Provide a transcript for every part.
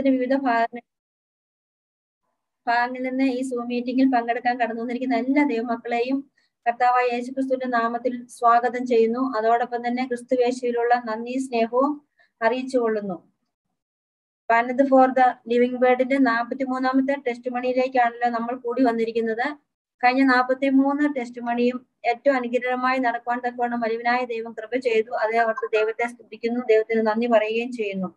ലോകത്തിന്റെ വിവിധ ഭാഗങ്ങൾ ഭാഗങ്ങളിൽ നിന്ന് ഈ സൂം മീറ്റിംഗിൽ പങ്കെടുക്കാൻ കടന്നു വന്നിരിക്കുന്ന എല്ലാ ദൈവമക്കളെയും കർത്താവായ യേശുക്രിസ്തുവിന്റെ നാമത്തിൽ സ്വാഗതം ചെയ്യുന്നു അതോടൊപ്പം തന്നെ ക്രിസ്തുവേശുവിലുള്ള നന്ദി സ്നേഹവും അറിയിച്ചു കൊള്ളുന്നു പാനത് ഫോർ ദ ലിവിംഗ് ബേർഡിന്റെ നാൽപ്പത്തി മൂന്നാമത്തെ ടെസ്റ്റ് മണിയിലേക്കാണല്ലോ നമ്മൾ കൂടി വന്നിരിക്കുന്നത് കഴിഞ്ഞ നാൽപ്പത്തി മൂന്ന് ടെസ്റ്റ് മണിയും ഏറ്റവും അനുഗ്രഹമായി നടക്കുവാൻ തക്കവണ്ണം വലിവനായ ദൈവം കൃപ ചെയ്തു അതേ അവർക്ക് ദൈവത്തെ സ്തുതിക്കുന്നു ദൈവത്തിന് നന്ദി പറയുകയും ചെയ്യുന്നു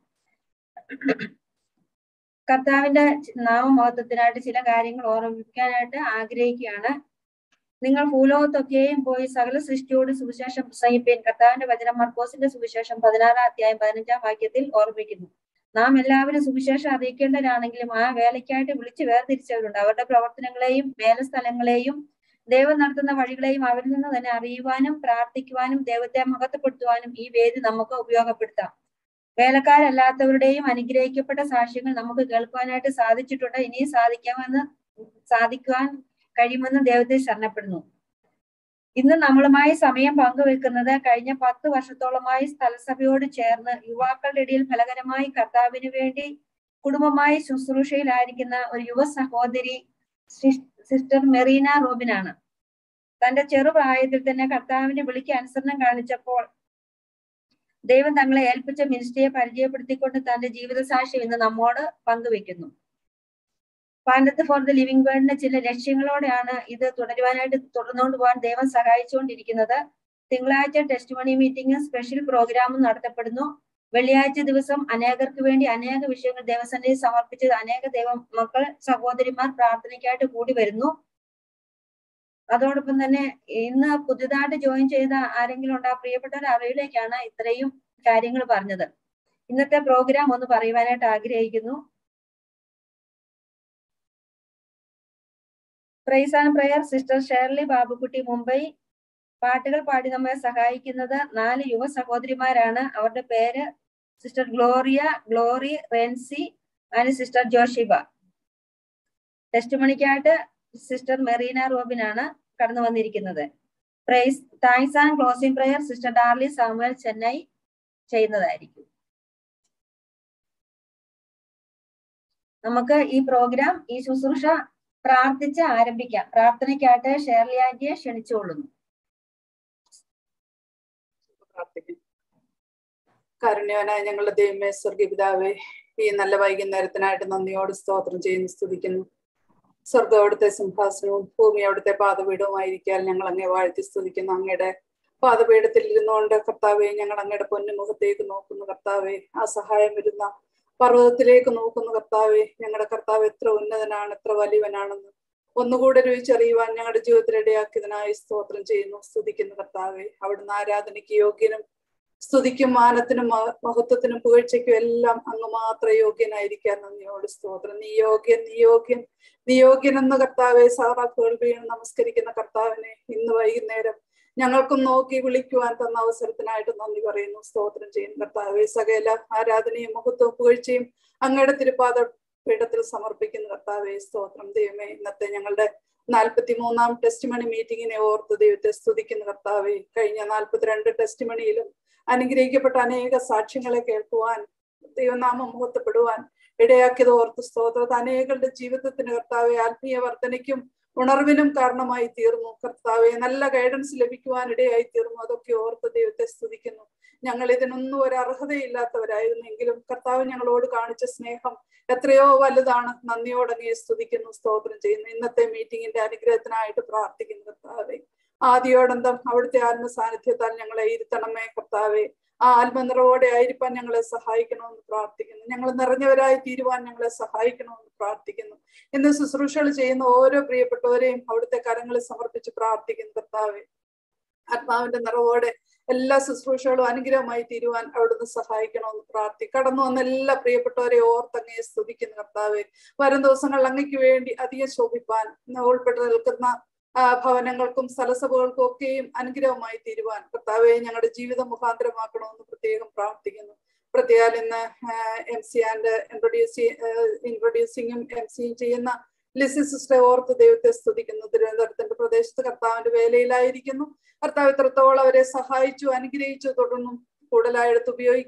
കർത്താവിന്റെ നാമമഹത്വത്തിനായിട്ട് ചില കാര്യങ്ങൾ ഓർമ്മിപ്പിക്കാനായിട്ട് ആഗ്രഹിക്കുകയാണ് നിങ്ങൾ ഭൂലോകത്തൊക്കെയും പോയി സകല സൃഷ്ടിയോട് സുവിശേഷം പ്രസംഗിപ്പീൻ കർത്താവിന്റെ വചനം മർക്കോസിന്റെ സുവിശേഷം പതിനാറാം അധ്യായം പതിനഞ്ചാം വാക്യത്തിൽ ഓർമ്മിക്കുന്നു നാം എല്ലാവരും സുവിശേഷം അറിയിക്കേണ്ടവരാണെങ്കിലും ആ വേലയ്ക്കായിട്ട് വിളിച്ചു വേർതിരിച്ചവരുണ്ട് അവരുടെ പ്രവർത്തനങ്ങളെയും വേലസ്ഥലങ്ങളെയും ദൈവം നടത്തുന്ന വഴികളെയും അവരിൽ നിന്ന് തന്നെ അറിയുവാനും പ്രാർത്ഥിക്കുവാനും ദൈവത്തെ മഹത്വപ്പെടുത്തുവാനും ഈ വേദി നമുക്ക് ഉപയോഗപ്പെടുത്താം വേലക്കാരല്ലാത്തവരുടെയും അനുഗ്രഹിക്കപ്പെട്ട സാക്ഷ്യങ്ങൾ നമുക്ക് കേൾക്കുവാനായിട്ട് സാധിച്ചിട്ടുണ്ട് ഇനിയും സാധിക്കാമെന്ന് സാധിക്കുവാൻ കഴിയുമെന്ന് ദൈവത്തെ ശരണപ്പെടുന്നു ഇന്ന് നമ്മളുമായി സമയം പങ്കുവെക്കുന്നത് കഴിഞ്ഞ പത്ത് വർഷത്തോളമായി സ്ഥലസഭയോട് ചേർന്ന് യുവാക്കളുടെ ഇടയിൽ ഫലകരമായി കർത്താവിന് വേണ്ടി കുടുംബമായി ശുശ്രൂഷയിലായിരിക്കുന്ന ഒരു യുവ സഹോദരി സിസ്റ്റർ മെറീന റോബിനാണ് തന്റെ ചെറുപ്രായത്തിൽ തന്നെ കർത്താവിന്റെ വിളിക്ക് അനുസരണം കാണിച്ചപ്പോൾ ദൈവം തങ്ങളെ ഏൽപ്പിച്ച മിനിസ്ട്രിയെ പരിചയപ്പെടുത്തിക്കൊണ്ട് തന്റെ ജീവിതസാക്ഷ്യം ഇന്ന് നമ്മോട് പങ്കുവെക്കുന്നു പാനത്ത് ഫോർ ദ ലിവിംഗ് വേൾഡിന്റെ ചില ലക്ഷ്യങ്ങളോടെയാണ് ഇത് തുടരുവാനായിട്ട് തുടർന്നുകൊണ്ട് പോകാൻ ദൈവം സഹായിച്ചുകൊണ്ടിരിക്കുന്നത് തിങ്കളാഴ്ച ടെസ്റ്റ് മണി മീറ്റിംഗും സ്പെഷ്യൽ പ്രോഗ്രാമും നടത്തപ്പെടുന്നു വെള്ളിയാഴ്ച ദിവസം അനേകർക്ക് വേണ്ടി അനേക വിഷയങ്ങൾ ദേവസന്നിധി സമർപ്പിച്ചത് അനേക ദൈവ മക്കൾ സഹോദരിമാർ പ്രാർത്ഥനയ്ക്കായിട്ട് കൂടി വരുന്നു അതോടൊപ്പം തന്നെ ഇന്ന് പുതുതായിട്ട് ജോയിൻ ചെയ്ത ആരെങ്കിലും ഉണ്ട് ആ പ്രിയപ്പെട്ടവരുടെ അറിവിലേക്കാണ് ഇത്രയും കാര്യങ്ങൾ പറഞ്ഞത് ഇന്നത്തെ പ്രോഗ്രാം ഒന്ന് പറയുവാനായിട്ട് ആഗ്രഹിക്കുന്നു praise and prayer sister Sherly Babukutty Mumbai പാട്ടുകൾ പാടി നമ്മെ സഹായിക്കുന്നത് നാല് യുവ സഹോദരിമാരാണ് അവരുടെ പേര് sister Gloria Glory Rency and sister Joshiba ടെസ്റ്റ് മണിക്കായിട്ട് സിസ്റ്റർ മെറീന റോബിൻ ആണ് കടന്നു വന്നിരിക്കുന്നത് praise thanks and closing prayer sister Darly Samuel Chennai ചെയ്യുന്നതായിരിക്കും നമുക്ക് ഈ പ്രോഗ്രാം ഈ ശുശ്രൂഷ പ്രാർത്ഥിച്ച് ആരംഭിക്കാം പ്രാർത്ഥനയ്ക്കായിട്ട് ഷേർലി ആന്റിയെ ക്ഷണിച്ചുകൊള്ളുന്നു കാരുണ്യവനായ ഞങ്ങളുടെ ദൈവമേ സ്വർഗീപിതാവേ ഈ നല്ല വൈകുന്നേരത്തിനായിട്ട് നന്ദിയോട് സ്തോത്രം ചെയ്യുന്നു സ്തുതിക്കുന്നു സ്വർഗം അവിടുത്തെ സിംഹാസനവും ഭൂമി അവിടുത്തെ പാതപീഠവുമായിരിക്കാൻ ഞങ്ങൾ അങ്ങേ വാഴ്ത്തി സ്തുതിക്കുന്നു അങ്ങയുടെ പാതപീഠത്തിൽ ഇരുന്നുകൊണ്ട് കർത്താവെ ഞങ്ങൾ അങ്ങയുടെ പൊന്നുമുഖത്തേക്ക് നോക്കുന്നു കർത്താവെ ആ സഹായം വരുന്ന പർവ്വതത്തിലേക്ക് നോക്കുന്നു കർത്താവെ ഞങ്ങളുടെ കർത്താവ് എത്ര ഉന്നതനാണ് എത്ര വലിയവനാണെന്ന് ഒന്നുകൂടെ രുചിച്ചറിയുവാൻ ഞങ്ങളുടെ ജീവിതത്തിൽ ഇടയാക്കിയതിനായി സ്തോത്രം ചെയ്യുന്നു സ്തുതിക്കുന്നു കർത്താവെ അവിടുന്ന് ആരാധനയ്ക്ക് യോഗ്യനും സ്തുതിക്കും മാനത്തിനും മഹത്വത്തിനും പുകഴ്ചയ്ക്കും എല്ലാം അങ്ങ് മാത്രം യോഗ്യനായിരിക്കാൻ നന്ദിയോട് സ്തോത്രം നീ യോഗ്യൻ നീ യോഗ്യൻ നീ യോഗ്യൻ എന്ന് കർത്താവെ സാറാക്കുകൾ വീണ് നമസ്കരിക്കുന്ന കർത്താവിനെ ഇന്ന് വൈകുന്നേരം ഞങ്ങൾക്കും നോക്കി വിളിക്കുവാൻ തന്ന അവസരത്തിനായിട്ട് നന്ദി പറയുന്നു സ്തോത്രം ചെയ്യുന്നു കർത്താവെ സകല ആരാധനയും മഹത്വവും പുകഴ്ചയും അങ്ങയുടെ തിരുപ്പാത പീഠത്തിൽ സമർപ്പിക്കുന്ന കർത്താവെ സ്തോത്രം ദൈവമേ ഇന്നത്തെ ഞങ്ങളുടെ നാൽപ്പത്തി മൂന്നാം ടെസ്റ്റ് മണി മീറ്റിങ്ങിനെ ഓർത്ത് ദൈവത്തെ സ്തുതിക്കുന്ന കർത്താവെ കഴിഞ്ഞ നാൽപ്പത്തിരണ്ട് ടെസ്റ്റ് മണിയിലും അനുഗ്രഹിക്കപ്പെട്ട അനേക സാക്ഷ്യങ്ങളെ കേൾക്കുവാൻ ദൈവനാമം മുഹത്തപ്പെടുവാൻ ഇടയാക്കിയത് ഓർത്ത് സ്തോത്രത്തെ അനേകരുടെ ജീവിതത്തിന് കർത്താവെ ആത്മീയ വർധനയ്ക്കും ഉണർവിനും കാരണമായി തീർന്നു കർത്താവെ നല്ല ഗൈഡൻസ് ലഭിക്കുവാൻ ഇടയായി തീർന്നു അതൊക്കെ ഓർത്ത് ദൈവത്തെ സ്തുതിക്കുന്നു ഞങ്ങൾ ഇതിനൊന്നും ഒരു അർഹതയില്ലാത്തവരായിരുന്നെങ്കിലും കർത്താവ് ഞങ്ങളോട് കാണിച്ച സ്നേഹം എത്രയോ വലുതാണ് നന്ദിയോടങ്ങയെ സ്തുതിക്കുന്നു സ്തോത്രം ചെയ്യുന്നു ഇന്നത്തെ മീറ്റിംഗിന്റെ അനുഗ്രഹത്തിനായിട്ട് പ്രാർത്ഥിക്കുന്നു കർത്താവെ ആദ്യോടന്തം അവിടുത്തെ ആത്മസാന്നിധ്യത്താൽ ഞങ്ങളെ ഇരുത്തണമേ കർത്താവെ ആ ആത്മനിറവോടെ ആയിരിക്കാൻ ഞങ്ങളെ സഹായിക്കണമെന്ന് പ്രാർത്ഥിക്കുന്നു ഞങ്ങൾ നിറഞ്ഞവരായി തീരുവാൻ ഞങ്ങളെ സഹായിക്കണമെന്ന് പ്രാർത്ഥിക്കുന്നു ഇന്ന് ശുശ്രൂഷകൾ ചെയ്യുന്ന ഓരോ പ്രിയപ്പെട്ടവരെയും അവിടുത്തെ കരങ്ങളിൽ സമർപ്പിച്ച് പ്രാർത്ഥിക്കുന്നു കർത്താവെ ആത്മാവിന്റെ നിറവോടെ എല്ലാ ശുശ്രൂഷകളും അനുഗ്രഹമായി തീരുവാൻ അവിടുന്ന് സഹായിക്കണമെന്ന് പ്രാർത്ഥി കടന്നു വന്ന എല്ലാ പ്രിയപ്പെട്ടവരെ ഓർത്തങ്ങയെ സ്തുതിക്കുന്നു കർത്താവെ വരും ദിവസങ്ങളിൽ അങ്ങയ്ക്ക് വേണ്ടി അധികം ശോഭിപ്പാൻ ഉൾപ്പെട്ട് നിൽക്കുന്ന ഭവനങ്ങൾക്കും സ്ഥലസഭകൾക്കും ഒക്കെയും അനുഗ്രഹമായി തീരുവാൻ കർത്താവെ ഞങ്ങളുടെ ജീവിതം മുഖാന്തരമാക്കണമെന്ന് പ്രത്യേകം പ്രാർത്ഥിക്കുന്നു പ്രത്യേകം ഇന്ന് എം സി ആൻഡ് ഇൻട്രൊഡ്യൂസ് ഇൻട്രൊഡ്യൂസിങ്ങും എം സിയും ചെയ്യുന്ന ലിസി സിസ്റ്ററെ ഓർത്ത് ദൈവത്തെ സ്തുതിക്കുന്നു തിരുവനന്തപുരത്തിന്റെ പ്രദേശത്ത് കർത്താവിന്റെ വേലയിലായിരിക്കുന്നു കർത്താവ് ഇത്രത്തോളം അവരെ സഹായിച്ചു അനുഗ്രഹിച്ചു തുടർന്നും കൂടുതലായി എടുത്ത് ഉപയോഗിക്കുകയും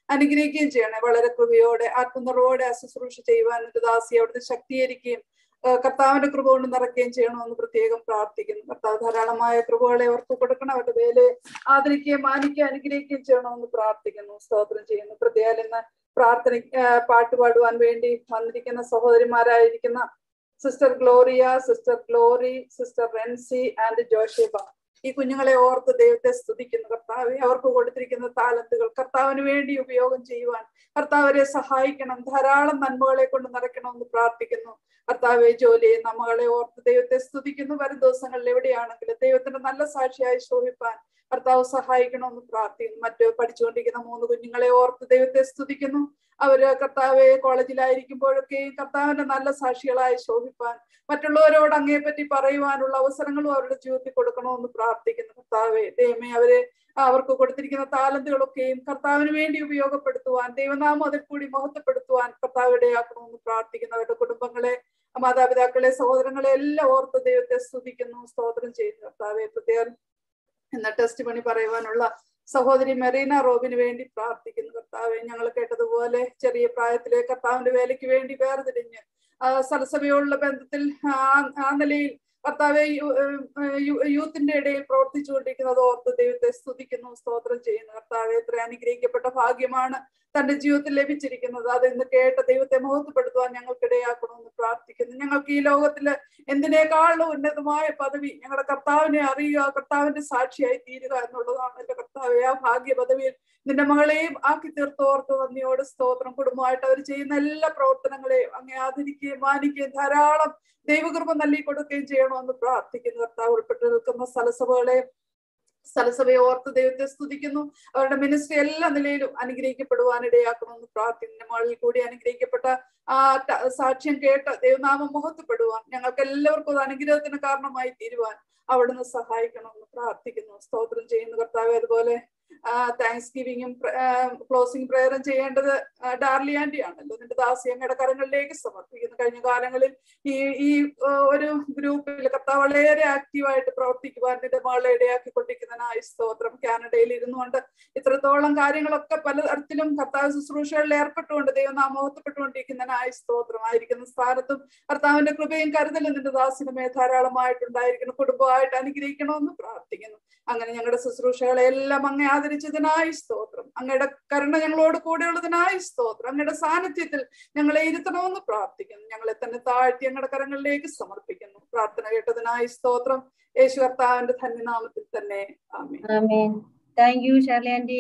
അനുഗ്രഹിക്കുകയും ചെയ്യണേ വളരെ കൃപയോടെ ആത്മനിറവോടെ ആ ശുശ്രൂഷ ചെയ്യുവാൻ എന്റെ ദാസി അവിടുന്ന് ശക്തീകരിക്കുകയും ആ, കർത്താവിന്റെ കൃപ കൊണ്ട് നിറയ്ക്കുകയും ചെയ്യണമെന്ന് പ്രത്യേകം പ്രാർത്ഥിക്കുന്നു കർത്താവ് ധാരാളമായ കൃപകളെ അവർക്ക് കൊടുക്കണം അവരുടെ വേലയെ ആദരിക്കുകയും മാനിക്കുകയും അനുഗ്രഹിക്കുകയും ചെയ്യണമെന്ന് പ്രാർത്ഥിക്കുന്നു സ്തോത്രം ചെയ്യുന്നു പ്രത്യേകം ഇന്ന് പ്രാർത്ഥന ആ, പാട്ട് പാടുവാൻ വേണ്ടി വന്നിരിക്കുന്ന സഹോദരിമാരായിരിക്കുന്ന sister Gloria sister Glory sister Rency and Josheba ഈ കുഞ്ഞുങ്ങളെ ഓർത്ത് ദൈവത്തെ സ്തുതിക്കുന്നു കർത്താവെ അവർക്ക് കൊടുത്തിരിക്കുന്ന താലന്തുകൾ കർത്താവിന് വേണ്ടി ഉപയോഗം ചെയ്യുവാൻ കർത്താവരെ സഹായിക്കണം ധാരാളം നന്മകളെ കൊണ്ട് നിറയ്ക്കണമെന്ന് പ്രാർത്ഥിക്കുന്നു കർത്താവെ ജോലി ചെയ്യുന്ന മകളെ ഓർത്ത് ദൈവത്തെ സ്തുതിക്കുന്നു വരും ദിവസങ്ങളിൽ എവിടെയാണെങ്കിലും ദൈവത്തിന്റെ നല്ല സാക്ഷിയായി ശോഭിപ്പാൻ കർത്താവ് സഹായിക്കണമെന്ന് പ്രാർത്ഥിക്കുന്നു മറ്റു പഠിച്ചുകൊണ്ടിരിക്കുന്ന മൂന്ന് കുഞ്ഞുങ്ങളെ ഓർത്ത് ദൈവത്തെ സ്തുതിക്കുന്നു അവര് കർത്താവെ കോളേജിലായിരിക്കുമ്പോഴൊക്കെയും കർത്താവിന്റെ നല്ല സാക്ഷികളായി ശോഭിപ്പാൻ മറ്റുള്ളവരോട് അങ്ങേപ്പറ്റി പറയുവാനുള്ള അവസരങ്ങളും അവരുടെ ജീവിതത്തിൽ കൊടുക്കണമെന്ന് പ്രാർത്ഥിക്കുന്നു കർത്താവെ ദൈവമേ അവരെ അവർക്ക് കൊടുത്തിരിക്കുന്ന താലന്തുകളൊക്കെയും കർത്താവിന് വേണ്ടി ഉപയോഗപ്പെടുത്തുവാൻ ദൈവനാമം അതിൽ കൂടി മഹത്വപ്പെടുത്തുവാൻ കർത്താവ് ഇടയാക്കണമെന്ന് പ്രാർത്ഥിക്കുന്നു അവരുടെ കുടുംബങ്ങളെ മാതാപിതാക്കളെ സഹോദരങ്ങളെ എല്ലാം ഓർത്ത് ദൈവത്തെ സ്തുതിക്കുന്നു സ്തോത്രം ചെയ്യുന്നു കർത്താവെ പ്രത്യേകം എന്ന ടെസ്റ്റ് പണി പറയുവാനുള്ള സഹോദരി മെറീന റോബിന് വേണ്ടി പ്രാർത്ഥിക്കുന്നു കർത്താവെ ഞങ്ങൾ കേട്ടതുപോലെ ചെറിയ പ്രായത്തിലെ കർത്താവിന്റെ വേലയ്ക്ക് വേണ്ടി വേർതിരിഞ്ഞ് ആ സരസഭയോടുള്ള ബന്ധത്തിൽ ആ ആ നിലയിൽ കർത്താവെ യു- ഏഹ് യു- യൂത്തിന്റെ ഇടയിൽ പ്രവർത്തിച്ചുകൊണ്ടിരിക്കുന്നത് ഓർത്ത് ദൈവത്തെ സ്തുതിക്കുന്നു സ്തോത്രം ചെയ്യുന്നു കർത്താവെ എത്ര അനുഗ്രഹിക്കപ്പെട്ട ഭാഗ്യമാണ് തന്റെ ജീവിതത്തിൽ ലഭിച്ചിരിക്കുന്നത് അത് ഇന്ന് കേട്ട ദൈവത്തെ മഹത്വപ്പെടുത്തുവാൻ ഞങ്ങൾക്കിടയാക്കണമെന്ന് പ്രാർത്ഥിക്കുന്നു ഞങ്ങൾക്ക് ഈ ലോകത്തില് എന്തിനേക്കാളും ഉന്നതമായ പദവി ഞങ്ങളുടെ കർത്താവിനെ അറിയുക കർത്താവിന്റെ സാക്ഷിയായി തീരുക എന്നുള്ളതാണ് എന്റെ കർത്താവെ ആ ഭാഗ്യ പദവിയിൽ നിന്റെ മകളെയും ആക്കി തീർത്തോർത്ത് നന്ദിയോട് സ്തോത്രം കുടുംബമായിട്ട് അവർ ചെയ്യുന്ന എല്ലാ പ്രവർത്തനങ്ങളെയും അങ്ങേ ആദരിക്കുകയും മാനിക്കുകയും ധാരാളം ദൈവകൃപ നൽകി കൊടുക്കുകയും ചെയ്യണമെന്ന് പ്രാർത്ഥിക്കുന്നു കർത്താവ് ഉൾപ്പെട്ട് നിൽക്കുന്ന സ്ഥലസഭകളെ സ്ഥലസഭയെ ഓർത്ത് ദൈവത്തെ സ്തുതിക്കുന്നു അവരുടെ മിനിസ്ട്രി എല്ലാ നിലയിലും അനുഗ്രഹിക്കപ്പെടുവാൻ ഇടയാക്കണമെന്ന് പ്രാർത്ഥിക്കുന്നു മകളിൽ കൂടി അനുഗ്രഹിക്കപ്പെട്ട ആ ത- സാക്ഷ്യം കേട്ട് ദൈവനാമം മഹത്വപ്പെടുവാൻ ഞങ്ങൾക്ക് എല്ലാവർക്കും അത് അനുഗ്രഹത്തിന് കാരണമായി തീരുവാൻ അവിടുന്ന് സഹായിക്കണമെന്ന് പ്രാർത്ഥിക്കുന്നു സ്തോത്രം ചെയ്യുന്നു കർത്താവ് അതുപോലെ താങ്ക്സ് ഗിവിങ്ങും ക്ലോസിംഗ് പ്രയറും ചെയ്യേണ്ടത് ആ, ഡാർലി ആന്റി ആണല്ലോ നിന്റെ ദാസി അങ്ങയുടെ കരങ്ങളിലേക്ക് സമർപ്പിക്കുന്നു കഴിഞ്ഞ കാലങ്ങളിൽ ഈ ഈ ആ, ഒരു ഗ്രൂപ്പിൽ കർത്താവ് വളരെ ആക്റ്റീവായിട്ട് പ്രവർത്തിക്കുവാൻ നിന്റെ മകളെ ഇടയാക്കിക്കൊണ്ടിരിക്കുന്നതിനായി സ്തോത്രം കാനഡയിൽ ഇരുന്നുകൊണ്ട് ഇത്രത്തോളം കാര്യങ്ങളൊക്കെ പല തരത്തിലും കർത്താവ് ശുശ്രൂഷകളിൽ ഏർപ്പെട്ടുകൊണ്ട് ദൈവനാമോഹത്തപ്പെട്ടുകൊണ്ടിരിക്കുന്നതിനായി സ്തോത്രമായിരിക്കുന്ന സ്ഥാനത്തും കർത്താവിന്റെ കൃപയും കരുതലും നിന്റെ ദാസിനുമേ ധാരാളമായിട്ടുണ്ടായിരിക്കണം കുടുംബമായിട്ട് അനുഗ്രഹിക്കണമെന്ന് പ്രാർത്ഥിക്കുന്നു അങ്ങനെ ഞങ്ങളുടെ ശുശ്രൂഷകളെ എല്ലാം അങ്ങേ ആദരിച്ചതിനായി സ്തോത്രം അങ്ങയുടെ കരുണ ഞങ്ങളോട് കൂടെയുള്ളതിനായി സ്തോത്രം അങ്ങയുടെ സാന്നിധ്യത്തിൽ ഞങ്ങളെ ഇരുത്തണമെന്ന് പ്രാർത്ഥിക്കുന്നു ഞങ്ങളെ തന്നെ താഴ്ത്തി ഞങ്ങളുടെ കരങ്ങളിലേക്ക് സമർപ്പിക്കുന്നു പ്രാർത്ഥന കേട്ടതിനായി സ്തോത്രം യേശു കർത്താവിന്റെ ധന്യനാമത്തിൽ തന്നെ amen amen thank you Sherly aunty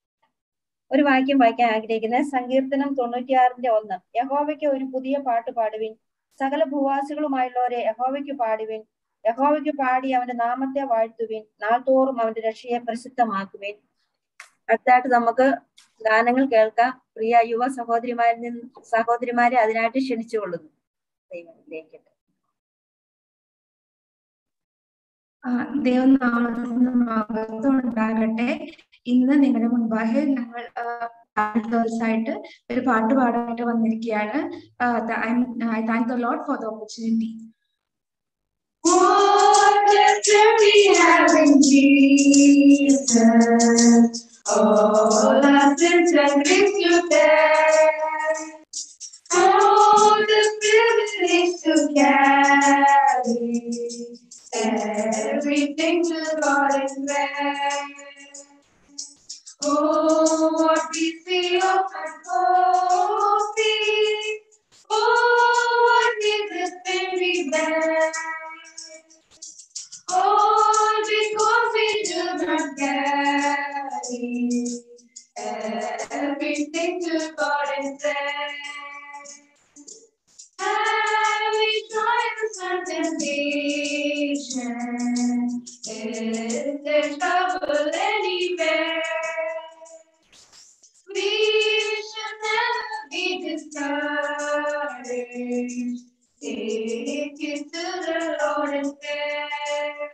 ഒരു വാക്യം വായിക്കാൻ ആഗ്രഹിക്കുന്നത് സങ്കീർത്തനം തൊണ്ണൂറ്റിയാറിന്റെ ഒന്ന് യഹോവയ്ക്ക് ഒരു പുതിയ പാട്ട് പാടുവിൻ സകല ഭൂവാസികളുമായുള്ളവരെ യഹോവയ്ക്ക് പാടുവിൻ യഹോവയ്ക്ക് പാടി അവന്റെ നാമത്തെ വാഴ്ത്തുവിൻ നാൾതോറും അവന്റെ രക്ഷയെ പ്രസിദ്ധമാക്കുവിൻ അടുത്തായിട്ട് നമുക്ക് ഗാനങ്ങൾ കേൾക്കാം പ്രിയ യുവ സഹോദരിമാരിൽ നിന്ന് സഹോദരിമാരെ അതിനായിട്ട് ക്ഷണിച്ചുകൊള്ളുന്നു ദൈവത്തിലേക്ക് ആ, ദൈവനാമത്തിന് മഹത്വം ഉണ്ടാകട്ടെ ഇന്ന് നിങ്ങളുടെ മുൻപാകെ ഞങ്ങൾ ദിവസമായിട്ട് ഒരു പാട്ട് പാടാനായിട്ട് വന്നിരിക്കുകയാണ് I thank the Lord for the opportunity All our sins and griefs you bear. Oh, the privilege to carry everything to God in prayer. Oh, what we see of our glory. Oh, what is the sin we bear. Oh, because we do not carry everything to God in prayer. Having triumphs and temptation, is there trouble anywhere? We shall never be discouraged. Take it to the Lord in prayer.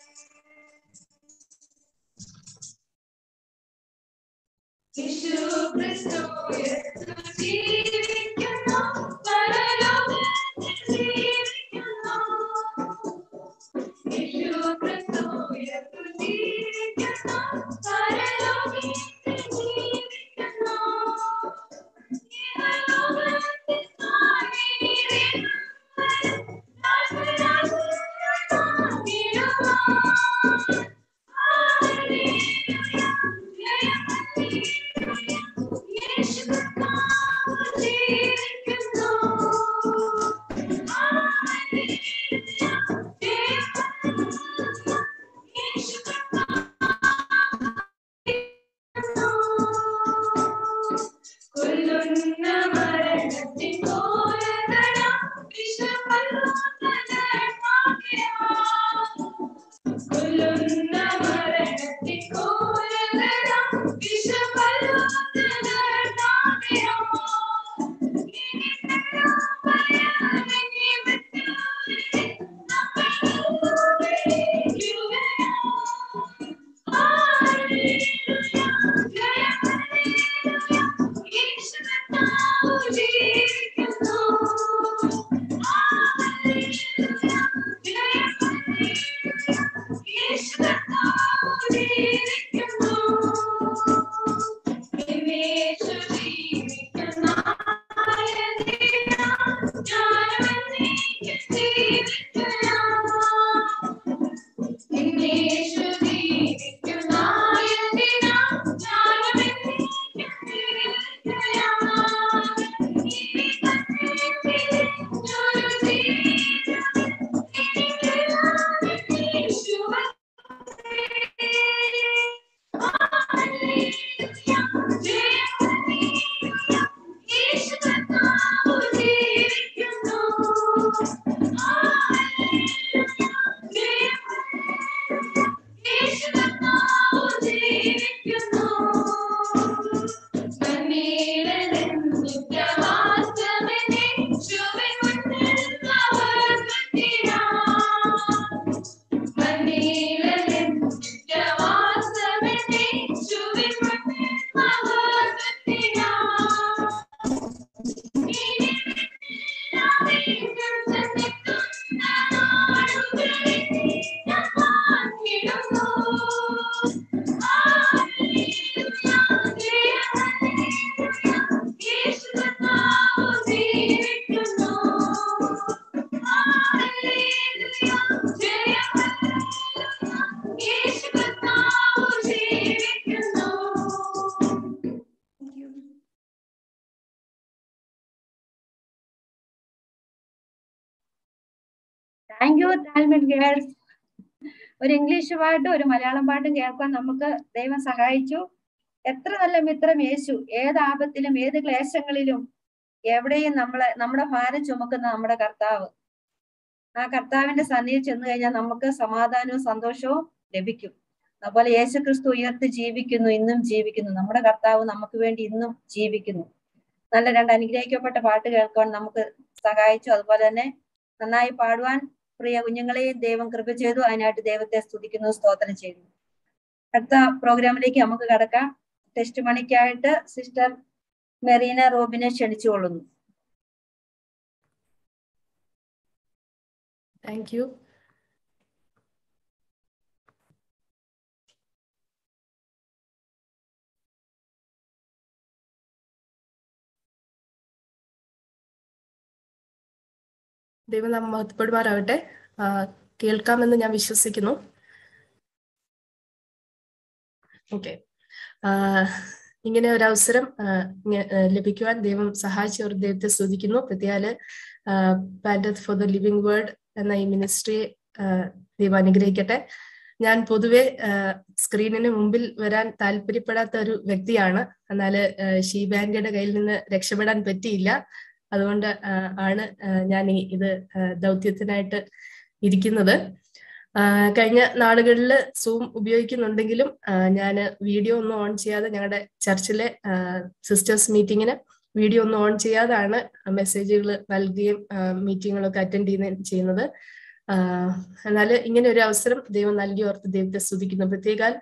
Yesu Kristu Yesu ജീവിക്കുന്നു പരലോകത്തിൽ ജീവിക്കുന്നു യേശു ക്രിസ്തു യേശു ജീവിക്കുന്നു പരലോകത്തിൽ ജീവിക്കുന്നു thank you താൽമിൻ girls ഒരു English പാട്ടും ഒരു മലയാളം പാട്ടും കേൾക്കാൻ നമുക്ക് ദൈവം സഹായിച്ചു എത്ര നല്ല മിത്രം യേശു ഏത് ആപത്തിലും ഏത് ക്ലേശങ്ങളിലും എവിടെയും നമ്മളെ നമ്മുടെ ഭാരം ചുമക്കുന്ന നമ്മുടെ കർത്താവ് ആ കർത്താവിന്റെ സന്നിധിയിൽ ചെന്ന് കഴിഞ്ഞാൽ നമുക്ക് സമാധാനവും സന്തോഷവും ലഭിക്കും അതുപോലെ യേശു ക്രിസ്തു ഉയർത്ത് ജീവിക്കുന്നു ഇന്നും ജീവിക്കുന്നു നമ്മുടെ കർത്താവ് നമുക്ക് വേണ്ടി ഇന്നും ജീവിക്കുന്നു നല്ല രണ്ട് അനുഗ്രഹിക്കപ്പെട്ട പാട്ട് കേൾക്കാൻ നമുക്ക് സഹായിച്ചു അതുപോലെ തന്നെ നന്നായി പാടുവാൻ പ്രിയ കുഞ്ഞുങ്ങളെയും ദൈവം കൃപ ചെയ്തു അതിനായിട്ട് ദൈവത്തെ സ്തുതിക്കുന്നു സ്തോത്രം ചെയ്തു അടുത്ത പ്രോഗ്രാമിലേക്ക് നമുക്ക് കടക്കാം ടെസ്റ്റ് മണിക്കായിട്ട് സിസ്റ്റർ മെറീന റോബിനെ ക്ഷണിച്ചുകൊള്ളുന്നു താങ്ക് യു ദൈവം നാം മഹത്വപ്പെടുമാറാവട്ടെ ആ, കേൾക്കാമെന്ന് ഞാൻ വിശ്വസിക്കുന്നു ഓക്കെ ഇങ്ങനെ ഒരു അവസരം ആ, ഇങ്ങ- ആ, ലഭിക്കുവാൻ ദൈവം സഹായിച്ചവർ ദൈവത്തെ സ്തുതിക്കുന്നു പ്രത്യേകാല് പാൻഡത്ത് ഫോർ ദ ലിവിംഗ് വേർഡ് എന്ന ഈ മിനിസ്ട്രിയെ ആ, ദൈവം അനുഗ്രഹിക്കട്ടെ ഞാൻ പൊതുവെ ആ, സ്ക്രീനിന് മുമ്പിൽ വരാൻ താല്പര്യപ്പെടാത്ത ഒരു വ്യക്തിയാണ് എന്നാല് ആ, ഷീബാൻഡിയുടെ കയ്യിൽ നിന്ന് രക്ഷപ്പെടാൻ പറ്റിയില്ല അതുകൊണ്ട് ആ, ആണ് ആ, ഞാൻ ഈ ഇത് ആ, ദൗത്യത്തിനായിട്ട് ഇരിക്കുന്നത് ആ, കഴിഞ്ഞ നാളുകളിൽ സൂം ഉപയോഗിക്കുന്നുണ്ടെങ്കിലും ഞാൻ വീഡിയോ ഒന്നും ഓൺ ചെയ്യാതെ ഞങ്ങളുടെ ചർച്ചിലെ സിസ്റ്റേഴ്സ് മീറ്റിങ്ങിന് വീഡിയോ ഒന്നും ഓൺ ചെയ്യാതാണ് മെസ്സേജുകൾ നൽകുകയും മീറ്റിങ്ങുകളൊക്കെ അറ്റൻഡ് ചെയ്യുന്ന ചെയ്യുന്നത് എന്നാൽ ഇങ്ങനെ ഒരു അവസരം ദൈവം നൽകി ഓർത്ത് ദൈവത്തെ സ്തുതിക്കുന്നു പ്രത്യേകാൽ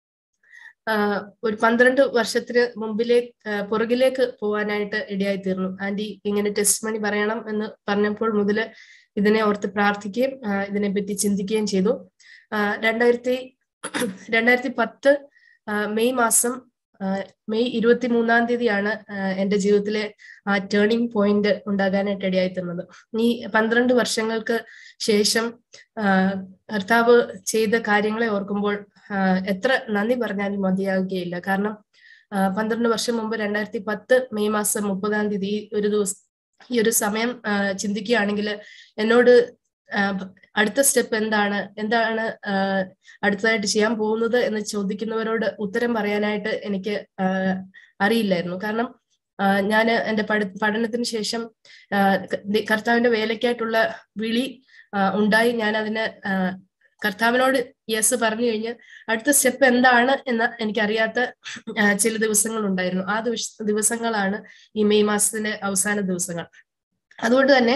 ആഹ് ഒരു പന്ത്രണ്ട് വർഷത്തിന് മുമ്പിലേക്ക് ആഹ് പുറകിലേക്ക് പോകാനായിട്ട് ഇടയായി തീർന്നു ആന്റി ഇങ്ങനെ ടെസ്റ്റ് മണി പറയണം എന്ന് പറഞ്ഞപ്പോൾ മുതല് ഇതിനെ ഓർത്ത് പ്രാർത്ഥിക്കുകയും ആഹ് ഇതിനെപ്പറ്റി ചിന്തിക്കുകയും ചെയ്തു ആഹ് രണ്ടായിരത്തി രണ്ടായിരത്തി പത്ത് ആഹ് മെയ് മാസം ആഹ് മെയ് ഇരുപത്തി മൂന്നാം തീയതിയാണ് ആഹ് എന്റെ ജീവിതത്തിലെ ആ ടേണിംഗ് പോയിന്റ് ഉണ്ടാകാനായിട്ട് ഇടയായി തീർന്നത് ഈ പന്ത്രണ്ട് വർഷങ്ങൾക്ക് ശേഷം ആഹ് കർത്താവ് ചെയ്ത കാര്യങ്ങളെ ഓർക്കുമ്പോൾ ആഹ് എത്ര നന്ദി പറഞ്ഞാലും മതിയാകുകയില്ല കാരണം ആഹ് പന്ത്രണ്ട് വർഷം മുമ്പ് രണ്ടായിരത്തി പത്ത് മെയ് മാസം മുപ്പതാം തീയതി ഈ ഒരു ദിവസം ഈ ഒരു സമയം ആഹ് ചിന്തിക്കുകയാണെങ്കിൽ എന്നോട് ആഹ് അടുത്ത സ്റ്റെപ്പ് എന്താണ് എന്താണ് ആഹ് അടുത്തതായിട്ട് ചെയ്യാൻ പോകുന്നത് എന്ന് ചോദിക്കുന്നവരോട് ഉത്തരം പറയാനായിട്ട് എനിക്ക് ആഹ് അറിയില്ലായിരുന്നു കാരണം ഞാൻ എൻ്റെ പഠ പഠനത്തിന് ശേഷം ആഹ് ക- കർത്താവിന്റെ വേലയ്ക്കായിട്ടുള്ള വിളി ആഹ് ഉണ്ടായി ഞാൻ അതിന് ആഹ് കർത്താവിനോട് യെസ് പറഞ്ഞു കഴിഞ്ഞ് അടുത്ത സ്റ്റെപ്പ് എന്താണ് എന്ന് എനിക്കറിയാത്ത ആഹ് ചില ദിവസങ്ങൾ ഉണ്ടായിരുന്നു ആ ദിവസ ദിവസങ്ങളാണ് ഈ മെയ് മാസത്തിന്റെ അവസാന ദിവസങ്ങൾ അതുകൊണ്ട് തന്നെ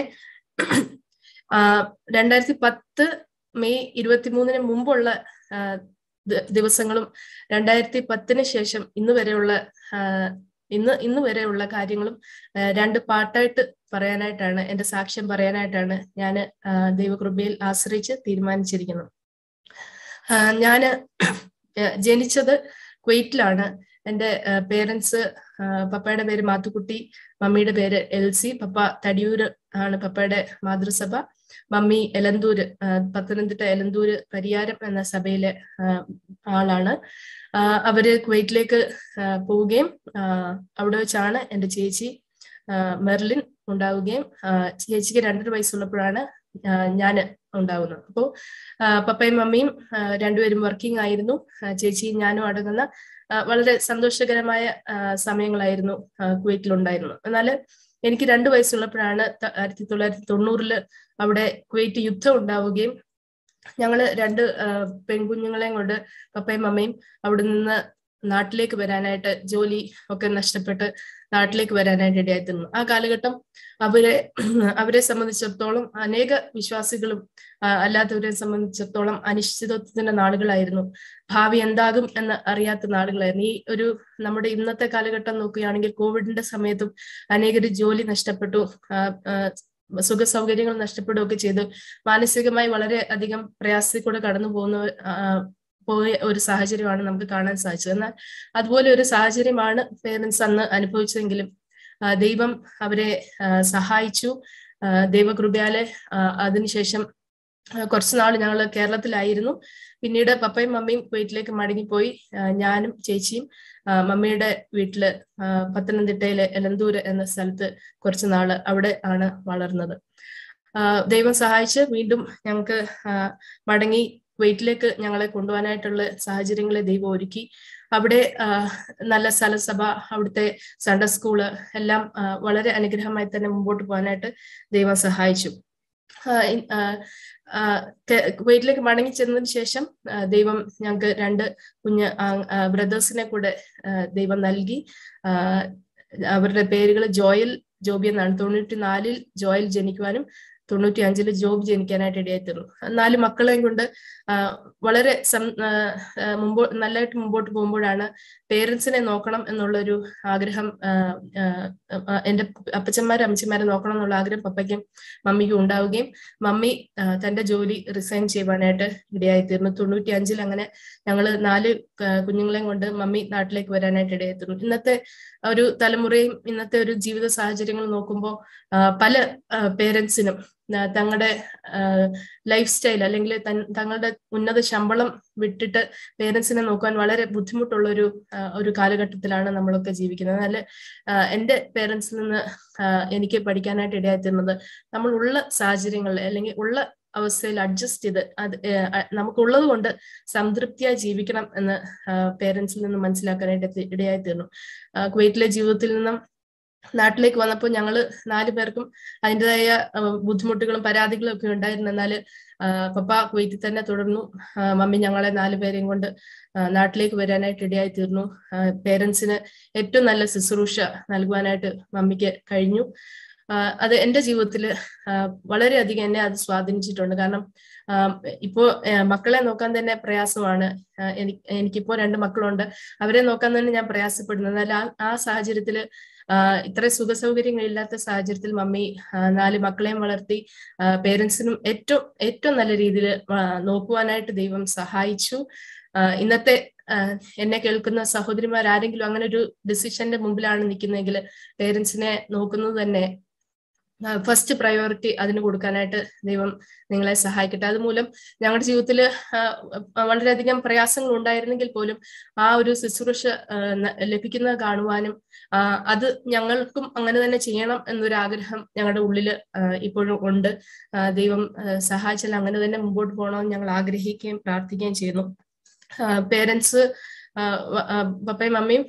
ആഹ് രണ്ടായിരത്തി പത്ത് മെയ് ഇരുപത്തിമൂന്നിന് മുമ്പുള്ള ആഹ് ദി- ദിവസങ്ങളും രണ്ടായിരത്തി പത്തിന് ശേഷം ഇന്ന് വരെയുള്ള ആഹ് ഇന്ന് ഇന്ന് വരെയുള്ള കാര്യങ്ങളും ആഹ് രണ്ട് പാട്ടായിട്ട് പറയാനായിട്ടാണ് എന്റെ സാക്ഷ്യം പറയാനായിട്ടാണ് ഞാൻ ദൈവകൃപയിൽ ആശ്രയിച്ച് തീരുമാനിച്ചിരിക്കുന്നത് ആഹ് ഞാന് ഏഹ് ജനിച്ചത് കുവൈറ്റിലാണ് എൻ്റെ പേരൻസ് പപ്പയുടെ പേര് മാത്തുക്കുട്ടി മമ്മിയുടെ പേര് എൽസി പപ്പ തടിയൂര് ആണ് പപ്പയുടെ മാതൃസഭ മമ്മി എലന്തൂര് ആഹ് പത്തനംതിട്ട എലന്തൂര് പരിയാരം എന്ന സഭയിലെ ആഹ് ആളാണ് ആഹ് അവര് കുവൈറ്റിലേക്ക് ആഹ് പോവുകയും ആഹ് അവിടെ വെച്ചാണ് എൻ്റെ ചേച്ചി ആഹ് മെർലിൻ ഉണ്ടാവുകയും ആഹ് ചേച്ചിക്ക് രണ്ടര വയസ്സുള്ളപ്പോഴാണ് ഞാൻ ഉണ്ടാവുന്നത് അപ്പോൾ പപ്പയും മമ്മിയും ആഹ് രണ്ടുപേരും വർക്കിംഗ് ആയിരുന്നു ആഹ് ചേച്ചിയും ഞാനും അടങ്ങുന്ന ആഹ് വളരെ സന്തോഷകരമായ ആഹ് സമയങ്ങളായിരുന്നു ആഹ് കുവൈറ്റിലുണ്ടായിരുന്നത് എന്നാൽ എനിക്ക് രണ്ട് വയസ്സുള്ളപ്പോഴാണ് ത- ആയിരത്തി തൊള്ളായിരത്തി തൊണ്ണൂറില് അവിടെ കുവൈറ്റ് യുദ്ധം ഉണ്ടാവുകയും ഞങ്ങള് രണ്ട് ആഹ് പെൺകുഞ്ഞുങ്ങളെയും കൊണ്ട് പപ്പയും അമ്മയും അവിടെ നിന്ന് നാട്ടിലേക്ക് വരാനായിട്ട് ജോലി ഒക്കെ നഷ്ടപ്പെട്ട് നാട്ടിലേക്ക് വരാനായിട്ട് ഇടയായിത്തീർന്നു ആ കാലഘട്ടം അവരെ അവരെ സംബന്ധിച്ചിടത്തോളം അനേക വിശ്വാസികളും ആ, അല്ലാത്തവരെ സംബന്ധിച്ചിടത്തോളം അനിശ്ചിതത്വത്തിന്റെ നാളുകളായിരുന്നു ഭാവി എന്താകും എന്ന് അറിയാത്ത നാളുകളായിരുന്നു ഈ ഒരു നമ്മുടെ ഇന്നത്തെ കാലഘട്ടം നോക്കുകയാണെങ്കിൽ കോവിഡിന്റെ സമയത്തും അനേകര് ജോലി നഷ്ടപ്പെട്ടു ആ, ആ, സുഖ സൗകര്യങ്ങൾ നഷ്ടപ്പെടുകയൊക്കെ ചെയ്തു മാനസികമായി വളരെ അധികം പ്രയാസത്തിൽ കൂടെ കടന്നു പോകുന്ന ആ, പോയ ഒരു സാഹചര്യമാണ് നമുക്ക് കാണാൻ സാധിച്ചത് എന്നാൽ അതുപോലെ ഒരു സാഹചര്യമാണ് പേരൻസ് അന്ന് അനുഭവിച്ചതെങ്കിലും ആ, ദൈവം അവരെ ആ, സഹായിച്ചു ആ, ദൈവകൃപയാലെ ആ, അതിനുശേഷം ആ, കുറച്ച് നാൾ ഞങ്ങൾ കേരളത്തിലായിരുന്നു പിന്നീട് പപ്പയും മമ്മിയും കുവൈറ്റിലേക്ക് മടങ്ങിപ്പോയി ആ, ഞാനും ചേച്ചിയും ആ, മമ്മിയുടെ വീട്ടില് ആ, പത്തനംതിട്ടയിലെ എലന്തൂര് എന്ന സ്ഥലത്ത് കുറച്ച് നാള് അവിടെ ആണ് വളർന്നത് ദൈവം സഹായിച്ച് വീണ്ടും ഞങ്ങൾക്ക് മടങ്ങി കുവൈറ്റിലേക്ക് ഞങ്ങളെ കൊണ്ടുപോകാനായിട്ടുള്ള സാഹചര്യങ്ങളെ ദൈവം ഒരുക്കി അവിടെ നല്ല സ്ഥലസഭ അവിടുത്തെ സൺഡേ സ്കൂള് എല്ലാം വളരെ അനുഗ്രഹമായി തന്നെ മുമ്പോട്ട് പോകാനായിട്ട് ദൈവം സഹായിച്ചു കുവൈറ്റിലേക്ക് മടങ്ങി ചെന്നതിന് ശേഷം ദൈവം ഞങ്ങൾക്ക് രണ്ട് കുഞ്ഞ് ബ്രദേഴ്സിനെ കൂടെ ദൈവം നൽകി അവരുടെ പേരുകൾ ജോയൽ ജോബി എന്നാണ് തൊണ്ണൂറ്റി നാലിൽ ജോയൽ ജനിക്കുവാനും തൊണ്ണൂറ്റി അഞ്ചില് ജോബ് ജനിക്കാനായിട്ട് ഇടയായി തീർന്നു നാല് മക്കളെയും കൊണ്ട് വളരെ മുമ്പോ നല്ലതായിട്ട് മുമ്പോട്ട് പോകുമ്പോഴാണ് പേരൻസിനെ നോക്കണം എന്നുള്ളൊരു ആഗ്രഹം എൻ്റെ അപ്പച്ചന്മാരെ അമ്മച്ചന്മാരെ നോക്കണം എന്നുള്ള ആഗ്രഹം പപ്പയ്ക്കും മമ്മിക്കും ഉണ്ടാവുകയും മമ്മി തന്റെ ജോലി റിസൈൻ ചെയ്യുവാനായിട്ട് ഇടയായി തീർന്നു തൊണ്ണൂറ്റി അഞ്ചിൽ അങ്ങനെ ഞങ്ങൾ നാല് കുഞ്ഞുങ്ങളെയും കൊണ്ട് മമ്മി നാട്ടിലേക്ക് വരാനായിട്ട് ഇടയായി തീർന്നു ഇന്നത്തെ ഒരു തലമുറയും ഇന്നത്തെ ഒരു ജീവിത സാഹചര്യങ്ങൾ നോക്കുമ്പോൾ പല പേരൻസിനും തങ്ങളുടെ ലൈഫ് സ്റ്റൈൽ അല്ലെങ്കിൽ തങ്ങളുടെ ഉന്നത ശമ്പളം വിട്ടിട്ട് പേരൻസിനെ നോക്കാൻ വളരെ ബുദ്ധിമുട്ടുള്ള ഒരു ഒരു കാലഘട്ടത്തിലാണ് നമ്മളൊക്കെ ജീവിക്കുന്നത് എന്നാൽ എൻ്റെ പേരൻസിൽ നിന്ന് എനിക്ക് പഠിക്കാനായിട്ട് ഇടയായിത്തീർന്നത് നമ്മൾ ഉള്ള സാഹചര്യങ്ങളിൽ അല്ലെങ്കിൽ ഉള്ള അവസ്ഥയിൽ അഡ്ജസ്റ്റ് ചെയ്ത് അത് നമുക്കുള്ളത് കൊണ്ട് സംതൃപ്തിയായി ജീവിക്കണം എന്ന് പേരൻസിൽ നിന്ന് മനസ്സിലാക്കാനായിട്ട് ഇടയായി തീർന്നു കുവൈറ്റിലെ ജീവിതത്തിൽ നിന്നും നാട്ടിലേക്ക് വന്നപ്പോൾ ഞങ്ങൾ നാല് പേർക്കും അതിൻ്റെതായ ബുദ്ധിമുട്ടുകളും പരാതികളും ഒക്കെ ഉണ്ടായിരുന്നു എന്നാൽ പപ്പ കുവൈറ്റിൽ തന്നെ തുടർന്നു മമ്മി ഞങ്ങളെ നാല് പേരെയും കൊണ്ട് നാട്ടിലേക്ക് വരാനായിട്ട് ഇടയായി തീർന്നു പേരൻസിന് ഏറ്റവും നല്ല ശുശ്രൂഷ നൽകുവാനായിട്ട് മമ്മിക്ക് കഴിഞ്ഞു അത് എൻ്റെ ജീവിതത്തിൽ വളരെയധികം എന്നെ അത് സ്വാധീനിച്ചിട്ടുണ്ട് കാരണം ഇപ്പോ മക്കളെ നോക്കാൻ തന്നെ പ്രയാസമാണ് എനിക്ക് എനിക്കിപ്പോ രണ്ട് മക്കളുണ്ട് അവരെ നോക്കാൻ തന്നെ ഞാൻ പ്രയാസപ്പെടുന്നു എന്നാൽ ആ ആ സാഹചര്യത്തിൽ ഇത്ര സുഖ സൗകര്യങ്ങളില്ലാത്ത സാഹചര്യത്തിൽ മമ്മി നാല് മക്കളെയും വളർത്തി പേരൻസിനും ഏറ്റവും ഏറ്റവും നല്ല രീതിയിൽ നോക്കുവാനായിട്ട് ദൈവം സഹായിച്ചു ഇന്നത്തെ എന്നെ കേൾക്കുന്ന സഹോദരിമാർ ആരെങ്കിലും അങ്ങനെ ഒരു ഡിസിഷന്റെ മുമ്പിലാണ് നിൽക്കുന്നതെങ്കിൽ പേരൻസിനെ നോക്കുന്നത് തന്നെ ഫസ്റ്റ് പ്രയോറിറ്റി അതിന് കൊടുക്കാനായിട്ട് ദൈവം നിങ്ങളെ സഹായിക്കട്ടെ അതുമൂലം ഞങ്ങളുടെ ജീവിതത്തിൽ വളരെയധികം പ്രയാസങ്ങൾ ഉണ്ടായിരുന്നെങ്കിൽ പോലും ആ ഒരു ശുശ്രൂഷ ലഭിക്കുന്നത് കാണുവാനും അത് ഞങ്ങൾക്കും അങ്ങനെ തന്നെ ചെയ്യണം എന്നൊരു ആഗ്രഹം ഞങ്ങളുടെ ഉള്ളിൽ ഇപ്പോഴും ഉണ്ട് ദൈവം സഹായിച്ചാൽ അങ്ങനെ തന്നെ മുമ്പോട്ട് പോകണമെന്ന് ഞങ്ങൾ ആഗ്രഹിക്കുകയും പ്രാർത്ഥിക്കുകയും ചെയ്യുന്നു പേരൻസ് പപ്പയും മമ്മിയും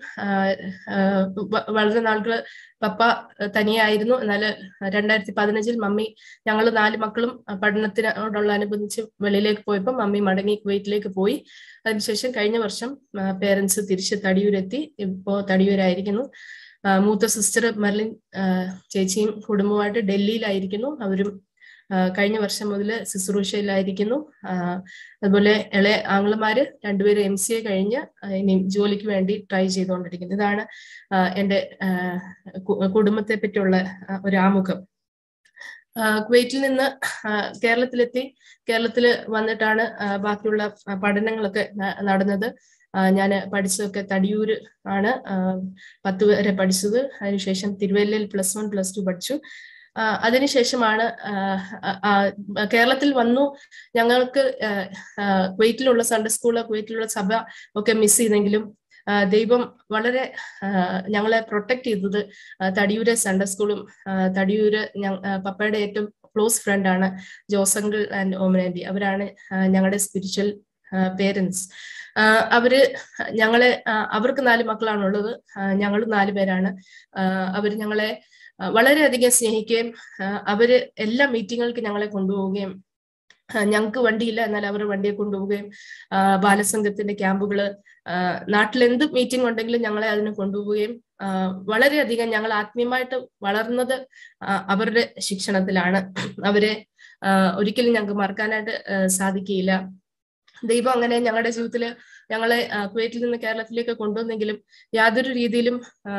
വളരെ നാളുകൾ പപ്പ തനിയായിരുന്നു എന്നാൽ രണ്ടായിരത്തി പതിനഞ്ചിൽ മമ്മി ഞങ്ങൾ നാല് മക്കളും പഠനത്തിനോടുള്ള അനുബന്ധിച്ച് വെളിയിലേക്ക് പോയപ്പോൾ മമ്മി മടങ്ങി കുവൈറ്റിലേക്ക് പോയി അതിനുശേഷം കഴിഞ്ഞ വർഷം പേരൻസ് തിരിച്ച് തടിയൂരെത്തി ഇപ്പോ തടിയൂരായിരിക്കുന്നു മൂത്ത സിസ്റ്റർ മെർലിൻ ചേച്ചിയും കുടുംബമായിട്ട് ഡൽഹിയിലായിരിക്കുന്നു അവരും കഴിഞ്ഞ വർഷം മുതൽ ശുശ്രൂഷയിലായിരിക്കുന്നു അതുപോലെ ഇളയ ആംഗ്ലമാര് രണ്ടുപേരും എം സി എ കഴിഞ്ഞ് ഇനി ജോലിക്ക് വേണ്ടി ട്രൈ ചെയ്തുകൊണ്ടിരിക്കുന്നു ഇതാണ് എൻ്റെ കുടുംബത്തെ പറ്റിയുള്ള ഒരു ആമുഖം കുവൈറ്റിൽ നിന്ന് കേരളത്തിലെത്തി കേരളത്തിൽ വന്നിട്ടാണ് ബാക്കിയുള്ള പഠനങ്ങളൊക്കെ നടന്നത് ഞാൻ പഠിച്ചതൊക്കെ തടിയൂര് ആണ് പത്ത് വരെ പഠിച്ചത് അതിനുശേഷം തിരുവല്ലയിൽ പ്ലസ് വൺ പ്ലസ് ടു പഠിച്ചു അതിനുശേഷമാണ് കേരളത്തിൽ വന്നു ഞങ്ങൾക്ക് കുവൈറ്റിലുള്ള സൺഡേ സ്കൂള് കുവൈറ്റിലുള്ള സഭ ഒക്കെ മിസ് ചെയ്തെങ്കിലും ദൈവം വളരെ ഞങ്ങളെ പ്രൊട്ടക്ട് ചെയ്തത് തടിയൂര് സൺഡേ സ്കൂളും തടിയൂര് പപ്പയുടെ ഏറ്റവും ക്ലോസ് ഫ്രണ്ടാണ് ജോസങ്കിൾ ആൻഡ് ഓമനാൻഡി അവരാണ് ഞങ്ങളുടെ സ്പിരിച്വൽ പേരൻസ് അവര് ഞങ്ങളെ അവർക്ക് നാല് മക്കളാണുള്ളത് ഞങ്ങൾ നാല് പേരാണ് അവർ ഞങ്ങളെ വളരെയധികം സ്നേഹിക്കുകയും അവര് എല്ലാ മീറ്റിങ്ങുകൾക്ക് ഞങ്ങളെ കൊണ്ടുപോവുകയും ഞങ്ങൾക്ക് വണ്ടിയില്ല എന്നാൽ അവർ വണ്ടിയെ കൊണ്ടുപോവുകയും ബാലസംഘത്തിന്റെ ക്യാമ്പുകള് നാട്ടിൽ എന്ത് മീറ്റിംഗ് ഉണ്ടെങ്കിലും ഞങ്ങളെ അതിന് കൊണ്ടുപോവുകയും വളരെയധികം ഞങ്ങൾ ആത്മീയമായിട്ട് വളർന്നത് അവരുടെ ശിക്ഷണത്തിലാണ് അവരെ ഒരിക്കലും ഞങ്ങൾക്ക് മറക്കാനായിട്ട് സാധിക്കുകയില്ല ദൈവം അങ്ങനെ ഞങ്ങളുടെ ജീവിതത്തിൽ ഞങ്ങളെ കുവൈറ്റിൽ നിന്ന് കേരളത്തിലേക്ക് കൊണ്ടുവന്നെങ്കിലും യാതൊരു രീതിയിലും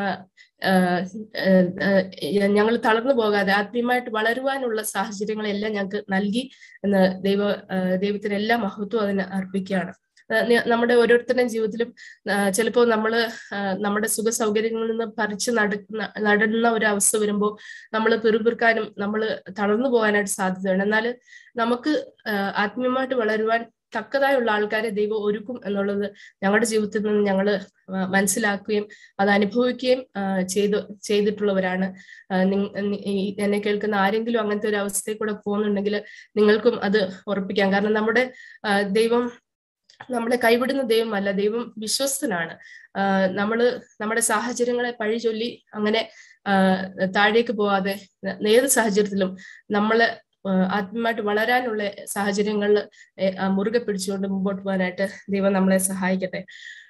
ഞങ്ങൾ തളർന്നു പോകാതെ ആത്മീയമായിട്ട് വളരുവാനുള്ള സാഹചര്യങ്ങളെല്ലാം ഞങ്ങൾക്ക് നൽകി എന്ന് ദൈവ ദൈവത്തിന് എല്ലാ മഹത്വം അതിന് അർപ്പിക്കുകയാണ് നമ്മുടെ ഓരോരുത്തരുടെയും ജീവിതത്തിലും ചിലപ്പോൾ നമ്മൾ നമ്മുടെ സുഖ സൗകര്യങ്ങളിൽ നിന്ന് പറിച്ച് നട നടുന്ന ഒരു അവസ്ഥ വരുമ്പോൾ നമ്മൾ പിറുപിറുക്കാനും നമ്മൾ തളർന്നു പോകാനായിട്ട് സാധ്യതയുണ്ട് എന്നാൽ നമുക്ക് ആത്മീയമായിട്ട് വളരുവാൻ തക്കതായുള്ള ആൾക്കാരെ ദൈവം ഒരുക്കും എന്നുള്ളത് ഞങ്ങളുടെ ജീവിതത്തിൽ നിന്ന് ഞങ്ങൾ മനസ്സിലാക്കുകയും അത് അനുഭവിക്കുകയും ആ, ചെയ്തു ചെയ്തിട്ടുള്ളവരാണ് ആ, നിങ്- നി- ഈ എന്നെ കേൾക്കുന്ന ആരെങ്കിലും അങ്ങനത്തെ ഒരു അവസ്ഥയിൽ കൂടെ പോകുന്നുണ്ടെങ്കിൽ നിങ്ങൾക്കും അത് ഉറപ്പിക്കാം കാരണം നമ്മുടെ ആ, ദൈവം നമ്മളെ കൈവിടുന്ന ദൈവമല്ല ദൈവം വിശ്വസ്തനാണ് ആ, നമ്മള് നമ്മുടെ സാഹചര്യങ്ങളെ പഴി ചൊല്ലി അങ്ങനെ ആ, താഴേക്ക് പോവാതെ ഏത് സാഹചര്യത്തിലും നമ്മളെ ആ, ആത്മീയമായിട്ട് വളരാനുള്ള സാഹചര്യങ്ങളിൽ മുറുകെ പിടിച്ചുകൊണ്ട് മുമ്പോട്ട് പോകാനായിട്ട് ദൈവം നമ്മളെ സഹായിക്കട്ടെ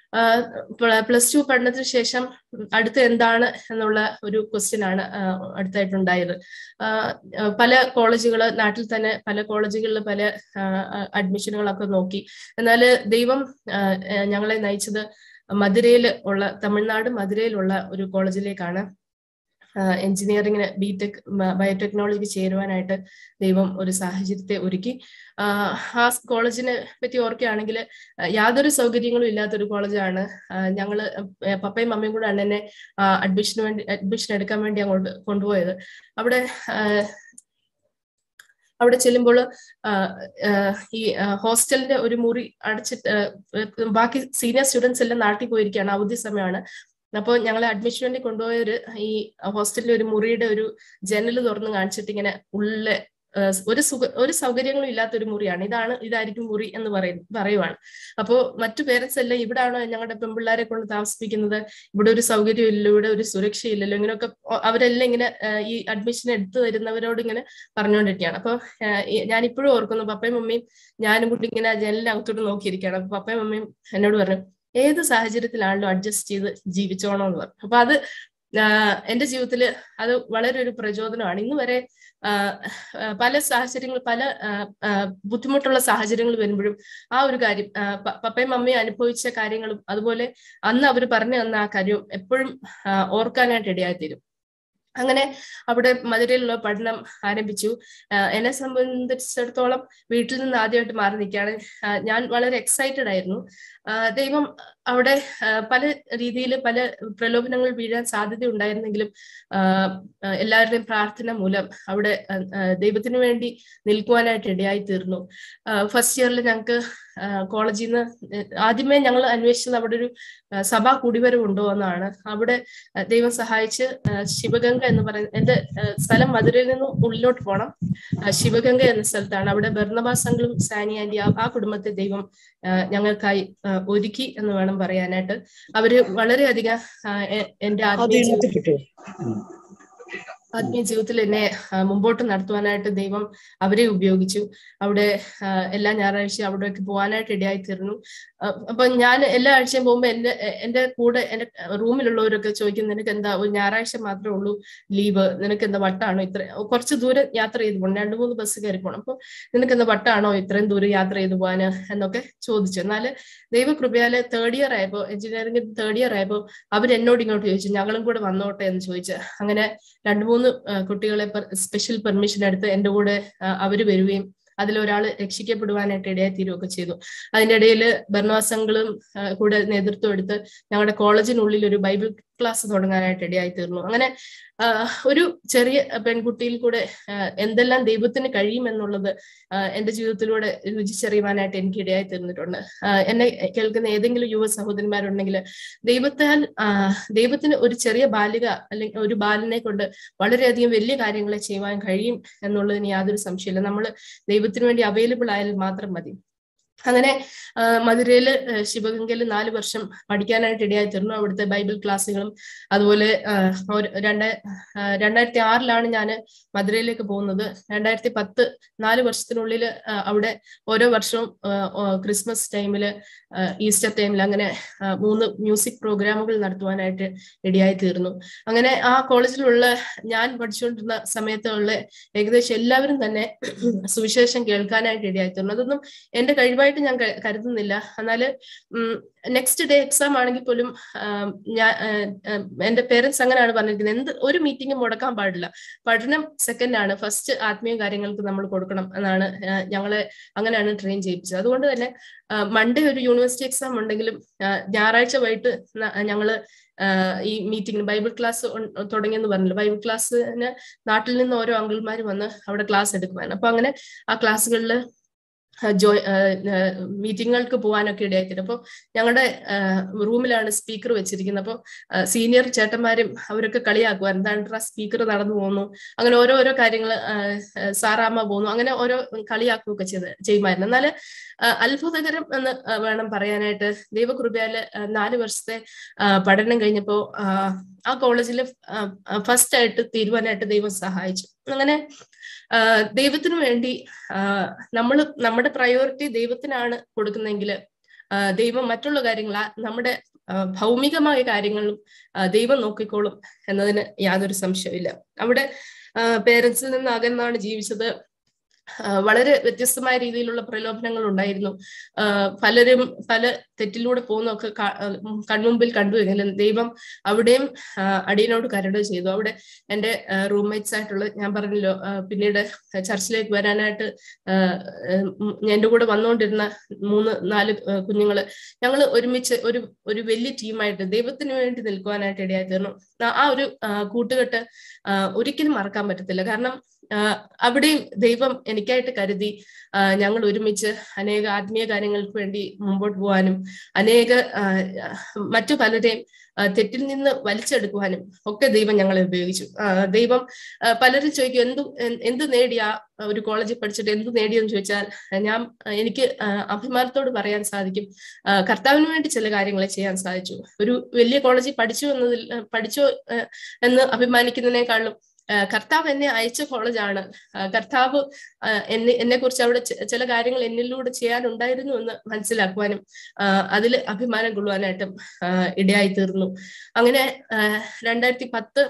പ്ലസ് ടു പഠനത്തിന് ശേഷം അടുത്ത എന്താണ് എന്നുള്ള ഒരു ക്വസ്റ്റ്യൻ ആണ് ആ, അടുത്തായിട്ടുണ്ടായത് ആ, ആ, പല കോളേജുകൾ നാട്ടിൽ തന്നെ പല കോളേജുകളിൽ പല അഡ്മിഷനുകളൊക്കെ നോക്കി എന്നാൽ ദൈവം ആ, ആ, ഞങ്ങളെ നയിച്ചത് മധുരയിൽ ഉള്ള തമിഴ്നാട് മധുരയിലുള്ള ഒരു കോളേജിലേക്കാണ് എഞ്ചിനീയറിംഗിന് ബിടെക് ബയോടെക്നോളജിക്ക് ചേരുവാനായിട്ട് ദൈവം ഒരു സാഹചര്യത്തെ ഒരുക്കി ആഹ് ആ കോളേജിനെ പറ്റി ഓർക്കുകയാണെങ്കിൽ യാതൊരു സൗകര്യങ്ങളും ഇല്ലാത്തൊരു കോളേജാണ് ഞങ്ങള് ഏർ പപ്പയും മമ്മിയും കൂടെ ആണ് എന്നെ അഡ്മിഷന് വേണ്ടി അഡ്മിഷൻ എടുക്കാൻ വേണ്ടി അങ്ങോട്ട് കൊണ്ടുപോയത് അവിടെ ആഹ് അവിടെ ചെല്ലുമ്പോൾ ഈ ഹോസ്റ്റലിന്റെ ഒരു മുറി അടച്ചിട്ട് ആഹ് ബാക്കി സീനിയർ സ്റ്റുഡൻസ് എല്ലാം നാട്ടിൽ പോയിരിക്കുകയാണ് അവധി സമയമാണ് അപ്പോൾ ഞങ്ങളെ അഡ്മിഷൻ വേണ്ടി കൊണ്ടുപോയൊരു ഈ ഹോസ്റ്റലിലെ ഒരു മുറിയുടെ ഒരു ജനൽ തുറന്ന് കാണിച്ചിട്ട് ഇങ്ങനെ ഉള്ളിലെ ആഹ് ഒരു സുഖ ഒരു സൗകര്യങ്ങളും ഇല്ലാത്ത ഒരു മുറിയാണ് ഇതാണ് ഇതായിരിക്കും മുറി എന്ന് പറയും പറയുവാണ് അപ്പോ മറ്റു പേരൻസ് എല്ലാം ഇവിടാണോ ഞങ്ങളുടെ പെൺപിള്ളേരെ കൊണ്ട് താമസിപ്പിക്കുന്നത് ഇവിടെ ഒരു സൗകര്യം ഇല്ലല്ലോ ഇവിടെ ഒരു സുരക്ഷയില്ലല്ലോ ഇങ്ങനെയൊക്കെ ഒ- അവരെല്ലാം ഇങ്ങനെ ആഹ് ഈ അഡ്മിഷൻ എടുത്തു തരുന്നവരോട് ഇങ്ങനെ പറഞ്ഞുകൊണ്ടിരിക്കുകയാണ് അപ്പൊ ഞാൻ ഇപ്പോഴും ഓർക്കുന്നു പപ്പയും മമ്മിയും ഞാനും കൂടി ഇങ്ങനെ ജനലിനകത്തോട്ട് നോക്കിയിരിക്കുകയാണ് അപ്പൊ പപ്പയും മമ്മിയും എന്നോട് പറഞ്ഞു ഏത് സാഹചര്യത്തിലാണല്ലോ അഡ്ജസ്റ്റ് ചെയ്ത് ജീവിച്ചോണോ എന്ന് പറഞ്ഞു അപ്പൊ അത് ആഹ് എന്റെ ജീവിതത്തിൽ അത് വളരെ ഒരു പ്രചോദനമാണ് ഇന്ന് വരെ ആഹ് ആഹ് പല സാഹചര്യങ്ങൾ പല ആഹ് ആഹ് ബുദ്ധിമുട്ടുള്ള സാഹചര്യങ്ങൾ വരുമ്പോഴും ആ ഒരു കാര്യം ആഹ് പ- പപ്പയും മമ്മിയും അനുഭവിച്ച കാര്യങ്ങളും അതുപോലെ അന്ന് അവർ പറഞ്ഞു തന്ന ആ കാര്യം എപ്പോഴും ആഹ് ഓർക്കാനായിട്ട് ഇടയായിത്തീരും അങ്ങനെ അവിടെ മധുരയിലുള്ള പഠനം ആരംഭിച്ചു ആഹ് എന്നെ സംബന്ധിച്ചിടത്തോളം വീട്ടിൽ നിന്ന് ആദ്യമായിട്ട് മാറി നിൽക്കുകയാണ് ആഹ് ഞാൻ വളരെ എക്സൈറ്റഡ് ആയിരുന്നു ആഹ് ദൈവം അവിടെ ആഹ് പല രീതിയിൽ പല പ്രലോഭനങ്ങൾ വീഴാൻ സാധ്യത ഉണ്ടായിരുന്നെങ്കിലും ആഹ് ആഹ് എല്ലാവരുടെയും പ്രാർത്ഥന മൂലം അവിടെ ആഹ് ആഹ് ദൈവത്തിന് വേണ്ടി നിൽക്കുവാനായിട്ട് ഇടയായി തീർന്നു ഫസ്റ്റ് ഇയറിൽ ഞങ്ങൾക്ക് കോളേജിൽ നിന്ന് ആദ്യമേ ഞങ്ങൾ അന്വേഷിച്ചത് അവിടെ ഒരു ആഹ് സഭാ കുടിവരവുണ്ടോ എന്നാണ് അവിടെ ആഹ് ദൈവം സഹായിച്ച് ആഹ് ശിവഗംഗ എന്ന് പറയുന്ന എന്റെ ആഹ് സ്ഥലം മധുരയിൽ നിന്ന് ഉള്ളിലോട്ട് പോകണം ആഹ് ശിവഗംഗ എന്ന സ്ഥലത്താണ് അവിടെ ബർണബാസങ്ങളും സാനി ആന്റി ആ- ആ കുടുംബത്തെ ദൈവം ആഹ് ഞങ്ങൾക്കായി ആഹ് ഒരുക്കി എന്ന് വേണം പറയാനായിട്ട് അവര് വളരെയധികം ആഹ് എ- എന്റെ ആത്മീയ ജീവിതത്തിൽ ആത്മീയ ജീവിതത്തിൽ എന്നെ ആ, മുമ്പോട്ട് നടത്തുവാനായിട്ട് ദൈവം അവരെ ഉപയോഗിച്ചു അവിടെ ആ, എല്ലാ ഞായറാഴ്ചയും അവിടേക്ക് പോകാനായിട്ട് ഇടയായി തീർന്നു ആ, അപ്പൊ ഞാൻ എല്ലാ ആഴ്ചയും പോകുമ്പോൾ എന്റെ എ- എന്റെ കൂടെ എന്റെ റൂമിലുള്ളവരൊക്കെ ചോദിക്കും നിനക്ക് എന്താ ഒരു ഞായറാഴ്ച മാത്രമേ ഉള്ളൂ ലീവ് നിനക്ക് എന്താ വട്ടാണോ ഇത്ര കുറച്ച് ദൂരം യാത്ര ചെയ്ത് പോകണം രണ്ടു മൂന്ന് ബസ് കയറി പോകണം അപ്പൊ നിനക്ക് എന്താ വട്ടാണോ ഇത്രയും ദൂരം യാത്ര ചെയ്ത് പോകാന് എന്നൊക്കെ ചോദിച്ചു എന്നാല് ദൈവകൃപയാല് തേർഡ് ഇയർ ആയപ്പോ എഞ്ചിനീയറിംഗ് തേർഡ് ഇയർ ആയപ്പോ അവരെന്നോട് ഇങ്ങോട്ട് ചോദിച്ചു ഞങ്ങളും കൂടെ വന്നോട്ടെ എന്ന് ചോദിച്ചു അങ്ങനെ രണ്ടു മൂന്ന് ആ, കുട്ടികളെ സ്പെഷ്യൽ പെർമിഷൻ എടുത്ത് എന്റെ കൂടെ ആ, അവര് വരികയും അതിലൊരാൾ രക്ഷിക്കപ്പെടുവാനായിട്ട് ഇടയായി തീരുകയൊക്കെ ചെയ്തു അതിന്റെ ഇടയിൽ ഭരണവാസങ്ങളും കൂടെ നേതൃത്വം എടുത്ത് ഞങ്ങളുടെ കോളേജിനുള്ളിൽ ഒരു ബൈബിൾ ക്ലാസ് തുടങ്ങാനായിട്ട് ഇടയായി തീർന്നു അങ്ങനെ ആ, ഒരു ചെറിയ പെൺകുട്ടിയിൽ കൂടെ ആ, എന്തെല്ലാം ദൈവത്തിന് കഴിയുമെന്നുള്ളത് ആ, എന്റെ ജീവിതത്തിലൂടെ രുചിച്ചറിയുവാനായിട്ട് എനിക്ക് ഇടയായി തീർന്നിട്ടുണ്ട് ആ, എന്നെ കേൾക്കുന്ന ഏതെങ്കിലും യുവ സഹോദരന്മാരുണ്ടെങ്കിൽ ദൈവത്താൽ ആ, ദൈവത്തിന് ഒരു ചെറിയ ബാലിക അല്ലെങ്കിൽ ഒരു ബാലനെ കൊണ്ട് വളരെയധികം വലിയ കാര്യങ്ങളെ ചെയ്യുവാൻ കഴിയും എന്നുള്ളതിന് യാതൊരു സംശയമില്ല നമ്മൾ ദൈവത്തിന് വേണ്ടി അവൈലബിൾ ആയാൽ മാത്രം മതി അങ്ങനെ ആ, മധുരയില് ആ, ശിവഗംഗയിൽ നാല് വർഷം പഠിക്കാനായിട്ട് ഇടയായി തീർന്നു അവിടുത്തെ ബൈബിൾ ക്ലാസ്സുകളും അതുപോലെ ആ, ഒരു രണ്ട് ആ, രണ്ടായിരത്തി ആറിലാണ് ഞാൻ മധുരയിലേക്ക് പോകുന്നത് രണ്ടായിരത്തി പത്ത് നാല് വർഷത്തിനുള്ളിൽ ആ, അവിടെ ഓരോ വർഷവും ആ, ആ, ക്രിസ്മസ് ടൈമില് ആ, ഈസ്റ്റർ ടൈമിൽ അങ്ങനെ ആ, മൂന്ന് മ്യൂസിക് പ്രോഗ്രാമുകൾ നടത്തുവാനായിട്ട് ഇടയായി തീർന്നു അങ്ങനെ ആ കോളേജിലുള്ള ഞാൻ പഠിച്ചുകൊണ്ടിരുന്ന സമയത്തുള്ള ഏകദേശം എല്ലാവരും തന്നെ സുവിശേഷം കേൾക്കാനായിട്ട് ഇടയായി തീർന്നു അതൊന്നും എന്റെ കഴിവായിട്ട് ഞാൻ ക- കരുതുന്നില്ല എന്നാല് നെക്സ്റ്റ് ഡേ എക്സാം ആണെങ്കിൽ പോലും ആം, ഞാൻ ആ, ആ, എന്റെ പേരൻസ് അങ്ങനെയാണ് പറഞ്ഞിരിക്കുന്നത് എന്ത് ഒരു മീറ്റിംഗും മുടക്കാൻ പാടില്ല പഠനം സെക്കൻഡ് ആണ് ഫസ്റ്റ് ആത്മീയ കാര്യങ്ങൾക്ക് നമ്മൾ കൊടുക്കണം എന്നാണ് ആ, ഞങ്ങളെ അങ്ങനെയാണ് ട്രെയിൻ ചെയ്യിപ്പിച്ചത് അതുകൊണ്ട് തന്നെ മൺഡേ ഒരു യൂണിവേഴ്സിറ്റി എക്സാം ഉണ്ടെങ്കിലും ആ, ഞായറാഴ്ച വൈകിട്ട് ന- ഞങ്ങള് ആ, ഈ മീറ്റിംഗിന് ബൈബിൾ ക്ലാസ് തുടങ്ങിയെന്ന് പറഞ്ഞില്ല ബൈബിൾ ക്ലാസ്സിന് നാട്ടിൽ നിന്ന് ഓരോ അങ്കിൾമാർ വന്ന് അവിടെ ക്ലാസ് എടുക്കുവാണ് അപ്പൊ അങ്ങനെ ആ ക്ലാസ്സുകളിൽ ജോ മീറ്റിങ്ങുകൾക്ക് പോകാനൊക്കെ ഇടയായിത്തീരും അപ്പോൾ ഞങ്ങളുടെ റൂമിലാണ് സ്പീക്കർ വെച്ചിരിക്കുന്നത് അപ്പോൾ സീനിയർ ചേട്ടന്മാരും അവരൊക്കെ കളിയാക്കുവാൻ എന്താണ് സ്പീക്കർ നടന്നു പോകുന്നു അങ്ങനെ ഓരോ ഓരോ കാര്യങ്ങൾ സാറാമ്മ പോകുന്നു അങ്ങനെ ഓരോ കളിയാക്കുകയൊക്കെ ചെയ്ത് ചെയ്യുമായിരുന്നു എന്നാൽ അത്ഭുതകരം എന്ന് വേണം പറയാനായിട്ട് ദൈവകൃപയാല് നാല് വർഷത്തെ പഠനം കഴിഞ്ഞപ്പോൾ ആ കോളേജിൽ ഫസ്റ്റ് ആയിട്ട് തീരുവാനായിട്ട് ദൈവം സഹായിച്ചു അങ്ങനെ ദൈവത്തിനു വേണ്ടി നമ്മൾ നമ്മുടെ പ്രയോറിറ്റി ദൈവത്തിനാണ് കൊടുക്കുന്നെങ്കിൽ ദൈവം മറ്റുള്ള കാര്യങ്ങൾ നമ്മുടെ ഭൗമികമായ കാര്യങ്ങളും ദൈവം നോക്കിക്കോളും എന്നതിന് യാതൊരു സംശയമില്ല അവിടെ പേരൻസിൽ നിന്ന് അകന്നാണ് ജീവിച്ചത് വളരെ വ്യത്യസ്തമായ രീതിയിലുള്ള പ്രലോഭനങ്ങൾ ഉണ്ടായിരുന്നു പലരും പല തെറ്റിലൂടെ പോകുന്നൊക്കെ കൺമുമ്പിൽ കണ്ടുവെങ്കിലും ദൈവം അവിടെയും അടിയനോട് കരട് ചെയ്തു അവിടെ എൻ്റെ റൂംമേറ്റ്സ് ആയിട്ടുള്ള ഞാൻ പറഞ്ഞല്ലോ പിന്നീട് ചർച്ചിലേക്ക് വരാനായിട്ട് എൻ്റെ കൂടെ വന്നുകൊണ്ടിരുന്ന മൂന്ന് നാല് കുഞ്ഞുങ്ങള് ഞങ്ങൾ ഒരുമിച്ച് ഒരു ഒരു വലിയ ടീമായിട്ട് ദൈവത്തിന് വേണ്ടി നിൽക്കുവാനായിട്ട് ഇടയായി തീർന്നു ആ ഒരു കൂട്ടുകെട്ട് ഒരിക്കലും മറക്കാൻ പറ്റത്തില്ല കാരണം അവിടെയും ദൈവം എനിക്കായിട്ട് കരുതി ഞങ്ങൾ ഒരുമിച്ച് അനേക ആത്മീയ കാര്യങ്ങൾക്ക് വേണ്ടി മുമ്പോട്ട് പോകാനും അനേക മറ്റു പലരെയും തെറ്റിൽ നിന്ന് വലിച്ചെടുക്കുവാനും ഒക്കെ ദൈവം ഞങ്ങളെ ഉപയോഗിച്ചു ദൈവം പലരും ചോദിക്കും എന്തു എന്ത് നേടിയ ഒരു കോളേജിൽ പഠിച്ചിട്ട് എന്ത് നേടിയെന്ന് ചോദിച്ചാൽ ഞാൻ എനിക്ക് അഭിമാനത്തോട് പറയാൻ സാധിക്കും കർത്താവിന് വേണ്ടി ചില കാര്യങ്ങൾ ചെയ്യാൻ സാധിച്ചു ഒരു വലിയ കോളേജിൽ പഠിച്ചു എന്നതിൽ പഠിച്ചു എന്ന് അഭിമാനിക്കുന്നതിനേക്കാളും കർത്താവ് എന്നെ അയച്ച കോളേജാണ് കർത്താവ് എന്നെ എന്നെ കുറിച്ച് അവിടെ ചില കാര്യങ്ങൾ എന്നിലൂടെ ചെയ്യാനുണ്ടായിരുന്നു എന്ന് മനസ്സിലാക്കുവാനും അതിൽ അഭിമാനം കൊള്ളുവാനായിട്ടും ഇടയായി തീർന്നു അങ്ങനെ രണ്ടായിരത്തി പത്ത്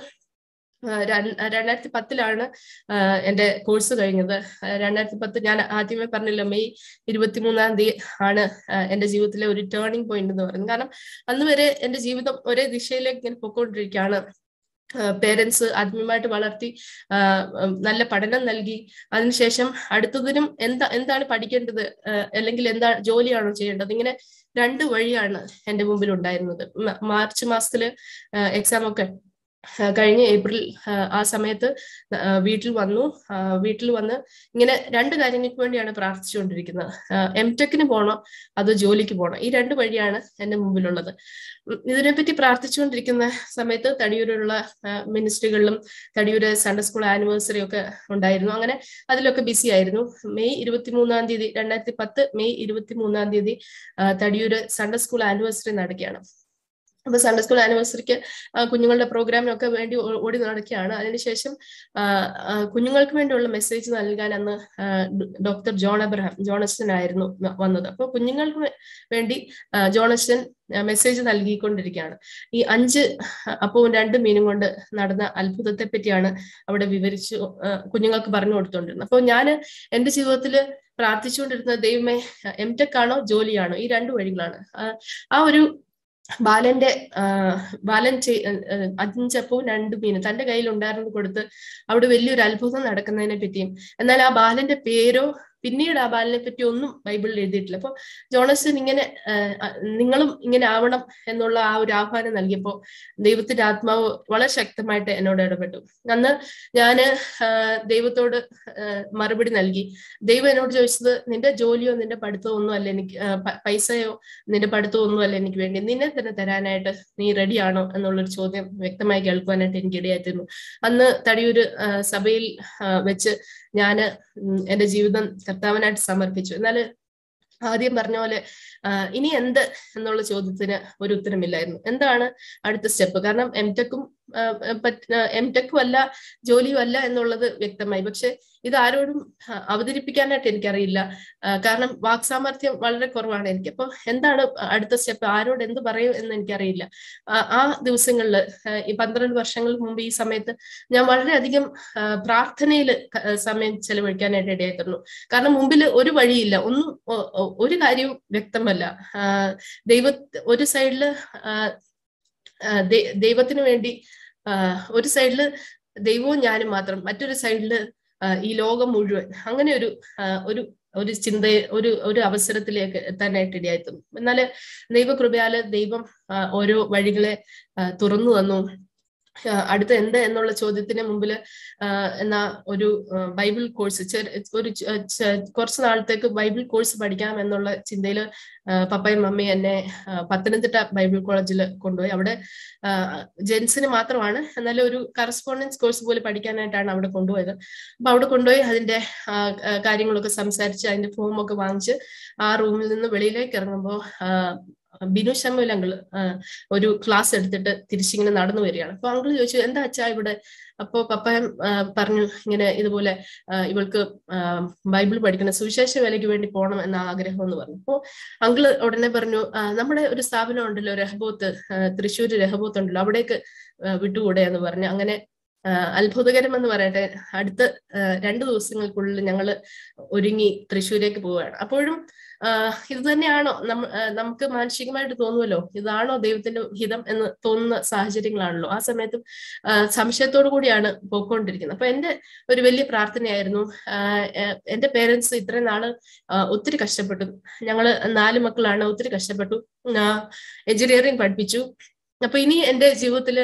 രണ്ടായിരത്തി പത്തിലാണ് എൻ്റെ കോഴ്സ് കഴിഞ്ഞത് രണ്ടായിരത്തി പത്ത് ഞാൻ ആദ്യമേ പറഞ്ഞില്ല മെയ് ഇരുപത്തിമൂന്നാം തീയതി ആണ് എൻ്റെ ജീവിതത്തിലെ ഒരു ടേണിംഗ് പോയിന്റ് എന്ന് പറയുന്നത് കാരണം അന്ന് വരെ എൻ്റെ ജീവിതം ഒരേ ദിശയിലേക്ക് ഇങ്ങനെ പൊക്കോണ്ടിരിക്കുകയാണ് പേരൻസ് ആത്മീയമായിട്ട് വളർത്തി നല്ല പഠനം നൽകി അതിനുശേഷം അടുത്തതിനും എന്താ എന്താണ് പഠിക്കേണ്ടത് അല്ലെങ്കിൽ എന്താ ജോലിയാണോ ചെയ്യേണ്ടത് ഇങ്ങനെ രണ്ട് വഴിയാണ് എൻ്റെ മുമ്പിൽ ഉണ്ടായിരുന്നത് മാർച്ച് മാസത്തില് എക്സാം ഒക്കെ കഴിഞ്ഞ ഏപ്രിൽ ആ സമയത്ത് വീട്ടിൽ വന്നു വീട്ടിൽ വന്ന് ഇങ്ങനെ രണ്ട് കാര്യങ്ങൾക്ക് വേണ്ടിയാണ് പ്രാർത്ഥിച്ചുകൊണ്ടിരിക്കുന്നത് എം ടെക്കിന് പോകണോ അതോ ജോലിക്ക് പോകണോ ഈ രണ്ട് വഴിയാണ് എൻ്റെ മുമ്പിലുള്ളത് ഇതിനെപ്പറ്റി പ്രാർത്ഥിച്ചുകൊണ്ടിരിക്കുന്ന സമയത്ത് തടിയൂരുള്ള മിനിസ്ട്രികളിലും തടിയൂര് സൺഡേ സ്കൂൾ ആനിവേഴ്സറി ഒക്കെ ഉണ്ടായിരുന്നു അങ്ങനെ അതിലൊക്കെ ബിസി ആയിരുന്നു മെയ് ഇരുപത്തി മൂന്നാം തീയതി രണ്ടായിരത്തി പത്ത് മെയ് ഇരുപത്തി മൂന്നാം തീയതി തടിയൂര് സൺഡേ സ്കൂൾ ആനിവേഴ്സറി നടക്കുകയാണ് അപ്പൊ സൺഡേ സ്കൂൾ ആനിവേഴ്സറിക്ക് കുഞ്ഞുങ്ങളുടെ പ്രോഗ്രാമിനൊക്കെ വേണ്ടി ഓടി നടക്കുകയാണ് അതിനുശേഷം കുഞ്ഞുങ്ങൾക്ക് വേണ്ടിയുള്ള മെസ്സേജ് നൽകാൻ അന്ന് ഡോക്ടർ ജോൺ അബ്രഹാം ജോണസ്റ്റൻ ആയിരുന്നു വന്നത് അപ്പോൾ കുഞ്ഞുങ്ങൾക്ക് വേണ്ടി ജോണസ്റ്റൻ മെസ്സേജ് നൽകിക്കൊണ്ടിരിക്കുകയാണ് ഈ അഞ്ച് അപ്പവും രണ്ട് മീനും കൊണ്ട് നടന്ന അത്ഭുതത്തെ പറ്റിയാണ് അവിടെ വിവരിച്ചു കുഞ്ഞുങ്ങൾക്ക് പറഞ്ഞു കൊടുത്തോണ്ടിരുന്നത് അപ്പോൾ ഞാൻ എൻ്റെ ജീവിതത്തിൽ പ്രാർത്ഥിച്ചുകൊണ്ടിരുന്ന ദൈവമേ എം ടെക് ആണോ ജോലിയാണോ ഈ രണ്ട് വഴികളാണ് ആ ഒരു ബാലന്റെ ബാലൻ അഞ്ചപ്പവും രണ്ട് മീനും തന്റെ കയ്യിൽ ഉണ്ടായിരുന്നു കൊടുത്ത് അവിടെ വലിയൊരു അത്ഭുതം നടക്കുന്നതിനെ പറ്റിയും എന്നാൽ ആ ബാലന്റെ പേരോ പിന്നീട് ആ ബാലിനെ പറ്റി ഒന്നും ബൈബിളിൽ എഴുതിയിട്ടില്ല അപ്പൊ ജോണസൻ ഇങ്ങനെ നിങ്ങളും ഇങ്ങനെ ആവണം എന്നുള്ള ആ ഒരു ആഹ്വാനം നൽകിയപ്പോൾ ദൈവത്തിന്റെ ആത്മാവ് വളരെ ശക്തമായിട്ട് എന്നോട് ഇടപെട്ടു അന്ന് ഞാന് ദൈവത്തോട് മറുപടി നൽകി ദൈവം എന്നോട് ചോദിച്ചത് നിന്റെ ജോലിയോ നിന്റെ പഠിത്തമോ ഒന്നും അല്ല എനിക്ക് പൈസയോ നിന്റെ പഠിത്തമോ ഒന്നും അല്ല എനിക്ക് വേണ്ടി നിന്നെ തന്നെ തരാനായിട്ട് നീ റെഡിയാണോ എന്നുള്ളൊരു ചോദ്യം വ്യക്തമായി കേൾക്കുവാനായിട്ട് എനിക്ക് ഇടയായിത്തീർന്നു അന്ന് തടിയൂര് സഭയിൽ വെച്ച് ഞാന് എൻ്റെ ജീവിതം കർത്താവിനായിട്ട് സമർപ്പിച്ചു എന്നാല് ആദ്യം പറഞ്ഞ പോലെ ഇനി എന്ത് എന്നുള്ള ചോദ്യത്തിന് ഒരു ഉത്തരമില്ലായിരുന്നു എന്താണ് അടുത്ത സ്റ്റെപ്പ് കാരണം എം ടെക്കും എം ടെക്കും അല്ല ജോലിയും അല്ല എന്നുള്ളത് വ്യക്തമായി പക്ഷെ ഇത് ആരോടും അവതരിപ്പിക്കാനായിട്ട് എനിക്കറിയില്ല കാരണം വാക്സാമർത്ഥ്യം വളരെ കുറവാണ് എനിക്ക് അപ്പൊ എന്താണ് അടുത്ത സ്റ്റെപ്പ് ആരോട് എന്ത് പറയും എന്ന് എനിക്കറിയില്ല ആ ദിവസങ്ങളിൽ ഈ പന്ത്രണ്ട് വർഷങ്ങൾക്ക് മുമ്പ് ഈ സമയത്ത് ഞാൻ വളരെയധികം പ്രാർത്ഥനയിൽ സമയം ചെലവഴിക്കാനായിട്ട് ഇടയായിരുന്നു കാരണം മുമ്പിൽ ഒരു വഴിയില്ല ഒന്നും ഒരു കാര്യവും വ്യക്തമല്ല ദൈവ ഒരു സൈഡില് ദൈവത്തിന് വേണ്ടി ഒരു സൈഡില് ദൈവവും ഞാനും മാത്രം മറ്റൊരു സൈഡില് ഈ ലോകം മുഴുവൻ അങ്ങനെ ഒരു ഒരു ഒരു ചിന്ത ഒരു ഒരു അവസരത്തിലേക്ക് എത്താനായിട്ട് ഇടയായിത്തുന്നു എന്നാല് ദൈവകൃപയാല് ദൈവം ഓരോ വഴികളെ തുറന്നു തന്നു അടുത്ത എന്ത് എന്നുള്ള ചോദ്യത്തിന് മുമ്പിൽ എന്നാ ഒരു ബൈബിൾ കോഴ്സ് ഒരു കുറച്ച് നാളത്തേക്ക് ബൈബിൾ കോഴ്സ് പഠിക്കാം എന്നുള്ള ചിന്തയിൽ പപ്പയും മമ്മിയും എന്നെ പത്തനംതിട്ട ബൈബിൾ കോളേജിൽ കൊണ്ടുപോയി അവിടെ ജെൻസിന് മാത്രമാണ് എന്നാലും ഒരു കറസ്പോണ്ടൻസ് കോഴ്സ് പോലെ പഠിക്കാനായിട്ടാണ് അവിടെ കൊണ്ടുപോയത് അപ്പൊ അവിടെ കൊണ്ടുപോയി അതിന്റെ കാര്യങ്ങളൊക്കെ സംസാരിച്ച് അതിന്റെ ഫോമൊക്കെ വാങ്ങിച്ച് ആ റൂമിൽ നിന്ന് വെളിയിലേക്ക് ഇറങ്ങുമ്പോൾ ബിനു ശമ്മൽ അങ്കിള് ഒരു ക്ലാസ് എടുത്തിട്ട് തിരിച്ചിങ്ങനെ നടന്നു വരികയാണ് അപ്പൊ അങ്കിള് ചോദിച്ചു എന്താ അച്ഛാ ഇവിടെ അപ്പോ പപ്പയം പറഞ്ഞു ഇങ്ങനെ ഇതുപോലെ ഇവൾക്ക് ബൈബിൾ പഠിക്കണം സുവിശേഷ വേലയ്ക്ക് വേണ്ടി പോകണം എന്ന ആഗ്രഹം എന്ന് പറഞ്ഞു അപ്പോ അങ്കിള് ഉടനെ പറഞ്ഞു നമ്മുടെ ഒരു സ്ഥാപനം ഉണ്ടല്ലോ രഹബോത്ത് തൃശ്ശൂർ രഹബോത്ത് ഉണ്ടല്ലോ അവിടേക്ക് വിട്ടുകൂടെ എന്ന് പറഞ്ഞു അങ്ങനെ അത്ഭുതകരം എന്ന് പറയട്ടെ അടുത്ത രണ്ടു ദിവസങ്ങൾക്കുള്ളിൽ ഞങ്ങൾ ഒരുങ്ങി തൃശ്ശൂരേക്ക് പോവുകയാണ് അപ്പോഴും ഇത് തന്നെയാണോ നമ്മ നമുക്ക് മാനസികമായിട്ട് തോന്നുമല്ലോ ഇതാണോ ദൈവത്തിന്റെ ഹിതം എന്ന് തോന്നുന്ന സാഹചര്യങ്ങളാണല്ലോ ആ സമയത്തും സംശയത്തോടു കൂടിയാണ് പോയിക്കൊണ്ടിരിക്കുന്നത് അപ്പൊ എന്റെ ഒരു വലിയ പ്രാർത്ഥനയായിരുന്നു എന്റെ പേരൻസ് ഇത്രയും നാള് ഒത്തിരി കഷ്ടപ്പെട്ടു ഞങ്ങള് നാല് മക്കളാണ് ഒത്തിരി കഷ്ടപ്പെട്ടു എഞ്ചിനീയറിംഗ് പഠിപ്പിച്ചു അപ്പൊ ഇനി എന്റെ ജീവിതത്തില്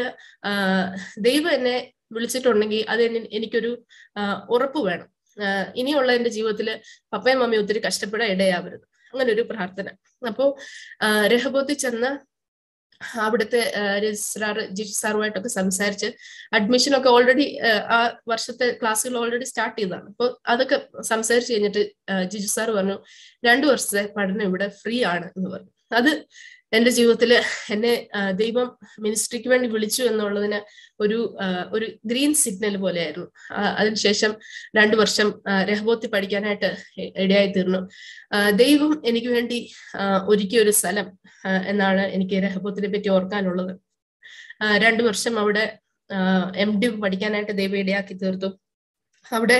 ദൈവം എന്നെ വിളിച്ചിട്ടുണ്ടെങ്കിൽ അത് എനിക്കൊരു ഉറപ്പ് വേണം ഇനിയുള്ള എന്റെ ജീവിതത്തിൽ പപ്പയും മമ്മിയും ഒത്തിരി കഷ്ടപ്പെടാൻ ഇടയാവരുത് അങ്ങനെ ഒരു പ്രാർത്ഥന അപ്പോ രഹബോത്തിൽ ചെന്ന് അവിടുത്തെ രജിസ്ട്രാർ ജിഷ് സാറുമായിട്ടൊക്കെ സംസാരിച്ച് അഡ്മിഷനൊക്കെ ഓൾറെഡി ആ വർഷത്തെ ക്ലാസ്സുകൾ ഓൾറെഡി സ്റ്റാർട്ട് ചെയ്തതാണ് അപ്പോൾ അതൊക്കെ സംസാരിച്ച് കഴിഞ്ഞിട്ട് ജിജു സാർ പറഞ്ഞു രണ്ടു വർഷത്തെ പഠനം ഇവിടെ ഫ്രീ ആണ് എന്ന് പറഞ്ഞു അത് എന്റെ ജീവിതത്തിൽ എന്നെ ദൈവം മിനിസ്ട്രിക്ക് വേണ്ടി വിളിച്ചു എന്നുള്ളതിന് ഒരു ഒരു ഗ്രീൻ സിഗ്നൽ പോലെയായിരുന്നു അതിനുശേഷം രണ്ടു വർഷം രഹബോത്തി പഠിക്കാനായിട്ട് ഇടയായി തീർന്നു ദൈവം എനിക്ക് വേണ്ടി ഒരുക്കിയ ഒരു സ്ഥലം എന്നാണ് എനിക്ക് രഹബോത്തിനെ പറ്റി ഓർക്കാനുള്ളത് രണ്ടു വർഷം അവിടെ എം ഡി പഠിക്കാനായിട്ട് ദൈവം ഇടയാക്കി തീർത്തു അവിടെ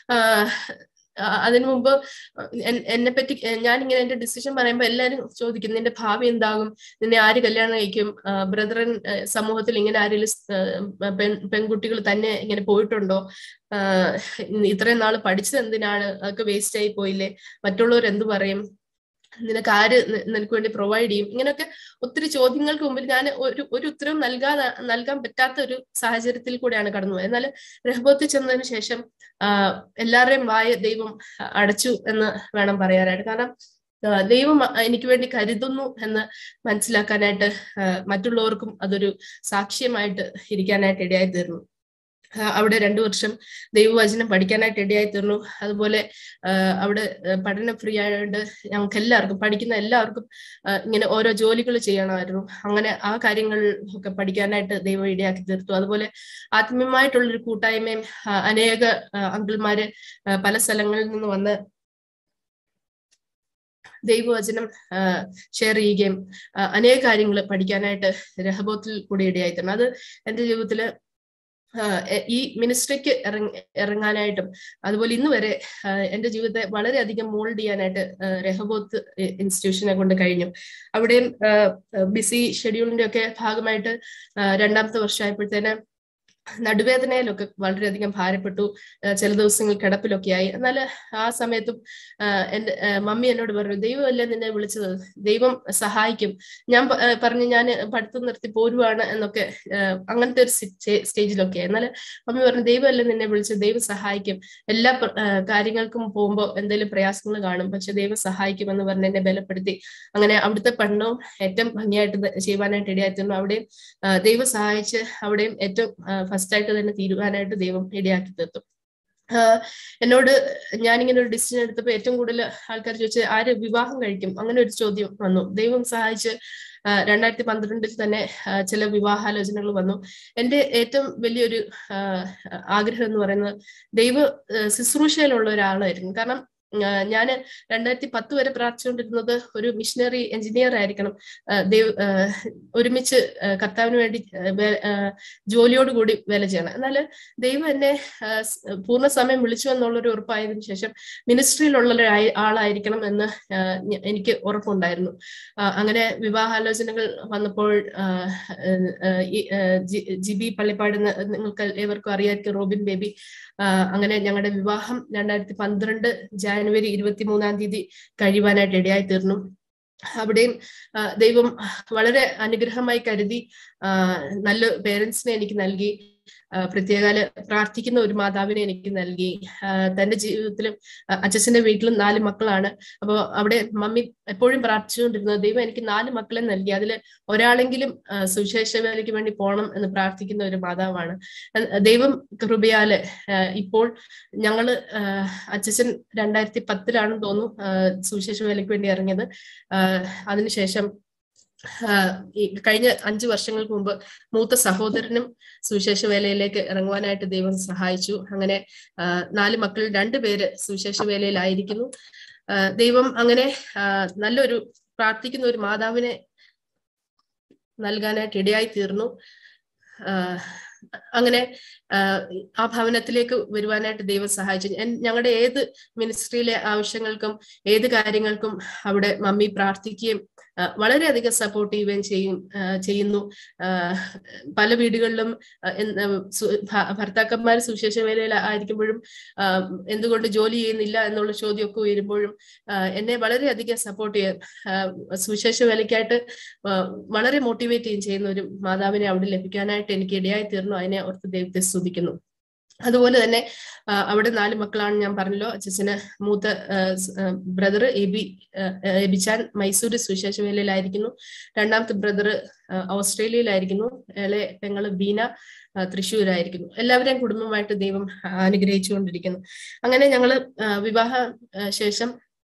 അതിനു മുമ്പ് എന്നെ പറ്റി ഞാൻ ഇങ്ങനെ എന്റെ ഡിസിഷൻ പറയുമ്പോൾ എല്ലാവരും ചോദിക്കും നിന്റെ ഭാവി എന്താകും നിന്നെ ആര് കല്യാണം കഴിക്കും ബ്രദറൻ സമൂഹത്തിൽ ഇങ്ങനെ ആരെങ്കിലും പെൺ പെൺകുട്ടികൾ തന്നെ ഇങ്ങനെ പോയിട്ടുണ്ടോ ഇത്രയും നാൾ പഠിച്ചത് എന്തിനാണ് അതൊക്കെ വേസ്റ്റ് ആയി പോയില്ലേ മറ്റുള്ളവർ എന്തു പറയും നിനക്ക് ആര് നിനക്ക് വേണ്ടി പ്രൊവൈഡ് ചെയ്യും ഇങ്ങനെയൊക്കെ ഒത്തിരി ചോദ്യങ്ങൾക്ക് മുമ്പിൽ ഞാൻ ഒരു ഒരു ഉത്തരവും നൽകാതെ നൽകാൻ പറ്റാത്ത ഒരു സാഹചര്യത്തിൽ കൂടെയാണ് കടന്നുപോയത് എന്നാൽ രഹബോത്തിൽ ചെന്നതിന് ശേഷം എല്ലാവരുടെയും വായ ദൈവം അടച്ചു എന്ന് വേണം പറയാനായിട്ട് കാരണം ദൈവം എനിക്ക് വേണ്ടി കരുതുന്നു എന്ന് മനസ്സിലാക്കാനായിട്ട് മറ്റുള്ളവർക്കും അതൊരു സാക്ഷ്യമായിട്ട് ഇരിക്കാനായിട്ട് ഇടയായി തീർന്നു അവിടെ രണ്ടു വർഷം ദൈവവചനം പഠിക്കാനായിട്ട് ഇടയായി തീർന്നു അതുപോലെ അവിടെ പഠനം ഫ്രീ ആയതുകൊണ്ട് ഞങ്ങൾക്ക് എല്ലാവർക്കും പഠിക്കുന്ന എല്ലാവർക്കും ഇങ്ങനെ ഓരോ ജോലികൾ ചെയ്യണമായിരുന്നു അങ്ങനെ ആ കാര്യങ്ങൾ ഒക്കെ പഠിക്കാനായിട്ട് ദൈവം ഇടയാക്കി തീർത്തു അതുപോലെ ആത്മീയമായിട്ടുള്ളൊരു കൂട്ടായ്മയും അനേക അങ്കിൾമാര് പല സ്ഥലങ്ങളിൽ നിന്ന് വന്ന് ദൈവവചനം ഷെയർ ചെയ്യുകയും അനേക കാര്യങ്ങൾ പഠിക്കാനായിട്ട് രഹബോത്തിൽ കൂടി ഇടയായി തീർന്നു അത് എൻ്റെ ജീവിതത്തില് ഈ മിനിസ്ട്രിക്ക് ഇറങ്ങ ഇറങ്ങാനായിട്ടും അതുപോലെ ഇന്ന് വരെ എൻ്റെ ജീവിതത്തെ വളരെയധികം മോൾഡ് ചെയ്യാനായിട്ട് രഹബോത്ത് ഇൻസ്റ്റിറ്റ്യൂഷനെ കൊണ്ട് കഴിഞ്ഞു അവിടെയും ബിസി ഷെഡ്യൂളിന്റെ ഒക്കെ ഭാഗമായിട്ട് രണ്ടാമത്തെ വർഷമായപ്പോഴത്തേന് നടുവേദനയിലൊക്കെ വളരെയധികം ഭാരപ്പെട്ടു ചില ദിവസങ്ങൾ കിടപ്പിലൊക്കെ ആയി എന്നാൽ ആ സമയത്തും എൻ്റെ മമ്മി എന്നോട് പറഞ്ഞു ദൈവമല്ലേ നിന്നെ വിളിച്ചത് ദൈവം സഹായിക്കും ഞാൻ പറഞ്ഞു ഞാൻ പഠിത്തം നിർത്തി പോരുവാണ് എന്നൊക്കെ അങ്ങനത്തെ ഒരു സ്റ്റേജിലൊക്കെ എന്നാൽ മമ്മി പറഞ്ഞു ദൈവമല്ലേ നിന്നെ വിളിച്ചത് ദൈവം സഹായിക്കും എല്ലാ കാര്യങ്ങൾക്കും പോകുമ്പോൾ എന്തെങ്കിലും പ്രയാസങ്ങൾ കാണും പക്ഷെ ദൈവം സഹായിക്കും എന്ന് പറഞ്ഞ് എന്നെ ബലപ്പെടുത്തി അങ്ങനെ അവിടുത്തെ പഠനവും ഏറ്റവും ഭംഗിയായിട്ട് ചെയ്യുവാനായിട്ട് ഇടയായിരുന്നു അവിടെയും ദൈവം സഹായിച്ച് അവിടെയും ഏറ്റവും ഫസ്റ്റ് ആയിട്ട് തന്നെ തീരുവാനായിട്ട് ദൈവം ഇടയാക്കി തീർത്തു എന്നോട് ഞാനിങ്ങനെ ഒരു ഡിസിഷൻ എടുത്തപ്പോൾ ഏറ്റവും കൂടുതൽ ആൾക്കാർ ചോദിച്ചത് ആര് വിവാഹം കഴിക്കും അങ്ങനെ ഒരു ചോദ്യം വന്നു ദൈവം സഹായിച്ച് രണ്ടായിരത്തി പന്ത്രണ്ടിൽ തന്നെ ചില വിവാഹാലോചനകൾ വന്നു എൻ്റെ ഏറ്റവും വലിയൊരു ആഗ്രഹം എന്ന് പറയുന്നത് ദൈവ ശുശ്രൂഷയിലുള്ള ഒരാളായിരുന്നു കാരണം ഞാൻ രണ്ടായിരത്തി പത്ത് വരെ പ്രാർത്ഥിച്ചുകൊണ്ടിരുന്നത് ഒരു മിഷനറി എഞ്ചിനീയർ ആയിരിക്കണം ദൈവ ഒരുമിച്ച് കർത്താവിന് വേണ്ടി ജോലിയോടുകൂടി വേല ചെയ്യണം എന്നാൽ ദൈവം എന്നെ പൂർണ്ണ സമയം വിളിച്ചു എന്നുള്ളൊരു ഉറപ്പായതിനു ശേഷം മിനിസ്ട്രിയിലുള്ള ഒരു ആളായിരിക്കണം എന്ന് എനിക്ക് ഉറപ്പുണ്ടായിരുന്നു അങ്ങനെ വിവാഹാലോചനകൾ വന്നപ്പോൾ ജിബി പള്ളിപ്പാട് നിങ്ങൾക്ക് ഏവർക്കും അറിയാമായിരിക്കും റോബിൻ ബേബി അങ്ങനെ ഞങ്ങളുടെ വിവാഹം രണ്ടായിരത്തി പന്ത്രണ്ട് ജാനുവരി ഇരുപത്തി മൂന്നാം തീയതി കഴിയുവാനായിട്ട് ഇടയായി തീർന്നു അവിടെയും ദൈവം വളരെ അനുഗ്രഹമായി കരുതി നല്ല പേരൻസിനെ എനിക്ക് നൽകി പ്രത്യേകാല പ്രാർത്ഥിക്കുന്ന ഒരു മാതാവിനെ എനിക്ക് നൽകി തന്റെ ജീവിതത്തിലും അച്ഛന്റെ വീട്ടിലും നാല് മക്കളാണ് അപ്പോൾ അവിടെ മമ്മി എപ്പോഴും പ്രാർത്ഥിച്ചുകൊണ്ടിരുന്നത് ദൈവം എനിക്ക് നാല് മക്കളെ നൽകി അതിൽ ഒരാളെങ്കിലും സുവിശേഷ വേലയ്ക്ക് വേണ്ടി പോകണം എന്ന് പ്രാർത്ഥിക്കുന്ന ഒരു മാതാവാണ് ദൈവം കൃപയാല് ഇപ്പോൾ ഞങ്ങള് അച്ഛൻ രണ്ടായിരത്തി പത്തിലാണെന്ന് തോന്നുന്നു സുവിശേഷ വേലയ്ക്ക് വേണ്ടി ഇറങ്ങിയത് അതിനുശേഷം ഈ കഴിഞ്ഞ അഞ്ചു വർഷങ്ങൾക്ക് മുമ്പ് മൂത്ത സഹോദരനും സുവിശേഷ വേലയിലേക്ക് ഇറങ്ങുവാനായിട്ട് ദൈവം സഹായിച്ചു അങ്ങനെ നാല് മക്കൾ രണ്ടുപേര് സുവിശേഷ വേലയിലായിരിക്കുന്നു ദൈവം അങ്ങനെ നല്ലൊരു പ്രാർത്ഥിക്കുന്ന ഒരു മാതാവിനെ നൽകാനായിട്ട് ഇടയായി തീർന്നു അങ്ങനെ ആ ഭവനത്തിലേക്ക് വരുവാനായിട്ട് ദൈവം സഹായിച്ചു ഞങ്ങളുടെ ഏത് മിനിസ്ട്രിയിലെ ആവശ്യങ്ങൾക്കും ഏത് കാര്യങ്ങൾക്കും അവിടെ മമ്മി പ്രാർത്ഥിക്കുകയും വളരെയധികം സപ്പോർട്ട് ചെയ്യുകയും ചെയ്യും ചെയ്യുന്നു പല വീടുകളിലും ഭർത്താക്കന്മാർ സുവിശേഷ വേലയിൽ ആയിരിക്കുമ്പോഴും എന്തുകൊണ്ട് ജോലി ചെയ്യുന്നില്ല എന്നുള്ള ചോദ്യമൊക്കെ ഉയരുമ്പോഴും എന്നെ വളരെയധികം സപ്പോർട്ട് ചെയ്യാൻ സുവിശേഷ വേലയ്ക്കായിട്ട് വളരെ മോട്ടിവേറ്റ് ചെയ്യും ചെയ്യുന്ന ഒരു മാതാവിനെ അവിടെ ലഭിക്കാനായിട്ട് എനിക്ക് ഇടയായി തീർന്നു അതിനെ ഓർത്ത് ദൈവത്തെ സ്തുതിക്കുന്നു അതുപോലെ തന്നെ അവിടെ നാല് മക്കളാണ് ഞാൻ പറഞ്ഞല്ലോ അച്ഛന് മൂത്ത ബ്രദർ എബി എബിച്ചാൻ മൈസൂർ സുവിശേഷ വേലയിലായിരിക്കുന്നു രണ്ടാമത്തെ ബ്രദർ ഓസ്ട്രേലിയയിലായിരിക്കുന്നു ഇളയ പെങ്ങള് ബീന തൃശ്ശൂരായിരിക്കുന്നു എല്ലാവരെയും കുടുംബമായിട്ട് ദൈവം അനുഗ്രഹിച്ചുകൊണ്ടിരിക്കുന്നു അങ്ങനെ ഞങ്ങള് വിവാഹ ശേഷം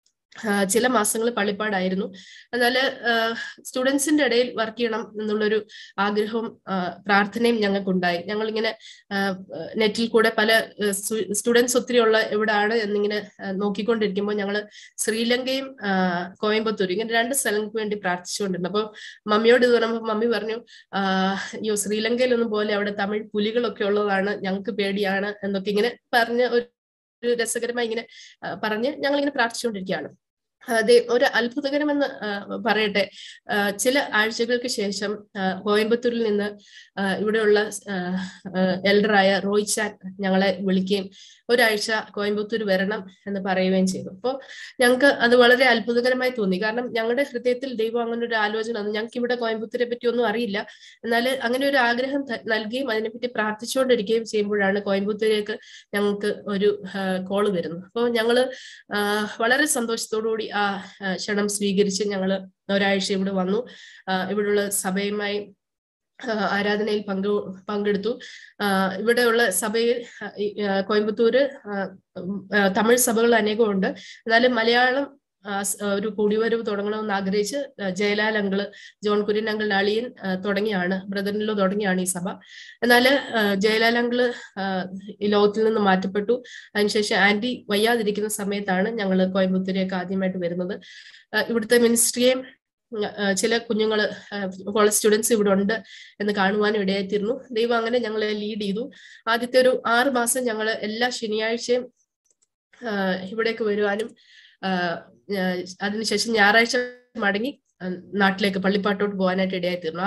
ചില മാസങ്ങൾ പള്ളിപ്പാടായിരുന്നു എന്നാൽ സ്റ്റുഡൻസിന്റെ ഇടയിൽ വർക്ക് ചെയ്യണം എന്നുള്ളൊരു ആഗ്രഹവും പ്രാർത്ഥനയും ഞങ്ങൾക്കുണ്ടായി ഞങ്ങളിങ്ങനെ നെറ്റിൽ കൂടെ പല സ്റ്റുഡൻസ് ഒത്തിരി ഉള്ള എവിടെയാണ് എന്നിങ്ങനെ നോക്കിക്കൊണ്ടിരിക്കുമ്പോൾ ഞങ്ങൾ ശ്രീലങ്കയും കോയമ്പത്തൂർ ഇങ്ങനെ രണ്ട് സ്ഥലങ്ങൾക്ക് വേണ്ടി പ്രാർത്ഥിച്ചുകൊണ്ടിരുന്നു അപ്പോൾ മമ്മിയോട് ഇത് പറയുമ്പോൾ മമ്മി പറഞ്ഞു അയ്യോ ശ്രീലങ്കയിലൊന്നും പോലെ അവിടെ തമിഴ് പുലികളൊക്കെ ഉള്ളതാണ് ഞങ്ങൾക്ക് പേടിയാണ് എന്നൊക്കെ ഇങ്ങനെ പറഞ്ഞ് ഒരു രസകരമായി ഇങ്ങനെ പറഞ്ഞ് ഞങ്ങൾ ഇങ്ങനെ പ്രാർത്ഥിച്ചുകൊണ്ടിരിക്കുകയാണ് ഒരു അത്ഭുതകരമെന്ന് പറയട്ടെ ചില ആഴ്ചകൾക്ക് ശേഷം കോയമ്പത്തൂരിൽ നിന്ന് ഇവിടെയുള്ള എൽഡറായ റോയ് ചാൻ ഞങ്ങളെ വിളിക്കുകയും ഒരാഴ്ച കോയമ്പത്തൂർ വരണം എന്ന് പറയുകയും ചെയ്തു അപ്പോൾ ഞങ്ങൾക്ക് അത് വളരെ അത്ഭുതകരമായി തോന്നി കാരണം ഞങ്ങളുടെ ഹൃദയത്തിൽ ദൈവം അങ്ങനെ ഒരു ആലോചന ഞങ്ങൾക്ക് ഇവിടെ കോയമ്പത്തൂരെ പറ്റി ഒന്നും അറിയില്ല എന്നാൽ അങ്ങനെ ഒരു ആഗ്രഹം നൽകുകയും അതിനെപ്പറ്റി പ്രാർത്ഥിച്ചുകൊണ്ടിരിക്കുകയും ചെയ്യുമ്പോഴാണ് കോയമ്പത്തൂരേക്ക് ഞങ്ങൾക്ക് ഒരു കോള് വരുന്നത് അപ്പോൾ ഞങ്ങള് വളരെ സന്തോഷത്തോടുകൂടി ആ ക്ഷണം സ്വീകരിച്ച് ഞങ്ങൾ ഒരാഴ്ച ഇവിടെ വന്നു ഇവിടെയുള്ള സഭയുമായി ആരാധനയിൽ പങ്കു പങ്കെടുത്തു ഇവിടെയുള്ള സഭയിൽ കോയമ്പത്തൂര് തമിഴ് സഭകൾ അനേകമുണ്ട് എന്നാലും മലയാളം ഒരു കൂടിവരവ് തുടങ്ങണമെന്ന് ആഗ്രഹിച്ച് ജയലാൽ അങ്കിള് ജോൺ കുര്യൻ അങ്കിളിന്റെ അളിയൻ തുടങ്ങിയാണ് ബ്രദറിനിലോ തുടങ്ങിയാണ് ഈ സഭ എന്നാൽ ജയലാൽ അങ്കിള് ഈ ലോകത്തിൽ നിന്ന് മാറ്റപ്പെട്ടു അതിനുശേഷം ആന്റി വയ്യാതിരിക്കുന്ന സമയത്താണ് ഞങ്ങൾ കോയമ്പത്തൂരേക്ക് ആദ്യമായിട്ട് വരുന്നത് ഇവിടുത്തെ മിനിസ്ട്രിയെ ചില കുഞ്ഞുങ്ങൾ കോളേജ് സ്റ്റുഡൻസ് ഇവിടെ ഉണ്ട് എന്ന് കാണുവാനും ഇടയായിത്തീർന്നു ദൈവം അങ്ങനെ ഞങ്ങളെ ലീഡ് ചെയ്തു ആദ്യത്തെ ഒരു ആറ് മാസം ഞങ്ങൾ എല്ലാ ശനിയാഴ്ചയും ഇവിടേക്ക് വരുവാനും അതിനുശേഷം ഞായറാഴ്ച മടങ്ങി നാട്ടിലേക്ക് പള്ളിപ്പാട്ടോട്ട് പോകാനായിട്ട് ഇടയായിത്തീർന്നു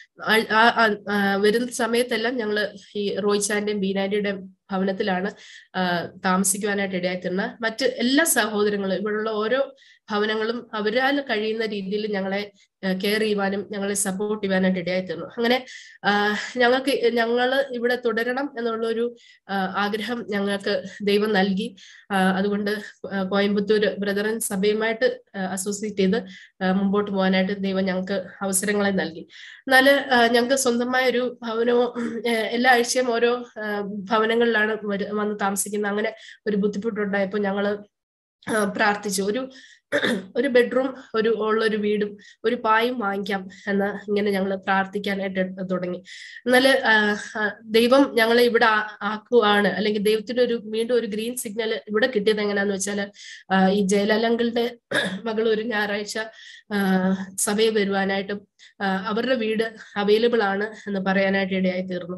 ആ വരുന്ന സമയത്തെല്ലാം ഞങ്ങൾ ഈ റോയ് ചാന്റെയും ബീനാന്റിയുടെയും ഭവനത്തിലാണ് താമസിക്കുവാനായിട്ട് ഇടയായിത്തീർന്നത് മറ്റ് എല്ലാ സഹോദരങ്ങളും ഇവിടെയുള്ള ഓരോ ഭവനങ്ങളും അവരാൽ കഴിയുന്ന രീതിയിൽ ഞങ്ങളെ കെയർ ചെയ്യുവാനും ഞങ്ങളെ സപ്പോർട്ട് ചെയ്യുവാനായിട്ട് ഇടയായിത്തീർന്നു അങ്ങനെ ഞങ്ങൾക്ക് ഞങ്ങൾ ഇവിടെ തുടരണം എന്നുള്ളൊരു ആഗ്രഹം ഞങ്ങൾക്ക് ദൈവം നൽകി അതുകൊണ്ട് കോയമ്പത്തൂർ ബ്രദറൻ സഭയുമായിട്ട് അസോസിയേറ്റ് ചെയ്ത് മുമ്പോട്ട് പോകാനായിട്ട് ദൈവം ഞങ്ങൾക്ക് അവസരങ്ങളെ നൽകി എന്നാൽ ഞങ്ങൾക്ക് സ്വന്തമായ ഒരു ഭവനമോ എല്ലാ ആഴ്ചയും ഓരോ ഭവനങ്ങളിലാണ് വന്ന് താമസിക്കുന്നത് അങ്ങനെ ഒരു ബുദ്ധിമുട്ടുണ്ടായപ്പോൾ ഞങ്ങള് പ്രാർത്ഥിച്ചു ഒരു ഒരു ബെഡ്റൂം ഒരു ഉള്ളൊരു വീടും ഒരു പായും വാങ്ങിക്കാം എന്ന് ഇങ്ങനെ ഞങ്ങൾ പ്രാർത്ഥിക്കാനായിട്ട് തുടങ്ങി എന്നാല് ദൈവം ഞങ്ങളെ ഇവിടെ ആക്കുവാണ് അല്ലെങ്കിൽ ദൈവത്തിന്റെ ഒരു വീണ്ടും ഒരു ഗ്രീൻ സിഗ്നൽ ഇവിടെ കിട്ടിയത് എങ്ങനെയാന്ന് വെച്ചാൽ ഈ ജയലലങ്കളുടെ മകൾ ഒരു ഞായറാഴ്ച സഭയിൽ വരുവാനായിട്ടും അവരുടെ വീട് അവൈലബിൾ ആണ് എന്ന് പറയാനായിട്ട് ഇടയായി തീർന്നു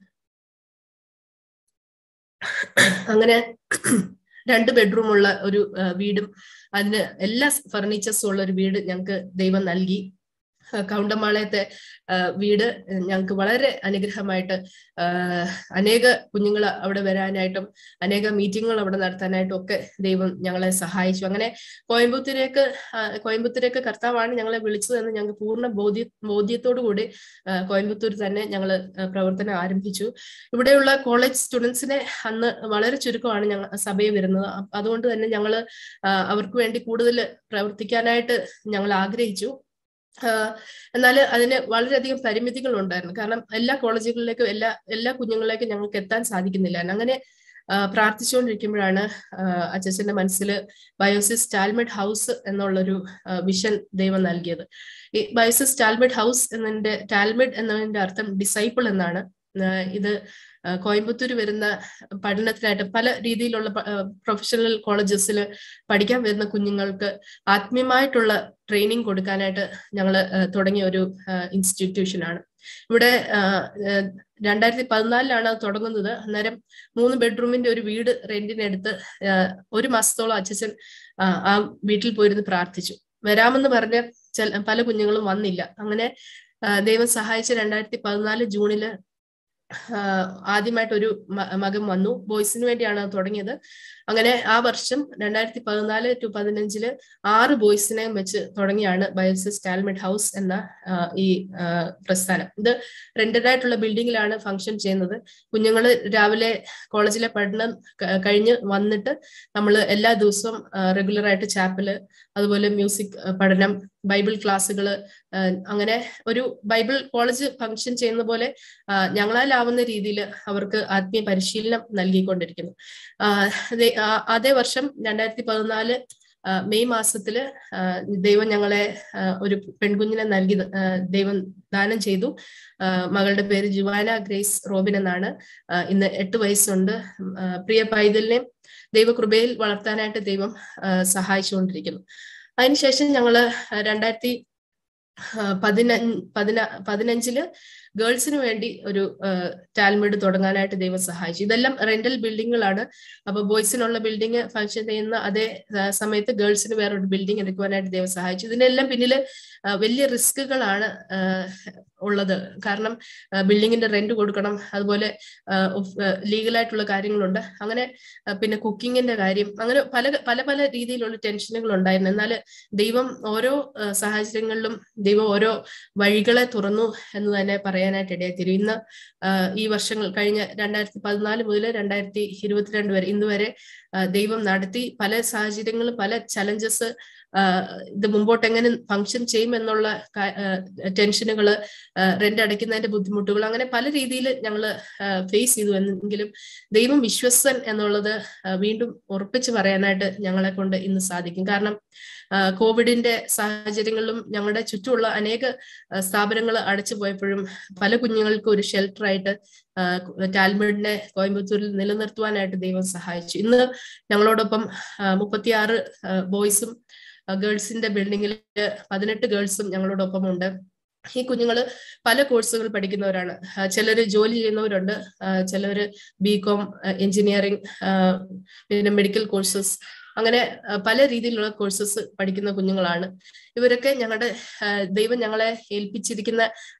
അങ്ങനെ രണ്ട് ബെഡ്റൂം ഉള്ള ഒരു വീടും അതിന് എല്ലാ ഫർണിച്ചേഴ്സും ഉള്ള ഒരു വീട് ഞങ്ങൾക്ക് ദൈവം നൽകി കൗണ്ടമാളയത്തെ വീട് ഞങ്ങൾക്ക് വളരെ അനുഗ്രഹമായിട്ട് അനേക കുഞ്ഞുങ്ങൾ അവിടെ വരാനായിട്ടും അനേക മീറ്റിങ്ങുകൾ അവിടെ നടത്താനായിട്ടും ഒക്കെ ദൈവം ഞങ്ങളെ സഹായിച്ചു അങ്ങനെ കോയമ്പത്തൂരേക്ക് കോയമ്പത്തൂരേക്ക് കർത്താവാണ് ഞങ്ങളെ വിളിച്ചതെന്ന് ഞങ്ങൾക്ക് പൂർണ്ണ ബോധ്യ ബോധ്യത്തോടു കൂടി കോയമ്പത്തൂർ തന്നെ ഞങ്ങൾ പ്രവർത്തനം ആരംഭിച്ചു ഇവിടെയുള്ള കോളേജ് സ്റ്റുഡൻസിനെ അന്ന് വളരെ ചുരുക്കമാണ് ഞങ്ങൾ സഭയിൽ വരുന്നത് അതുകൊണ്ട് തന്നെ ഞങ്ങൾ അവർക്ക് വേണ്ടി കൂടുതൽ പ്രവർത്തിക്കാനായിട്ട് ഞങ്ങൾ ആഗ്രഹിച്ചു എന്നാൽ അതിന് വളരെയധികം പരിമിതികൾ ഉണ്ടായിരുന്നു കാരണം എല്ലാ കോളേജുകളിലേക്കും എല്ലാ എല്ലാ കുഞ്ഞുങ്ങളിലേക്കും ഞങ്ങൾക്ക് എത്താൻ സാധിക്കുന്നില്ല അങ്ങനെ പ്രാർത്ഥിച്ചുകൊണ്ടിരിക്കുമ്പോഴാണ് അച്ഛൻ്റെ മനസ്സിൽ ബയോസിസ് ടാൽമെഡ് ഹൗസ് എന്നുള്ളൊരു വിഷൻ ദൈവം നൽകിയത് ഈ ബയോസിസ് ടാൽമെഡ് ഹൗസ് എന്നതിന്റെ ടാൽമെഡ് എന്നതിന്റെ അർത്ഥം ഡിസൈപ്പിൾ എന്നാണ് ഇത് കോയമ്പത്തൂർ വരുന്ന പഠനത്തിനായിട്ട് പല രീതിയിലുള്ള പ്രൊഫഷണൽ കോളേജസിൽ പഠിക്കാൻ വരുന്ന കുഞ്ഞുങ്ങൾക്ക് ആത്മീയമായിട്ടുള്ള ട്രെയിനിങ് കൊടുക്കാനായിട്ട് ഞങ്ങൾ തുടങ്ങിയ ഒരു ഇൻസ്റ്റിറ്റ്യൂഷനാണ് ഇവിടെ രണ്ടായിരത്തി പതിനാലിലാണ് അത് തുടങ്ങുന്നത് അന്നേരം മൂന്ന് ബെഡ്റൂമിന്റെ ഒരു വീട് റെന്റിനെടുത്ത് ഒരു മാസത്തോളം അച്ഛൻ ആ വീട്ടിൽ പോയിരുന്ന് പ്രാർത്ഥിച്ചു വരാമെന്ന് പറഞ്ഞ ചില പല കുഞ്ഞുങ്ങളും വന്നില്ല അങ്ങനെ ദൈവം സഹായിച്ച രണ്ടായിരത്തി പതിനാല് ജൂണില് ആദ്യമായിട്ട് ഒരു മകൻ വന്നു ബോയ്സിന് വേണ്ടിയാണ് തുടങ്ങിയത് അങ്ങനെ ആ വർഷം രണ്ടായിരത്തി പതിനാല് ടു പതിനഞ്ചില് ആറ് ബോയ്സിനെ വെച്ച് തുടങ്ങിയാണ് ബയോസിസ് ടാൽമെഡ് ഹൗസ് എന്ന ഈ പ്രസ്ഥാനം ഇത് റെന്റഡ് ആയിട്ടുള്ള ബിൽഡിങ്ങിലാണ് ഫംഗ്ഷൻ ചെയ്യുന്നത് കുഞ്ഞുങ്ങൾ രാവിലെ കോളേജിലെ പഠനം കഴിഞ്ഞ് വന്നിട്ട് നമ്മൾ എല്ലാ ദിവസവും റെഗുലർ ആയിട്ട് ചാപ്പല് അതുപോലെ മ്യൂസിക് പഠനം ബൈബിൾ ക്ലാസ്സുകൾ അങ്ങനെ ഒരു ബൈബിൾ കോളേജ് ഫംഗ്ഷൻ ചെയ്യുന്ന പോലെ ഞങ്ങളാലാവുന്ന രീതിയിൽ അവർക്ക് ആത്മീയ പരിശീലനം നൽകിക്കൊണ്ടിരിക്കുന്നു അതേ വർഷം രണ്ടായിരത്തി പതിനാല് മെയ് മാസത്തില് ദൈവം ഞങ്ങളെ ഒരു പെൺകുഞ്ഞിനെ നൽകി ദൈവം ദാനം ചെയ്തു മകളുടെ പേര് ജുവാന ഗ്രേസ് റോബിൻ എന്നാണ് ഇന്ന് എട്ട് വയസ്സുണ്ട് പ്രിയ പൈതലിനെ ദൈവകൃപയിൽ വളർത്താനായിട്ട് ദൈവം സഹായിച്ചുകൊണ്ടിരിക്കുന്നു അതിനുശേഷം ഞങ്ങള് രണ്ടായിരത്തി പതിനഞ്ച് പതിന പതിനഞ്ചില് ഗേൾസിന് വേണ്ടി ഒരു ടാൽമിഡ് തുടങ്ങാനായിട്ട് ദൈവം സഹായിച്ചു ഇതെല്ലാം റെന്റൽ ബിൽഡിങ്ങുകളാണ് അപ്പൊ ബോയ്സിനുള്ള ബിൽഡിംഗ് ഫംഗ്ഷൻ ചെയ്യുന്ന അതേ സമയത്ത് ഗേൾസിന് വേറെ ഒരു ബിൽഡിംഗ് എടുക്കുവാനായിട്ട് ദൈവം സഹായിച്ചു ഇതിനെല്ലാം പിന്നില് വലിയ റിസ്കുകളാണ് ഉള്ളത് കാരണം ബിൽഡിങ്ങിന്റെ റെന്റ് കൊടുക്കണം അതുപോലെ ലീഗലായിട്ടുള്ള കാര്യങ്ങളുണ്ട് അങ്ങനെ പിന്നെ കുക്കിങ്ങിന്റെ കാര്യം അങ്ങനെ പല പല പല രീതിയിലുള്ള ടെൻഷനുകൾ ഉണ്ടായിരുന്നു എന്നാൽ ദൈവം ഓരോ സാഹചര്യങ്ങളിലും ദൈവം ഓരോ വഴികളെ തുറന്നു എന്ന് തന്നെ പറയാനായിട്ട് ഇടയായിത്തീരും ഇന്ന് ഈ വർഷങ്ങൾ കഴിഞ്ഞ രണ്ടായിരത്തി പതിനാല് മുതൽ രണ്ടായിരത്തി ഇരുപത്തിരണ്ട് വരെ ഇന്ന് വരെ ദൈവം നടത്തി പല സാഹചര്യങ്ങളും പല ചലഞ്ചസ് ഇത് മുമ്പോട്ട് എങ്ങനെ ഫങ്ഷൻ ചെയ്യും എന്നുള്ള ടെൻഷനുകൾ റെന്റ് അടയ്ക്കുന്നതിന്റെ ബുദ്ധിമുട്ടുകൾ അങ്ങനെ പല രീതിയിൽ ഞങ്ങൾ ഫേസ് ചെയ്തു എന്നെങ്കിലും ദൈവം വിശ്വസൻ എന്നുള്ളത് വീണ്ടും ഉറപ്പിച്ചു പറയാനായിട്ട് ഞങ്ങളെ കൊണ്ട് ഇന്ന് സാധിക്കും കാരണം കോവിഡിന്റെ സാഹചര്യങ്ങളിലും ഞങ്ങളുടെ ചുറ്റുമുള്ള അനേക സ്ഥാപനങ്ങൾ അടച്ചു പോയപ്പോഴും പല കുഞ്ഞുങ്ങൾക്കും ഒരു ഷെൽട്ടറായിട്ട് ടാൽമിഡിനെ കോയമ്പത്തൂരിൽ നിലനിർത്തുവാനായിട്ട് ദൈവം സഹായിച്ചു ഇന്ന് ഞങ്ങളോടൊപ്പം മുപ്പത്തിയാറ് ബോയ്സും ഗേൾസിന്റെ ബിൽഡിങ്ങിൽ പതിനെട്ട് ഗേൾസും ഞങ്ങളോടൊപ്പം ഉണ്ട് ഈ കുഞ്ഞുങ്ങൾ പല കോഴ്സുകൾ പഠിക്കുന്നവരാണ് ചിലർ ജോലി ചെയ്യുന്നവരുണ്ട് ചിലർ ബി കോം എഞ്ചിനീയറിംഗ് പിന്നെ മെഡിക്കൽ കോഴ്സസ് അങ്ങനെ പല രീതിയിലുള്ള കോഴ്സസ് പഠിക്കുന്ന കുഞ്ഞുങ്ങളാണ് ഇവരൊക്കെ ഞങ്ങളുടെ ദൈവം ഞങ്ങളെ ഏൽപ്പിച്ചിരിക്കുന്ന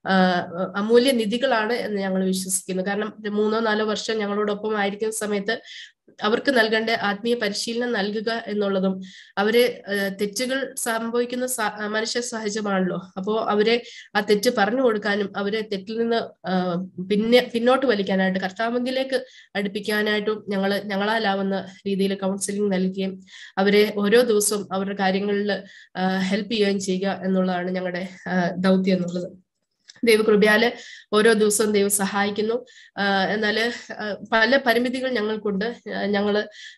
അമൂല്യ നിധികളാണ് എന്ന് ഞങ്ങൾ വിശ്വസിക്കുന്നു കാരണം മൂന്നോ നാലോ വർഷം ഞങ്ങളോടൊപ്പം ആയിരിക്കുന്ന സമയത്ത് അവർക്ക് നൽകേണ്ട ആത്മീയ പരിശീലനം നൽകുക എന്നുള്ളതും അവരെ തെറ്റുകൾ സംഭവിക്കുന്ന മനുഷ്യ സഹജമാണല്ലോ അപ്പോൾ അവരെ ആ തെറ്റ് പറഞ്ഞു കൊടുക്കാനും അവരെ തെറ്റിൽ നിന്ന് പിന്നെ പിന്നോട്ട് വലിക്കാനായിട്ട് കർത്താവെങ്കിലേക്ക് അടുപ്പിക്കാനായിട്ടും ഞങ്ങൾ ഞങ്ങളാലാവുന്ന രീതിയിൽ കൗൺസിലിംഗ് നൽകുകയും അവരെ ഓരോ ദിവസവും അവരുടെ കാര്യങ്ങളിൽ ഹെൽപ്പ് ചെയ്യുകയും ചെയ്യുക എന്നുള്ളതാണ് ഞങ്ങളുടെ ദൗത്യം എന്നുള്ളത് ദൈവകൃപയാല് ഓരോ ദിവസവും ദൈവം സഹായിക്കുന്നു എന്നാൽ പല പരിമിതികൾ ഞങ്ങൾക്കുണ്ട് ഞങ്ങൾ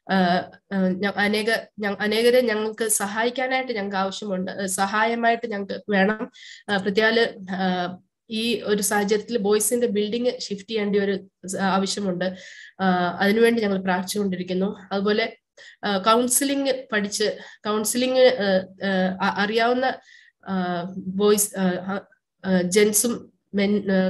അനേക അനേകരെ ഞങ്ങൾക്ക് സഹായിക്കാനായിട്ട് ഞങ്ങൾക്ക് ആവശ്യമുണ്ട് സഹായമായിട്ട് ഞങ്ങൾക്ക് വേണം പ്രത്യാല് ഈ ഒരു സാഹചര്യത്തിൽ ബോയ്സിന്റെ ബിൽഡിംഗ് ഷിഫ്റ്റ് ചെയ്യേണ്ട ഒരു ആവശ്യമുണ്ട് അതിനുവേണ്ടി ഞങ്ങൾ പ്രാർത്ഥിച്ചുകൊണ്ടിരിക്കുന്നു അതുപോലെ കൗൺസിലിംഗ് പഠിച്ച് കൗൺസിലിംഗ് അറിയാവുന്ന ബോയ്സ് ജെൻസും മെൻ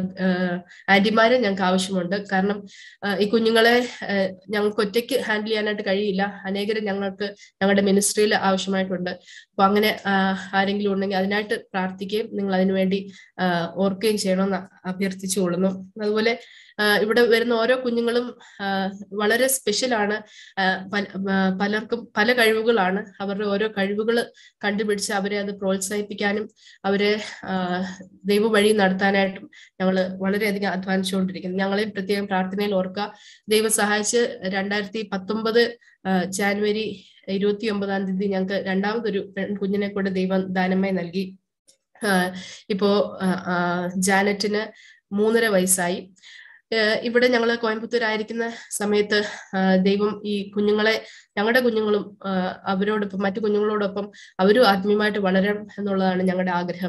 ആന്റിമാരെ ഞങ്ങൾക്ക് ആവശ്യമുണ്ട് കാരണം ഈ കുഞ്ഞുങ്ങളെ ഞങ്ങൾക്ക് ഒറ്റയ്ക്ക് ഹാൻഡിൽ ചെയ്യാനായിട്ട് കഴിയില്ല അനേകരെ ഞങ്ങൾക്ക് ഞങ്ങളുടെ മിനിസ്ട്രിയിൽ ആവശ്യമായിട്ടുണ്ട് അപ്പൊ അങ്ങനെ ആരെങ്കിലും ഉണ്ടെങ്കിൽ അതിനായിട്ട് പ്രാർത്ഥിക്കുകയും നിങ്ങൾ അതിനുവേണ്ടി ഓർക്കുകയും ചെയ്യണമെന്ന് അഭ്യർത്ഥിച്ചു കൊള്ളുന്നു അതുപോലെ ഇവിടെ വരുന്ന ഓരോ കുഞ്ഞുങ്ങളും വളരെ സ്പെഷ്യലാണ് പലർക്കും പല കഴിവുകളാണ് അവരുടെ ഓരോ കഴിവുകൾ കണ്ടുപിടിച്ച് അവരെ അത് പ്രോത്സാഹിപ്പിക്കാനും അവരെ ദൈവ വഴി നടത്താനായിട്ടും ഞങ്ങൾ വളരെയധികം അധ്വാനിച്ചുകൊണ്ടിരിക്കുന്നു ഞങ്ങളെയും പ്രത്യേകം പ്രാർത്ഥനയിൽ ഓർക്കുക ദൈവം സഹായിച്ച് രണ്ടായിരത്തി പത്തൊമ്പത് ജാനുവരി ഇരുപത്തി ഒമ്പതാം തീയതി ഞങ്ങൾക്ക് രണ്ടാമതൊരു കുഞ്ഞിനെ കൂടെ ദൈവം ദാനമായി നൽകി ഇപ്പോ ജാനറ്റിന് മൂന്നര വയസ്സായി ഇവിടെ ഞങ്ങൾ കോയമ്പത്തൂരായിരിക്കുന്ന സമയത്ത് ദൈവം ഈ കുഞ്ഞുങ്ങളെ ഞങ്ങളുടെ കുഞ്ഞുങ്ങളും അവരോടൊപ്പം മറ്റു കുഞ്ഞുങ്ങളോടൊപ്പം അവരും ആത്മീയമായിട്ട് വളരണം എന്നുള്ളതാണ് ഞങ്ങളുടെ ആഗ്രഹം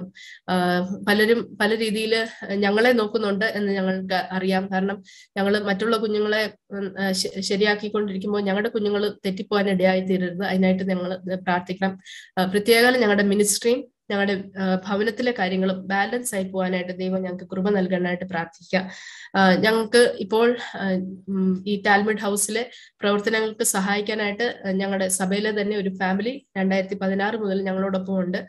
പലരും പല രീതിയിൽ ഞങ്ങളെ നോക്കുന്നുണ്ട് എന്ന് ഞങ്ങൾക്ക് അറിയാം കാരണം ഞങ്ങൾ മറ്റുള്ള കുഞ്ഞുങ്ങളെ ശരിയാക്കിക്കൊണ്ടിരിക്കുമ്പോൾ ഞങ്ങളുടെ കുഞ്ഞുങ്ങൾ തെറ്റിപ്പോകാൻ ഇടയായി തീരരുത് അതിനായിട്ട് ഞങ്ങൾ പ്രാർത്ഥിക്കണം പ്രത്യേകം ഞങ്ങളുടെ മിനിസ്ട്രിയും ഞങ്ങളുടെ ഭവനത്തിലെ കാര്യങ്ങളും ബാലൻസ് ആയി പോകാനായിട്ട് ദൈവം ഞങ്ങൾക്ക് കൃപ നൽകാനായിട്ട് പ്രാർത്ഥിക്കാം ഞങ്ങൾക്ക് ഇപ്പോൾ ഈ ടാൽമിഡ് ഹൗസിലെ പ്രവർത്തനങ്ങൾക്ക് സഹായിക്കാനായിട്ട് ഞങ്ങളുടെ സഭയിലെ തന്നെ ഒരു ഫാമിലി രണ്ടായിരത്തി പതിനാറ് മുതൽ ഞങ്ങളോടൊപ്പം ഉണ്ട്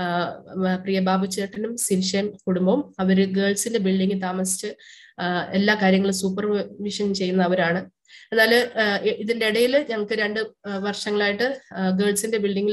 പ്രിയ ബാബു ചേട്ടനും സിൻഷൻ കുടുംബവും അവര് ഗേൾസിന്റെ ബിൽഡിങ്ങിൽ താമസിച്ച് എല്ലാ കാര്യങ്ങളും സൂപ്പർവിഷൻ ചെയ്യുന്നവരാണ് എന്നാൽ ഇതിന്റെ ഇടയിൽ ഞങ്ങൾക്ക് രണ്ട് വർഷങ്ങളായിട്ട് ഗേൾസിന്റെ ബിൽഡിങ്ങിൽ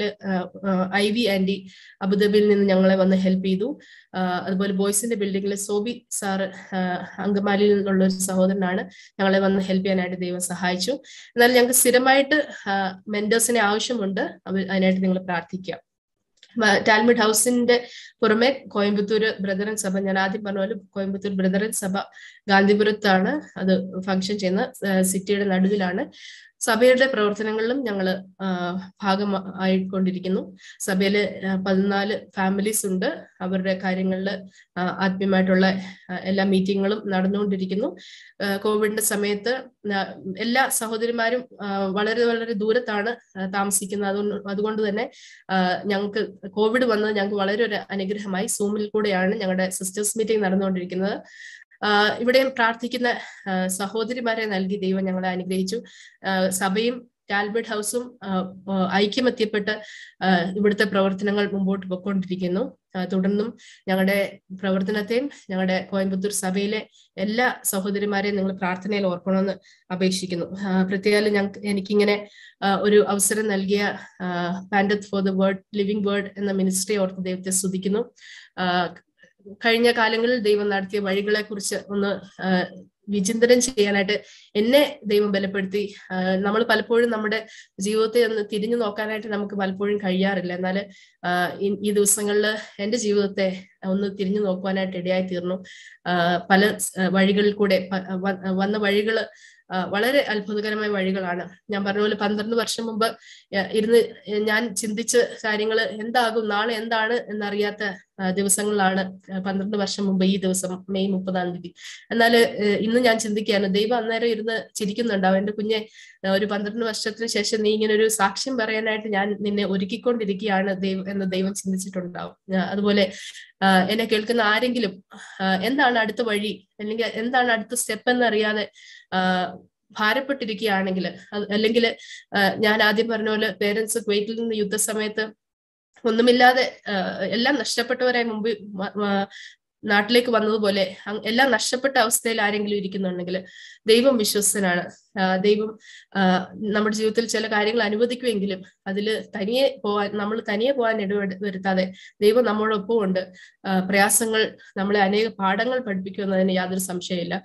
ഐ വി ആൻഡി അബുദാബിയിൽ നിന്ന് ഞങ്ങളെ വന്ന് ഹെൽപ്പ് ചെയ്തു അതുപോലെ ബോയ്സിന്റെ ബിൽഡിങ്ങിൽ സോബി സാറ് അങ്കമാലിയിൽ നിന്നുള്ള ഒരു സഹോദരനാണ് ഞങ്ങളെ വന്ന് ഹെൽപ്പ് ചെയ്യാനായിട്ട് ദൈവം സഹായിച്ചു എന്നാൽ ഞങ്ങൾക്ക് സ്ഥിരമായിട്ട് മെന്റേഴ്സിനെ ആവശ്യമുണ്ട് അവർ അതിനായിട്ട് നിങ്ങൾ പ്രാർത്ഥിക്കുക ടാൽമിഡ് ഹൗസിന്റെ പുറമെ കോയമ്പത്തൂർ ബ്രദറൻ സഭ ഞാൻ ആദ്യം പറഞ്ഞ പോലെ കോയമ്പത്തൂർ ബ്രദറൻ സഭ ഗാന്ധിപുരത്താണ് അത് ഫംഗ്ഷൻ ചെയ്യുന്ന സിറ്റിയുടെ നടുവിലാണ് സഭയുടെ പ്രവർത്തനങ്ങളിലും ഞങ്ങൾ ഭാഗമായിക്കൊണ്ടിരിക്കുന്നു സഭയില് പതിനാല് ഫാമിലീസ് ഉണ്ട് അവരുടെ കാര്യങ്ങളിൽ ആത്മീയമായിട്ടുള്ള എല്ലാ മീറ്റിങ്ങുകളും നടന്നുകൊണ്ടിരിക്കുന്നു കോവിഡിന്റെ സമയത്ത് എല്ലാ സഹോദരിമാരും വളരെ വളരെ ദൂരത്താണ് താമസിക്കുന്നത് അതുകൊണ്ട് അതുകൊണ്ട് തന്നെ ഞങ്ങൾക്ക് കോവിഡ് വന്നത് ഞങ്ങൾക്ക് വളരെ ഒരു അനുഗ്രഹമായി സൂമിൽ കൂടെയാണ് ഞങ്ങളുടെ സിസ്റ്റേഴ്സ് മീറ്റിംഗ് നടന്നുകൊണ്ടിരിക്കുന്നത് ഇവിടെയും പ്രാർത്ഥിക്കുന്ന സഹോദരിമാരെ നൽകി ദൈവം ഞങ്ങളെ അനുഗ്രഹിച്ചു സഭയും ടാൽബർട്ട് ഹൗസും ഐക്യമെത്തിയപ്പെട്ട് ഇവിടുത്തെ പ്രവർത്തനങ്ങൾ മുമ്പോട്ട് പോയിക്കൊണ്ടിരിക്കുന്നു തുടർന്നും ഞങ്ങളുടെ പ്രവർത്തനത്തെയും ഞങ്ങളുടെ കോയമ്പത്തൂർ സഭയിലെ എല്ലാ സഹോദരിമാരെയും നിങ്ങൾ പ്രാർത്ഥനയിൽ ഓർക്കണമെന്ന് അപേക്ഷിക്കുന്നു പ്രത്യേകം ഞങ്ങൾക്ക് എനിക്കിങ്ങനെ ഒരു അവസരം നൽകിയ പാൻഡത്ത് for the word living word എന്ന മിനിസ്ട്രി ഓർത്ത് ദൈവത്തെ സ്തുതിക്കുന്നു കഴിഞ്ഞ കാലങ്ങളിൽ ദൈവം നടത്തിയ വഴികളെ കുറിച്ച് ഒന്ന് വിചിന്തനം ചെയ്യാനായിട്ട് എന്നെ ദൈവം ബലപ്പെടുത്തി നമ്മൾ പലപ്പോഴും നമ്മുടെ ജീവിതത്തെ ഒന്ന് തിരിഞ്ഞു നോക്കാനായിട്ട് നമുക്ക് പലപ്പോഴും കഴിയാറില്ല എന്നാൽ ഈ ദിവസങ്ങളിൽ എൻ്റെ ജീവിതത്തെ ഒന്ന് തിരിഞ്ഞു നോക്കുവാനായിട്ട് ഇടയായി തീർന്നു പല വഴികളിൽ കൂടെ വന്ന വഴികൾ വളരെ അത്ഭുതകരമായ വഴികളാണ് ഞാൻ പറഞ്ഞ പോലെ പന്ത്രണ്ട് വർഷം മുമ്പ് ഇരുന്ന് ഞാൻ ചിന്തിച്ച കാര്യങ്ങൾ എന്താകും നാളെ എന്താണ് എന്നറിയാത്ത ദിവസങ്ങളിലാണ് പന്ത്രണ്ട് വർഷം മുമ്പ് ഈ ദിവസം മെയ് മുപ്പതാം തീയതി എന്നാൽ ഇന്ന് ഞാൻ ചിന്തിക്കുകയാണ് ദൈവം അന്നേരം ഇരുന്ന് ചിരിക്കുന്നുണ്ടാവും എന്റെ കുഞ്ഞെ ഒരു പന്ത്രണ്ട് വർഷത്തിന് ശേഷം നീ ഇങ്ങനെ ഒരു സാക്ഷ്യം പറയാനായിട്ട് ഞാൻ നിന്നെ ഒരുക്കിക്കൊണ്ടിരിക്കുകയാണ് ദൈവം എന്ന് ദൈവം ചിന്തിച്ചിട്ടുണ്ടാവും അതുപോലെ എന്നെ കേൾക്കുന്ന ആരെങ്കിലും എന്താണ് അടുത്ത വഴി അല്ലെങ്കിൽ എന്താണ് അടുത്ത സ്റ്റെപ്പ് എന്നറിയാതെ ഭാരപ്പെട്ടിരിക്കുകയാണെങ്കിൽ അല്ലെങ്കിൽ ഞാൻ ആദ്യം പറഞ്ഞ പോലെ പേരൻസ് കുവൈറ്റിൽ നിന്ന് യുദ്ധസമയത്ത് ഒന്നുമില്ലാതെ എല്ലാം നഷ്ടപ്പെട്ടവരായി മുമ്പ് നാട്ടിലേക്ക് വന്നതുപോലെ എല്ലാം നഷ്ടപ്പെട്ട അവസ്ഥയിൽ ആരെങ്കിലും ഇരിക്കുന്നുണ്ടെങ്കിൽ ദൈവം വിശ്വസ്തനാണ് ദൈവം നമ്മുടെ ജീവിതത്തിൽ ചില കാര്യങ്ങൾ അനുവദിക്കുമെങ്കിലും അതിൽ തനിയെ പോവാൻ നമ്മൾ തനിയെ പോകാൻ ഇടവരുത്താതെ ദൈവം നമ്മളൊപ്പം ഉണ്ട് പ്രയാസങ്ങൾ നമ്മളെ അനേക പാഠങ്ങൾ പഠിപ്പിക്കുമെന്നതിന് യാതൊരു സംശയമില്ല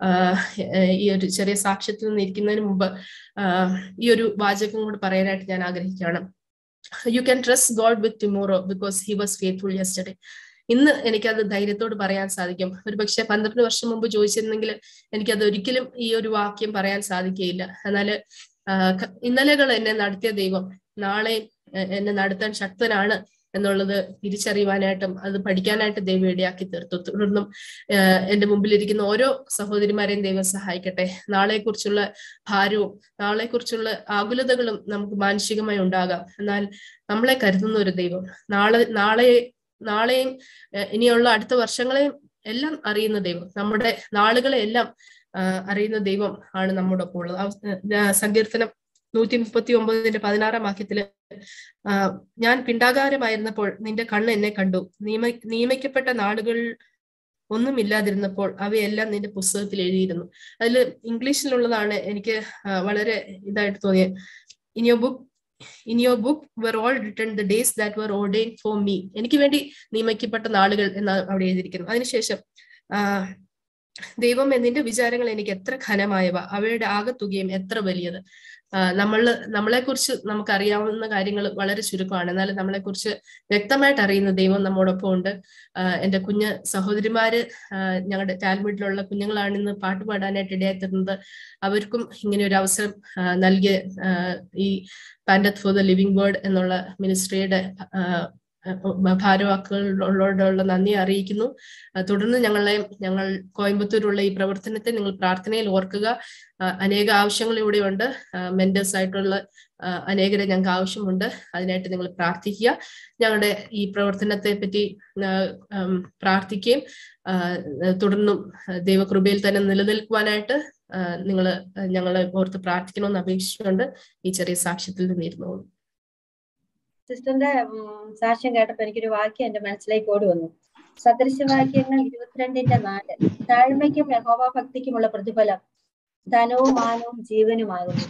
ഈ ഒരു ചെറിയ സാക്ഷ്യത്തിൽ നിന്ന് ഇരിക്കുന്നതിന് മുമ്പ് ഈ ഒരു വാചകം കൂടി പറയാനായിട്ട് ഞാൻ ആഗ്രഹിക്കുകയാണ് you can trust God with tomorrow because he was faithful yesterday ഇന്ന് എനിക്കത് ധൈര്യത്തോട് പറയാൻ സാധിക്കും ഒരു പക്ഷെ പന്ത്രണ്ട് വർഷം മുമ്പ് ചോദിച്ചിരുന്നെങ്കിൽ എനിക്കത് ഒരിക്കലും ഈ ഒരു വാക്യം പറയാൻ സാധിക്കുകയില്ല എന്നാൽ ഇന്നലെകൾ എന്നെ നടത്തിയ ദൈവം നാളെ എന്നെ നടത്താൻ ശക്തനാണ് എന്നുള്ളത് തിരിച്ചറിയുവാനായിട്ടും അത് പഠിക്കാനായിട്ട് ദൈവം ഇടയാക്കി തീർത്തു തുടർന്നും എന്റെ മുമ്പിലിരിക്കുന്ന ഓരോ സഹോദരിമാരെയും ദൈവം സഹായിക്കട്ടെ നാളെക്കുറിച്ചുള്ള ഭാരവും നാളെക്കുറിച്ചുള്ള ആകുലതകളും നമുക്ക് മാനസികമായി ഉണ്ടാകാം എന്നാൽ നമ്മളെ കരുതുന്ന ഒരു ദൈവം നാളെ നാളെ നാളെയും ഇനിയുള്ള അടുത്ത വർഷങ്ങളെയും എല്ലാം അറിയുന്ന ദൈവം നമ്മുടെ നാളുകളെ എല്ലാം ആ, അറിയുന്ന ദൈവം ആണ് നമ്മുടെ ഒപ്പം ഉള്ളത് ആ, ആ, സങ്കീർത്തനം നൂറ്റി മുപ്പത്തി ഒമ്പതിന്റെ പതിനാറാം വാക്യത്തില് ആ, ഞാൻ പിണ്ടാകാരമായിരുന്നപ്പോൾ നിന്റെ കണ്ണ് എന്നെ കണ്ടു നിയമ നിയമിക്കപ്പെട്ട നാളുകൾ ഒന്നുമില്ലാതിരുന്നപ്പോൾ അവയെല്ലാം നിന്റെ പുസ്തകത്തിൽ എഴുതിയിരുന്നു അതിൽ ഇംഗ്ലീഷിലുള്ളതാണ് എനിക്ക് ആ, വളരെ ഇതായിട്ട് തോന്നിയത് in your book in your book where all written the days that were ordained for me എനിക്ക് വേണ്ടി നിയമിക്കപ്പെട്ട നാളുകൾ എന്നാണ് അവിടെ എഴുതിയിരിക്കുന്നു അതിനുശേഷം ആ, ദൈവം എന്നിന്റെ വിചാരങ്ങൾ എനിക്ക് എത്ര ഘനമായവ അവയുടെ ആകത്തുകയും എത്ര വലിയത് നമ്മൾ നമ്മളെ കുറിച്ച് നമുക്കറിയാവുന്ന കാര്യങ്ങൾ വളരെ ചുരുക്കമാണ് എന്നാൽ നമ്മളെ കുറിച്ച് വ്യക്തമായിട്ട് അറിയുന്ന ദൈവം നമ്മോടൊപ്പം ഉണ്ട് ആഹ് എന്റെ കുഞ്ഞ് സഹോദരിമാര് ആഹ് ഞങ്ങളുടെ ടാൽമിഡിലുള്ള കുഞ്ഞുങ്ങളാണ് ഇന്ന് പാട്ട് പാടാനായിട്ട് ഇടയായിത്തീർന്നത് അവർക്കും ഇങ്ങനെ ഒരു അവസരം ആഹ് നൽകിയ ആഹ് ഈ പാൻഡത്ത് ഫോർ ദ ലിവിംഗ് വേർഡ് എന്നുള്ള മിനിസ്ട്രിയുടെ ആഹ് ഭാരവാക്കുകളോടുള്ള നന്ദി അറിയിക്കുന്നു ആഹ് തുടർന്ന് ഞങ്ങളെ ഞങ്ങൾ കോയമ്പത്തൂരുള്ള ഈ പ്രവർത്തനത്തെ നിങ്ങൾ പ്രാർത്ഥനയിൽ ഓർക്കുക ആഹ് അനേക ആവശ്യങ്ങൾ ഇവിടെയുണ്ട് മെന്റേഴ്സ് ആയിട്ടുള്ള ആഹ് അനേകരെ ഞങ്ങൾക്ക് ആവശ്യമുണ്ട് അതിനായിട്ട് നിങ്ങൾ പ്രാർത്ഥിക്കുക ഞങ്ങളുടെ ഈ പ്രവർത്തനത്തെ പറ്റി ആഹ് ഉം പ്രാർത്ഥിക്കുകയും ആഹ് തുടർന്നും ദൈവകൃപയിൽ തന്നെ നിലനിൽക്കുവാനായിട്ട് നിങ്ങൾ ഞങ്ങളെ ഓർത്ത് പ്രാർത്ഥിക്കണമെന്ന് അപേക്ഷിച്ചുകൊണ്ട് ഈ ചെറിയ സാക്ഷ്യത്തിൽ നിന്നിരുന്നോളൂ സിസ്റ്ററിന്റെ ഉം, സാക്ഷ്യം കേട്ടപ്പോ എനിക്കൊരു വാക്യം എന്റെ മനസ്സിലേക്ക് ഓടി വന്നു സദൃശവാക്യങ്ങൾ ഇരുപത്തിരണ്ടിന്റെ നാല് താഴ്മയ്ക്കും യഹോവ ഭക്തിക്കുമുള്ള പ്രതിഫലം ധനവും മാനവും ജീവനുമാകുന്നു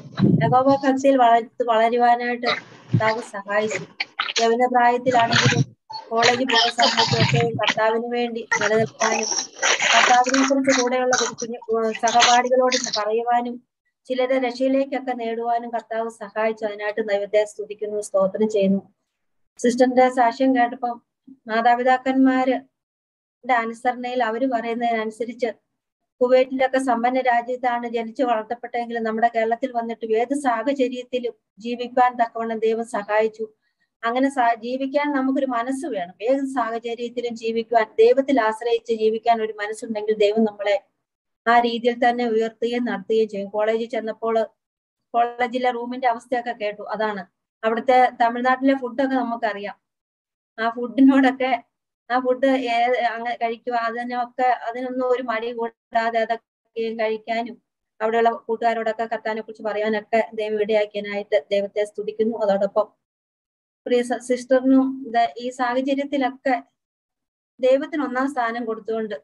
യഹോവ ഭക്തിയിൽ വളർത്ത് വളരുവാനായിട്ട് കർത്താവ് സഹായിച്ചു യവന പ്രായത്തിലാണെങ്കിലും കോളേജിൽ പോയ സമയത്തൊക്കെയും കർത്താവിന് വേണ്ടി നിലനിൽക്കാനും കർത്താവിനെ കുറിച്ച് കൂടെയുള്ള കുഞ്ഞു ഉം, സഹപാഠികളോട് പറയുവാനും ചിലരെ രക്ഷയിലേക്കൊക്കെ നേടുവാനും കർത്താവ് സഹായിച്ചു അതിനായിട്ട് ദൈവത്തെ സ്തുതിക്കുന്നു സ്തോത്രം ചെയ്യുന്നു സിസ്റ്ററിന്റെ സാക്ഷ്യം കേട്ടപ്പം മാതാപിതാക്കന്മാര് അനുസരണയിൽ അവര് പറയുന്നതിനനുസരിച്ച് കുവൈറ്റിലൊക്കെ സമ്പന്ന രാജ്യത്താണ് ജനിച്ചു വളർത്തപ്പെട്ടെങ്കിലും നമ്മുടെ കേരളത്തിൽ വന്നിട്ട് ഏത് സാഹചര്യത്തിലും ജീവിക്കാൻ തക്കവണ്ണം ദൈവം സഹായിച്ചു അങ്ങനെ സാ- ജീവിക്കാൻ നമുക്കൊരു മനസ്സ് വേണം ഏത് സാഹചര്യത്തിലും ജീവിക്കുവാൻ ദൈവത്തിൽ ആശ്രയിച്ച് ജീവിക്കാൻ ഒരു മനസ്സുണ്ടെങ്കിൽ ദൈവം നമ്മളെ ആ രീതിയിൽ തന്നെ ഉയർത്തുകയും നടത്തുകയും ചെയ്യും കോളേജിൽ ചെന്നപ്പോൾ കോളേജിലെ റൂമിന്റെ അവസ്ഥയൊക്കെ കേട്ടു അതാണ് അവിടുത്തെ തമിഴ്നാട്ടിലെ ഫുഡൊക്കെ നമുക്കറിയാം ആ ഫുഡിനോടൊക്കെ ആ ഫുഡ് അങ്ങനെ കഴിക്കുക അതിനൊക്കെ അതിനൊന്നും ഒരു മടി കൂടാതെ അതൊക്കെ കഴിക്കാനും അവിടെയുള്ള കൂട്ടുകാരോടൊക്കെ കത്താനെ കുറിച്ച് പറയാനൊക്കെ ദൈവം ഇടയാക്കിയതിനായിട്ട് ദൈവത്തെ സ്തുതിക്കുന്നു അതോടൊപ്പം പ്രിയ സ- സിസ്റ്ററിനും ഇത് ഈ സാഹചര്യത്തിലൊക്കെ ദൈവത്തിന് ഒന്നാം സ്ഥാനം കൊടുത്തുകൊണ്ട്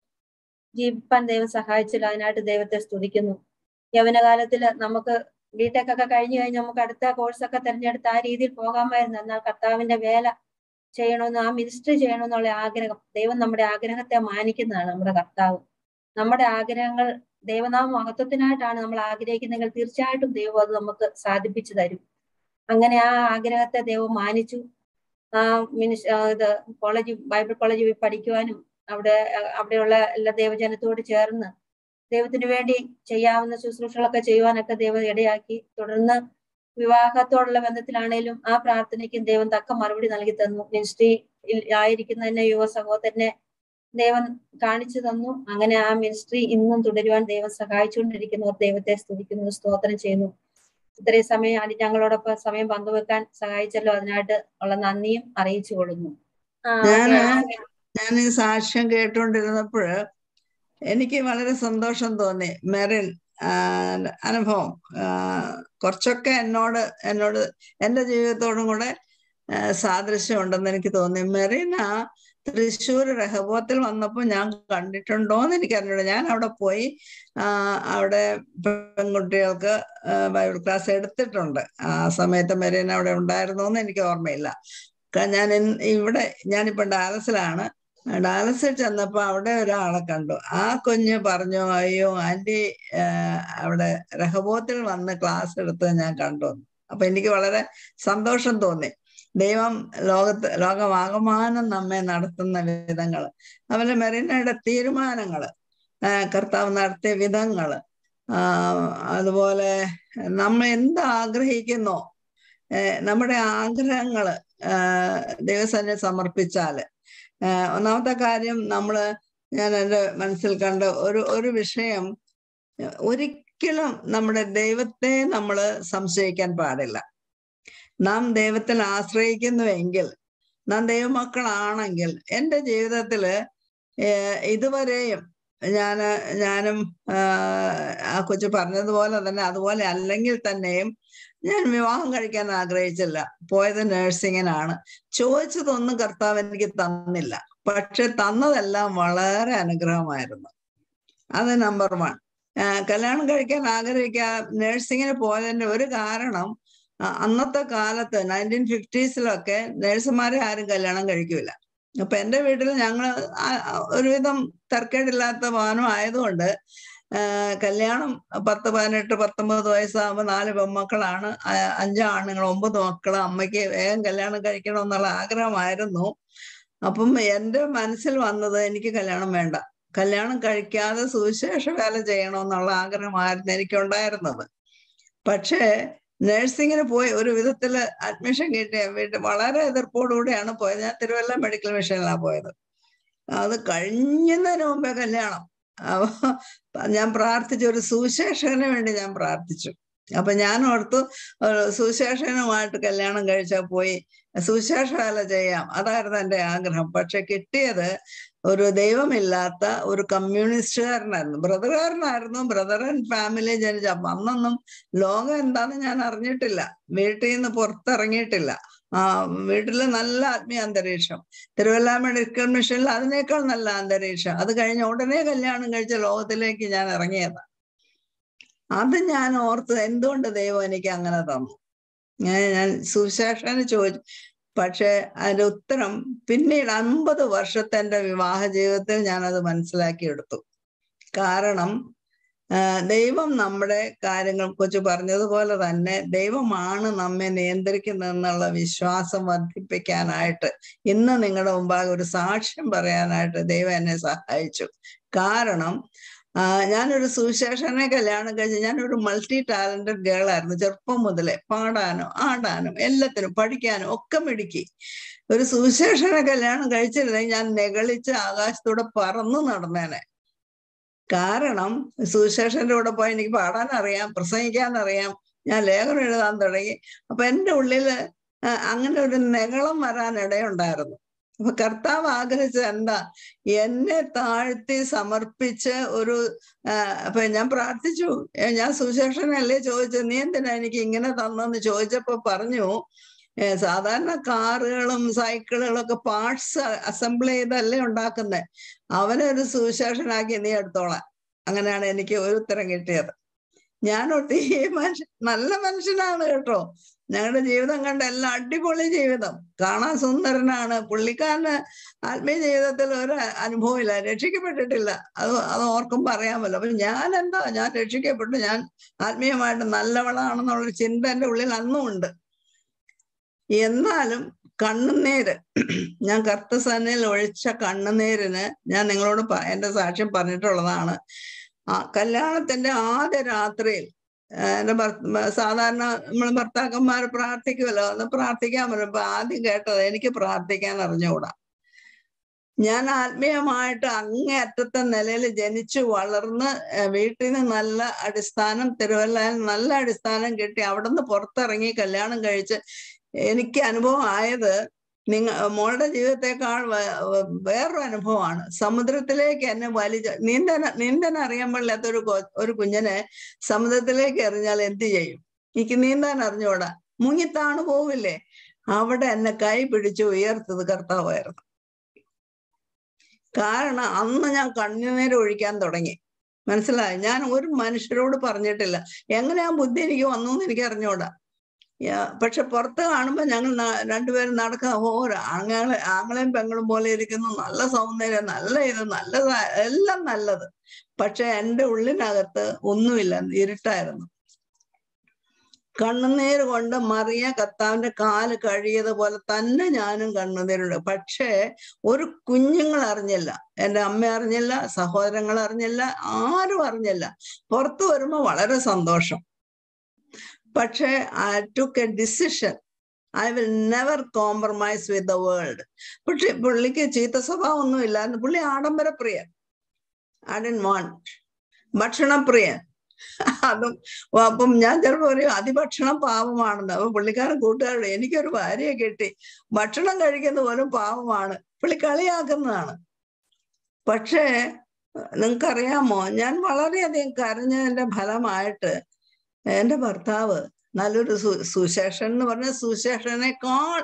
ജീവിപ്പാൻ ദൈവം സഹായിച്ചില്ല അതിനായിട്ട് ദൈവത്തെ സ്തുതിക്കുന്നു യൗവനകാലത്തിൽ നമുക്ക് ബിടെക് ഒക്കെ കഴിഞ്ഞു കഴിഞ്ഞ് നമുക്ക് അടുത്ത കോഴ്സൊക്കെ തിരഞ്ഞെടുത്ത് ആ രീതിയിൽ പോകാമായിരുന്നു എന്നാൽ കർത്താവിന്റെ വേല ചെയ്യണമെന്ന് ആ മിനിസ്റ്റർ ചെയ്യണമെന്നുള്ള ആഗ്രഹം ദൈവം നമ്മുടെ ആഗ്രഹത്തെ മാനിക്കുന്നതാണ് നമ്മുടെ കർത്താവ് നമ്മുടെ ആഗ്രഹങ്ങൾ ദൈവനാമ മഹത്വത്തിനായിട്ടാണ് നമ്മൾ ആഗ്രഹിക്കുന്നതെങ്കിൽ തീർച്ചയായിട്ടും ദൈവം അത് നമുക്ക് സാധിപ്പിച്ചു തരും അങ്ങനെ ആ ആഗ്രഹത്തെ ദൈവം മാനിച്ചു ആ മിനിസ് ആ ഇത് കോളേജ് ബൈബിൾ കോളേജിൽ പഠിക്കുവാനും അവിടെ അഹ് അവിടെയുള്ള എല്ലാ ദൈവജനത്തോട് ചേർന്ന് ദൈവത്തിന് വേണ്ടി ചെയ്യാവുന്ന ശുശ്രൂഷകളൊക്കെ ചെയ്യുവാനൊക്കെ ദൈവം ഇടയാക്കി തുടർന്ന് വിവാഹത്തോടുള്ള ബന്ധത്തിലാണേലും ആ പ്രാർത്ഥനയ്ക്കും ദൈവം തക്ക മറുപടി നൽകി തന്നു മിനിസ്ട്രിയിൽ ആയിരിക്കുന്ന തന്നെ യുവ സഹോദരനെ ദൈവം കാണിച്ചു തന്നു അങ്ങനെ ആ മിനിസ്ട്രി ഇന്നും തുടരുവാൻ ദൈവം സഹായിച്ചുകൊണ്ടിരിക്കുന്നവർ ദൈവത്തെ സ്തുതിക്കുന്നു സ്തോത്രം ചെയ്യുന്നു ഇത്രയും സമയം അടി ഞങ്ങളോടൊപ്പം സമയം പങ്കുവെക്കാൻ സഹായിച്ചല്ലോ അതിനായിട്ട് ഉള്ള നന്ദിയും അറിയിച്ചു കൊള്ളുന്നു ആ, ഞാന് ഓക്കേ. ഞാൻ ഈ സാക്ഷ്യം കേട്ടുകൊണ്ടിരുന്നപ്പോൾ എനിക്ക് വളരെ സന്തോഷം തോന്നി മെറിൻ ആ, അനുഭവം ആ, കുറച്ചൊക്കെ എന്നോട് എന്നോട് എൻ്റെ ജീവിതത്തോടും കൂടെ ആ, സാദൃശ്യമുണ്ടെന്ന് എനിക്ക് തോന്നി മെറിൻ ആ തൃശ്ശൂർ റഹബോത്തിൽ വന്നപ്പോൾ ഞാൻ കണ്ടിട്ടുണ്ടോ എന്ന് എനിക്കറിഞ്ഞൂടാ ഞാൻ അവിടെ പോയി ആ, അവിടെ പെൺകുട്ടികൾക്ക് ആ, ബൈബിൾ ക്ലാസ് എടുത്തിട്ടുണ്ട് ആ സമയത്ത് മെറിൻ അവിടെ ഉണ്ടായിരുന്നോ എന്ന് എനിക്ക് ഓർമ്മയില്ല ക- ഞാൻ ഇൻ- ഇവിടെ ഞാനിപ്പോ ഡാലസിലാണ് ഡാലസിൽ ചെന്നപ്പോ അവിടെ ഒരാളെ കണ്ടു ആ കുഞ്ഞ് പറഞ്ഞു അയ്യോ ആന്റി ആഹ് അവിടെ റഹബോത്തിൽ വന്ന് ക്ലാസ് എടുത്ത് ഞാൻ കണ്ടു എന്ന്." അപ്പൊ എനിക്ക് വളരെ സന്തോഷം തോന്നി ദൈവം ലോകത്ത് ലോകമാകമാനം നമ്മെ നടത്തുന്ന വിധങ്ങള് അതുപോലെ മെറീനയുടെ തീരുമാനങ്ങള് ആഹ് കർത്താവ് നടത്തിയ വിധങ്ങള് ആഹ് അതുപോലെ നമ്മൾ എന്ത് ആഗ്രഹിക്കുന്നോ ഏഹ് നമ്മുടെ ആഗ്രഹങ്ങള് ആഹ് ദൈവസന്നെ സമർപ്പിച്ചാല് ആഹ് ഒന്നാമത്തെ കാര്യം നമ്മള് ഞാൻ എൻ്റെ മനസ്സിൽ കണ്ട ഒരു ഒരു വിഷയം ഏഹ് ഒരിക്കലും നമ്മുടെ ദൈവത്തെ നമ്മൾ സംശയിക്കാൻ പാടില്ല നാം ദൈവത്തിൽ ആശ്രയിക്കുന്നുവെങ്കിൽ നാം ദൈവമക്കളാണെങ്കിൽ എൻ്റെ ജീവിതത്തില് ഏർ ഇതുവരെയും ഞാൻ ഞാനും ആ കൊച്ചു പറഞ്ഞതുപോലെ തന്നെ അതുപോലെ അല്ലെങ്കിൽ തന്നെയും ഞാൻ വിവാഹം കഴിക്കാൻ ആഗ്രഹിച്ചില്ല പോയത് നഴ്സിങ്ങിനാണ് ചോദിച്ചതൊന്നും കർത്താവ് എനിക്ക് തന്നില്ല പക്ഷെ തന്നതെല്ലാം വളരെ അനുഗ്രഹമായിരുന്നു അത് നമ്പർ വൺ കല്യാണം കഴിക്കാൻ ആഗ്രഹിക്കുക നഴ്സിങ്ങിന് പോയതിന്റെ ഒരു കാരണം അന്നത്തെ കാലത്ത് നയൻറ്റീൻ ഫിഫ്റ്റീസിലൊക്കെ നഴ്സുമാരെ ആരും കല്യാണം കഴിക്കൂല അപ്പൊ എൻ്റെ വീട്ടിൽ ഞങ്ങൾ ഒരുവിധം തർക്കേടില്ലാത്ത ഭവനം ആയതുകൊണ്ട് കല്യാണം പത്ത് പതിനെട്ട് പത്തൊമ്പത് വയസ്സാകുമ്പോൾ നാല് പെൺമക്കളാണ് അഞ്ച് ആണുങ്ങൾ ഒമ്പത് മക്കൾ അമ്മയ്ക്ക് വേഗം കല്യാണം കഴിക്കണം എന്നുള്ള ആഗ്രഹമായിരുന്നു അപ്പം എൻ്റെ മനസ്സിൽ വന്നത് എനിക്ക് കല്യാണം വേണ്ട കല്യാണം കഴിക്കാതെ സുവിശേഷ വേല ചെയ്യണമെന്നുള്ള ആഗ്രഹമായിരുന്നു എനിക്കുണ്ടായിരുന്നത് പക്ഷേ നഴ്സിങ്ങിന് പോയി ഒരു വിധത്തിൽ അഡ്മിഷൻ കിട്ടിയ വീട്ടിൽ വളരെ എതിർപ്പോടുകൂടിയാണ് പോയത് ഞാൻ തിരുവല്ല മെഡിക്കൽ മിഷനിലാണ് പോയത് അത് കഴിഞ്ഞതിന് മുമ്പേ കല്യാണം ഞാൻ പ്രാർത്ഥിച്ചു ഒരു സുവിശേഷകന് വേണ്ടി ഞാൻ പ്രാർത്ഥിച്ചു അപ്പൊ ഞാൻ ഓർത്തു സുവിശേഷനുമായിട്ട് കല്യാണം കഴിച്ചാൽ പോയി സുവിശേഷ വേല ചെയ്യാം അതായിരുന്നു എൻ്റെ ആഗ്രഹം പക്ഷെ കിട്ടിയത് ഒരു ദൈവമില്ലാത്ത ഒരു കമ്മ്യൂണിസ്റ്റുകാരനായിരുന്നു ബ്രദറുകാരനായിരുന്നു ബ്രദർ ആൻഡ് ഫാമിലി ജനിച്ച അപ്പൊ അന്നൊന്നും ലോകം എന്താന്ന് ഞാൻ അറിഞ്ഞിട്ടില്ല വീട്ടിൽ നിന്ന് പുറത്തിറങ്ങിയിട്ടില്ല ആ വീട്ടില് നല്ല ആത്മീയ അന്തരീക്ഷം തിരുവല്ല മെഡിക്കൽ മിഷനിൽ അതിനേക്കാൾ നല്ല അന്തരീക്ഷം അത് കഴിഞ്ഞ ഉടനെ കല്യാണം കഴിച്ച ലോകത്തിലേക്ക് ഞാൻ ഇറങ്ങിയതാണ് അത് ഞാൻ ഓർത്ത് എന്തുകൊണ്ട് ദൈവം എനിക്ക് അങ്ങനെ തന്നു ഞാൻ ഞാൻ സുശേഷന് ചോദിച്ചു പക്ഷെ അതിന്റെ ഉത്തരം പിന്നീട് അൻപത് വർഷത്തെ എൻ്റെ വിവാഹ ജീവിതത്തിൽ ഞാനത് മനസ്സിലാക്കിയെടുത്തു കാരണം ദൈവം നമ്മുടെ കാര്യങ്ങൾ കുറിച്ച് പറഞ്ഞതുപോലെ തന്നെ ദൈവമാണ് നമ്മെ നിയന്ത്രിക്കുന്നതെന്നുള്ള വിശ്വാസം വർദ്ധിപ്പിക്കാനായിട്ട് ഇന്ന് നിങ്ങളുടെ മുമ്പാകെ ഒരു സാക്ഷ്യം പറയാനായിട്ട് ദൈവം എന്നെ സഹായിച്ചു കാരണം ഞാനൊരു സുവിശേഷനെ കല്യാണം കഴിച്ച് ഞാനൊരു മൾട്ടി ടാലന്റഡ് ഗേൾ ആയിരുന്നു ചെറുപ്പം മുതലേ പാടാനും ആടാനും എല്ലാത്തിനും പഠിക്കാനും ഒക്കെ മിടുക്കി ഒരു സുവിശേഷനെ കല്യാണം കഴിച്ചിരുന്നെങ്കിൽ ഞാൻ നെകളിച്ച് ആകാശത്തൂടെ പറന്നു നടന്നേനെ കാരണം സുവിശേഷന്റെ കൂടെ പോയി എനിക്ക് പാടാൻ അറിയാം പ്രസംഗിക്കാൻ അറിയാം ഞാൻ ലേഖനം എഴുതാൻ തുടങ്ങി അപ്പൊ എൻ്റെ ഉള്ളില് അങ്ങനെ ഒരു നെകളം വരാൻ ഇടയുണ്ടായിരുന്നു അപ്പൊ കർത്താവ് ആഗ്രഹിച്ചത് എന്താ എന്നെ താഴ്ത്തി സമർപ്പിച്ച് ഒരു അപ്പൊ ഞാൻ പ്രാർത്ഥിച്ചു ഞാൻ സുശേഷനല്ലേ ചോദിച്ചത് നീ എന്തിനാ എനിക്ക് ഇങ്ങനെ തന്നെന്ന് ചോദിച്ചപ്പോ പറഞ്ഞു സാധാരണ കാറുകളും സൈക്കിളുകളും ഒക്കെ പാർട്സ് അസംബിൾ ചെയ്തല്ലേ ഉണ്ടാക്കുന്നത് അവനെ ഒരു സുവിശേഷനാക്കി നീ എടുത്തോളാം അങ്ങനെയാണ് എനിക്ക് ഒരു ഉത്തരം കിട്ടിയത് ഞാൻ ഒട്ടി ഈ മനുഷ്യൻ നല്ല മനുഷ്യനാണ് കേട്ടോ ഞങ്ങളുടെ ജീവിതം കണ്ട എല്ലാം അടിപൊളി ജീവിതം കാണാൻ സുന്ദരനാണ് പുള്ളിക്കാരന് ആത്മീയ ജീവിതത്തിൽ ഒരു അനുഭവമില്ല രക്ഷിക്കപ്പെട്ടിട്ടില്ല അത് അത് ഓർക്കുമ്പോൾ അറിയാമല്ലോ അപ്പൊ ഞാൻ എന്താ ഞാൻ രക്ഷിക്കപ്പെട്ടു ഞാൻ ആത്മീയമായിട്ട് നല്ലവളാണെന്നുള്ളൊരു ചിന്ത എൻ്റെ ഉള്ളിൽ അന്നും ഉണ്ട് എന്നാലും കണ്ണുനീര് ഞാൻ കർത്തസനയിൽ ഒഴിച്ച കണ്ണുനീരിന് ഞാൻ നിങ്ങളോട് എന്റെ സാക്ഷ്യം പറഞ്ഞിട്ടുള്ളതാണ് ആ കല്യാണത്തിന്റെ ആദ്യ രാത്രിയിൽ എന്റെ സാധാരണ നമ്മൾ ഭർത്താക്കന്മാർ പ്രാർത്ഥിക്കുമല്ലോ ഒന്ന് പ്രാർത്ഥിക്കാൻ പറയുമ്പോ ആദ്യം കേട്ടത് എനിക്ക് പ്രാർത്ഥിക്കാൻ അറിഞ്ഞുകൂടാ ഞാൻ ആത്മീയമായിട്ട് അങ്ങേയറ്റത്തെ നിലയിൽ ജനിച്ചു വളർന്ന് വീട്ടിൽ നിന്ന് നല്ല അടിസ്ഥാനം തിരുവല്ലയിൽ നല്ല അടിസ്ഥാനം കിട്ടി അവിടെ നിന്ന് പുറത്തിറങ്ങി കല്യാണം കഴിച്ച് എനിക്ക് അനുഭവം ആയത് നിങ്ങ മോളുടെ ജീവിതത്തെക്കാൾ വേറൊരു അനുഭവമാണ് സമുദ്രത്തിലേക്ക് എന്നെ വലിച്ച നീന്തൻ നീന്തൻ അറിയാൻ പാടില്ലാത്ത ഒരു ഒരു കുഞ്ഞിനെ സമുദ്രത്തിലേക്ക് എറിഞ്ഞാൽ എന്ത് ചെയ്യും എനിക്ക് നീന്താൻ അറിഞ്ഞൂടാ മുങ്ങിത്താണ് പോവില്ലേ അവിടെ എന്നെ കൈ പിടിച്ച് ഉയർത്തത് കർത്താവായിരുന്നു കാരണം അന്ന് ഞാൻ കണ്ണുനീര് ഒഴിക്കാൻ തുടങ്ങി മനസ്സിലായി ഞാൻ ഒരു മനുഷ്യരോട് പറഞ്ഞിട്ടില്ല എങ്ങനെ ആ ബുദ്ധി എനിക്ക് വന്നു എന്ന് എനിക്ക് അറിഞ്ഞൂടാ പക്ഷെ പുറത്ത് കാണുമ്പോൾ ഞങ്ങൾ രണ്ടുപേരും നടക്കുക ഓ ആങ്ങളെ ആങ്ങളെയും പെങ്ങളും പോലെ ഇരിക്കുന്നു നല്ല സൗന്ദര്യം നല്ല ഇത് നല്ലത് എല്ലാം നല്ലത് പക്ഷെ എൻ്റെ ഉള്ളിനകത്ത് ഒന്നുമില്ല ഇരുട്ടായിരുന്നു കണ്ണുനീര് കൊണ്ട് മറിയ കർത്താവിന്റെ കാല് കഴിയതുപോലെ തന്നെ ഞാനും കണ്ണുനീരുണ്ട് പക്ഷേ ഒരു കുഞ്ഞുങ്ങൾ അറിഞ്ഞില്ല എൻ്റെ അമ്മ അറിഞ്ഞില്ല സഹോദരങ്ങൾ അറിഞ്ഞില്ല ആരും അറിഞ്ഞില്ല പുറത്തു വരുമ്പോൾ വളരെ സന്തോഷം പക്ഷേ I took a decision I will never compromise with the world പക്ഷെ പുള്ളിക്ക് ചീത്ത സ്വഭാവം ഒന്നും ഇല്ലായിരുന്നു പുള്ളി ആഡംബരപ്രിയൻ ഐ ഡൻ വാണ്ട് ഭക്ഷണപ്രിയൻ അതും അപ്പം ഞാൻ ചിലപ്പോൾ പറയും അതിഭക്ഷണം പാവമാണെന്ന് അപ്പൊ പുള്ളിക്കാരൻ കൂട്ടുകാരോട് എനിക്കൊരു ഭാര്യയെ കിട്ടി ഭക്ഷണം കഴിക്കുന്ന പോലും പാവമാണ് പുള്ളി കളിയാക്കുന്നതാണ് പക്ഷേ നിങ്ങൾക്കറിയാമോ ഞാൻ വളരെയധികം കരഞ്ഞതിന്റെ ഫലമായിട്ട് എന്റെ ഭർത്താവ് നല്ലൊരു സു സുശേഷൻ എന്ന് പറഞ്ഞ സുശേഷനേക്കാൾ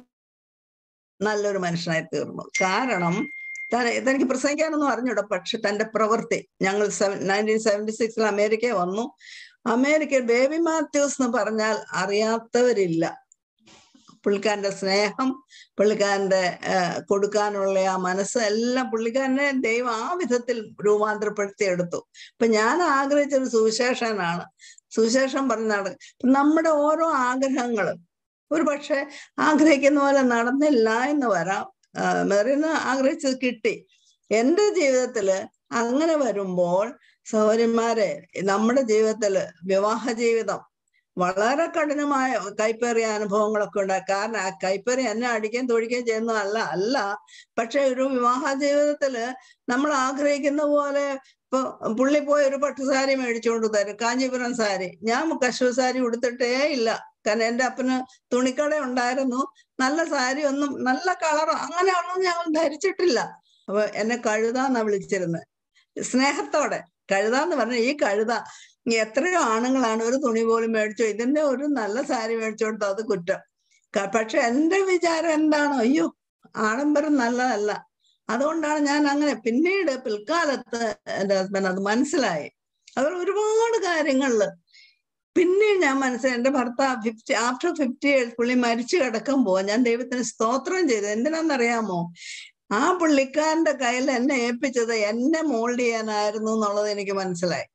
നല്ലൊരു മനുഷ്യനായി തീർന്നു കാരണം താൻ ഇതെനിക്ക് പ്രസംഗിക്കാനൊന്നും അറിഞ്ഞൂടാ പക്ഷെ തന്റെ പ്രവൃത്തി ഞങ്ങൾ നയൻറ്റീൻ സെവൻറ്റി സിക്സിൽ അമേരിക്ക വന്നു അമേരിക്ക ബേബി മാത്യൂസ് എന്ന് പറഞ്ഞാൽ അറിയാത്തവരില്ല പുള്ളിക്കാരന്റെ സ്നേഹം പുള്ളിക്കാരന്റെ കൊടുക്കാനുള്ള ആ മനസ്സ് എല്ലാം പുള്ളിക്കാരനെ ദൈവം ആ വിധത്തിൽ രൂപാന്തരപ്പെടുത്തി എടുത്തു ഇപ്പൊ ഞാൻ ആഗ്രഹിച്ചൊരു സുവിശേഷനാണ് സുവിശേഷം പറഞ്ഞ നടക്കും നമ്മുടെ ഓരോ ആഗ്രഹങ്ങളും ഒരു പക്ഷെ ആഗ്രഹിക്കുന്ന പോലെ നടന്നില്ല എന്ന് വരാം മെറിന് ആഗ്രഹിച്ചത് കിട്ടി എന്റെ ജീവിതത്തില് അങ്ങനെ വരുമ്പോൾ സൗകര്യന്മാരെ നമ്മുടെ ജീവിതത്തില് വിവാഹ ജീവിതം വളരെ കഠിനമായ കൈപ്പേറിയ അനുഭവങ്ങളൊക്കെ ഉണ്ടായി കാരണം ആ കൈപ്പേറി എന്നെ അടിക്കുകയും തൊഴിക്കുകയും ചെയ്യുന്നതല്ല അല്ല പക്ഷെ ഒരു വിവാഹ ജീവിതത്തില് നമ്മൾ ആഗ്രഹിക്കുന്ന പോലെ ഇപ്പൊ പുള്ളി പോയി ഒരു പട്ടുസാരി മേടിച്ചുകൊണ്ട് തരും കാഞ്ചീപുരം സാരി ഞാൻ കശു സാരി ഉടുത്തിട്ടേ ഇല്ല കാരണം എന്റെ അപ്പന് തുണിക്കട ഉണ്ടായിരുന്നു നല്ല സാരി ഒന്നും നല്ല കളറോ അങ്ങനെയൊന്നും ഞങ്ങൾ ധരിച്ചിട്ടില്ല അപ്പൊ എന്നെ കഴുതാന്നാ വിളിച്ചിരുന്നത് സ്നേഹത്തോടെ കഴുതാന്ന് പറഞ്ഞ ഈ കഴുത എത്രയോ ആണുങ്ങളാണ് ഒരു തുണി പോലും മേടിച്ചോ ഇതിന്റെ ഒരു നല്ല സാരി മേടിച്ചു കൊടുത്തോ അത് കുറ്റം പക്ഷെ എന്റെ വിചാരം എന്താണ് അയ്യോ ആഡംബരം നല്ലതല്ല അതുകൊണ്ടാണ് ഞാൻ അങ്ങനെ പിന്നീട് പിൽക്കാലത്ത് എന്റെ ഹസ്ബൻഡ് അത് മനസ്സിലായി അവർ ഒരുപാട് കാര്യങ്ങളില് പിന്നെ ഞാൻ മനസ്സിലായി എന്റെ ഭർത്താവ് ഫിഫ്റ്റി ആഫ്റ്റർ ഫിഫ്റ്റി ഇയേഴ്സ് പുള്ളി മരിച്ചു കിടക്കുമ്പോ ഞാൻ ദൈവത്തിന് സ്തോത്രം ചെയ്തു എന്തിനാന്നറിയാമോ ആ പുള്ളിക്കാരന്റെ കയ്യിൽ എന്നെ ഏൽപ്പിച്ചത് എന്നെ മോൾഡ് ചെയ്യാനായിരുന്നു എന്നുള്ളത് എനിക്ക് മനസ്സിലായി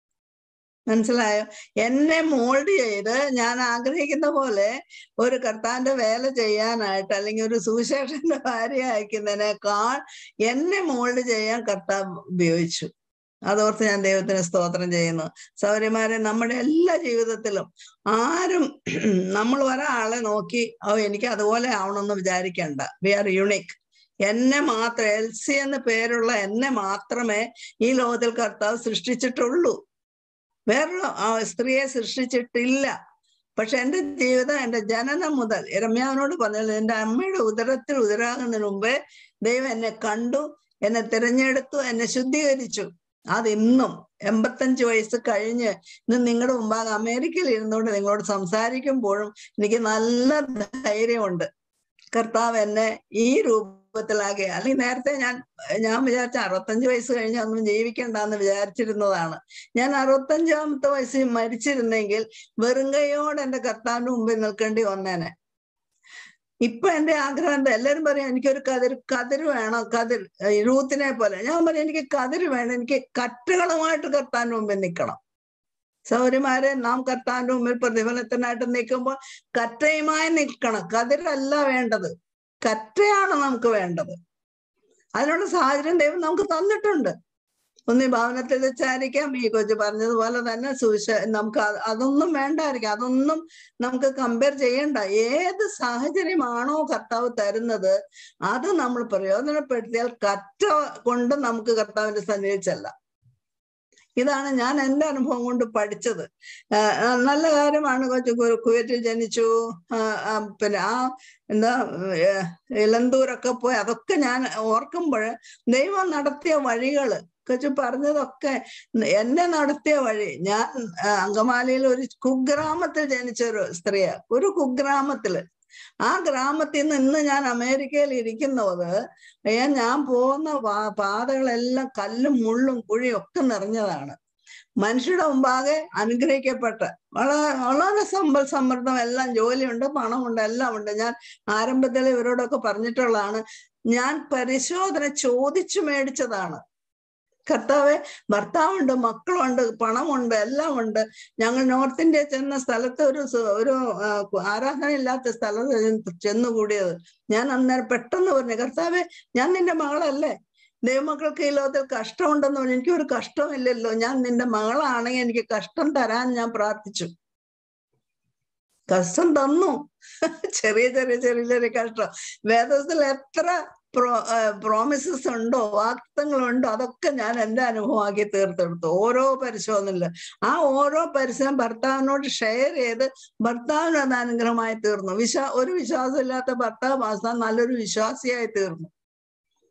മനസ്സിലായോ എന്നെ മോൾഡ് ചെയ്ത് ഞാൻ ആഗ്രഹിക്കുന്ന പോലെ ഒരു കർത്താന്റെ വേല ചെയ്യാനായിട്ട് അല്ലെങ്കിൽ ഒരു സുവിശേഷന്റെ ഭാര്യ അയക്കുന്നതിനേക്കാൾ എന്നെ മോൾഡ് ചെയ്യാൻ കർത്താവ് ഉപയോഗിച്ചു അതോർത്ത് ഞാൻ ദൈവത്തിന് സ്തോത്രം ചെയ്യുന്നു സൗര്യമാരെ നമ്മുടെ എല്ലാ ജീവിതത്തിലും ആരും നമ്മൾ ഒരാളെ നോക്കി ഓ എനിക്ക് അതുപോലെ ആവണമെന്ന് വിചാരിക്കണ്ട വി ആർ യുണിക് എന്നെ മാത്രം എൽസി എന്ന പേരുള്ള എന്നെ മാത്രമേ ഈ ലോകത്തിൽ കർത്താവ് സൃഷ്ടിച്ചിട്ടുള്ളൂ വേറൊരു സ്ത്രീയെ സൃഷ്ടിച്ചിട്ടില്ല പക്ഷെ എന്റെ ജീവിതം എന്റെ ജനനം മുതൽ രമ്യാവിനോട് പറഞ്ഞത് എന്റെ അമ്മയുടെ ഉദരത്തിൽ ഉദരാകുന്നതിന് മുമ്പേ ദൈവം എന്നെ കണ്ടു എന്നെ തിരഞ്ഞെടുത്തു എന്നെ ശുദ്ധീകരിച്ചു അത് ഇന്നും എൺപത്തഞ്ച് വയസ്സ് കഴിഞ്ഞ് ഇന്ന് നിങ്ങളുടെ മുമ്പാകെ അമേരിക്കയിൽ ഇരുന്നുകൊണ്ട് നിങ്ങളോട് സംസാരിക്കുമ്പോഴും എനിക്ക് നല്ല ധൈര്യമുണ്ട് കർത്താവ് എന്നെ ഈ രൂപത്തിലാക്കി അല്ലെങ്കിൽ നേരത്തെ ഞാൻ ഞാൻ വിചാരിച്ച അറുപത്തഞ്ച് വയസ്സ് കഴിഞ്ഞ് ഒന്നും ജീവിക്കണ്ടെന്ന് വിചാരിച്ചിരുന്നതാണ് ഞാൻ അറുപത്തഞ്ചാമത്തെ വയസ്സിൽ മരിച്ചിരുന്നെങ്കിൽ വെറും കൈയോടെ എന്റെ കർത്താവിന്റെ മുമ്പിൽ നിൽക്കേണ്ടി വന്നേനെ ഇപ്പൊ എന്റെ ആഗ്രഹം എന്താ എല്ലാരും പറയും എനിക്കൊരു കതിർ കതിർ വേണം കതിർ റൂത്തിനെ പോലെ ഞാൻ പറയും എനിക്ക് കതിർ വേണം എനിക്ക് കറ്റുകളുമായിട്ട് കർത്താവിന്റെ മുമ്പിൽ നിൽക്കണം സൗര്യമാരെ നാം കർത്താവിന്റെ മുമ്പിൽ പ്രതിഫലത്തിനായിട്ട് നിൽക്കുമ്പോൾ കറ്റയുമായി നിൽക്കണം കതിരല്ല വേണ്ടത് കറ്റയാണ് നമുക്ക് വേണ്ടത് അതിനുള്ള സാഹചര്യം ദൈവം നമുക്ക് തന്നിട്ടുണ്ട് ഒന്ന് ഭവനത്തിൽ വെച്ചായിരിക്കാം ഈ കൊച്ചു പറഞ്ഞതുപോലെ തന്നെ സുവിശ നമുക്ക് അതൊന്നും വേണ്ടായിരിക്കും അതൊന്നും നമുക്ക് കമ്പയർ ചെയ്യണ്ട ഏത് സാഹചര്യമാണോ കർത്താവ് തരുന്നത് അത് നമ്മൾ പ്രയോജനപ്പെടുത്തിയാൽ കറ്റ കൊണ്ട് നമുക്ക് കർത്താവിന്റെ സന്നിധിയിൽ ചെല്ലാം ഇതാണ് ഞാൻ എൻ്റെ അനുഭവം കൊണ്ട് പഠിച്ചത് നല്ല കാര്യമാണ് കൊച്ചു കുവൈറ്റിൽ ജനിച്ചു പിന്നെ ആ എന്താ ഇലന്തൂരൊക്കെ പോയി അതൊക്കെ ഞാൻ ഓർക്കുമ്പോൾ ദൈവം നടത്തിയ വഴികള് കൊച്ചു പറഞ്ഞതൊക്കെ എന്നെ നടത്തിയ വഴി ഞാൻ അങ്കമാലിയിൽ ഒരു കുഗ്രാമത്തിൽ ജനിച്ച ഒരു സ്ത്രീയാ ഒരു കുഗ്രാമത്തില് ആ ഗ്രാമത്തിൽ നിന്ന് ഇന്ന് ഞാൻ അമേരിക്കയിൽ ഇരിക്കുന്നത് ഞാൻ പോകുന്ന പാതകളെല്ലാം കല്ലും മുള്ളും കുഴിയും ഒക്കെ നിറഞ്ഞതാണ് മനുഷ്യരുടെ മുമ്പാകെ അനുഗ്രഹിക്കപ്പെട്ട വളരെ വളരെ സമ്പൽ സമൃദ്ധം എല്ലാം ജോലിയുണ്ട് പണമുണ്ട് എല്ലാം ഉണ്ട് ഞാൻ ആരംഭത്തിൽ ഇവരോടൊക്കെ പറഞ്ഞിട്ടുള്ളതാണ് ഞാൻ പരിശോധന ചോദിച്ചു മേടിച്ചതാണ് കർത്താവ് ഭർത്താവുണ്ട് മക്കളുണ്ട് പണമുണ്ട് എല്ലാം ഉണ്ട് ഞങ്ങൾ നോർത്ത് ഇന്ത്യ ചെന്ന സ്ഥലത്ത് ഒരു ഒരു ആരാധന ഇല്ലാത്ത സ്ഥലത്ത് ചെന്നുകൂടിയത് ഞാൻ അന്നേരം പെട്ടെന്ന് പറഞ്ഞു കർത്താവെ ഞാൻ നിന്റെ മകളല്ലേ ദൈവമക്കൾക്ക് ഈ ലോകത്തിൽ കഷ്ടമുണ്ടെന്ന് പറഞ്ഞു എനിക്ക് ഒരു കഷ്ടമില്ലല്ലോ ഞാൻ നിന്റെ മകളാണെങ്കിൽ എനിക്ക് കഷ്ടം തരാൻ ഞാൻ പ്രാർത്ഥിച്ചു കഷ്ടം തന്നു ചെറിയ ചെറിയ ചെറിയ ചെറിയ കഷ്ടം വേദത്തിൽ എത്ര പ്രോ പ്രോമിസസ് ഉണ്ടോ വാക്തങ്ങളുണ്ടോ അതൊക്കെ ഞാൻ എൻ്റെ അനുഭവമാക്കി തീർത്തെടുത്തു ഓരോ പരിശോധനയില് ആ ഓരോ പരിസരം ഭർത്താവിനോട് ഷെയർ ചെയ്ത് ഭർത്താവിന് അത് അനുഗ്രഹമായി തീർന്നു വിശ്വാ ഒരു വിശ്വാസമില്ലാത്ത ഭർത്താവ് അവസാനം നല്ലൊരു വിശ്വാസിയായി തീർന്നു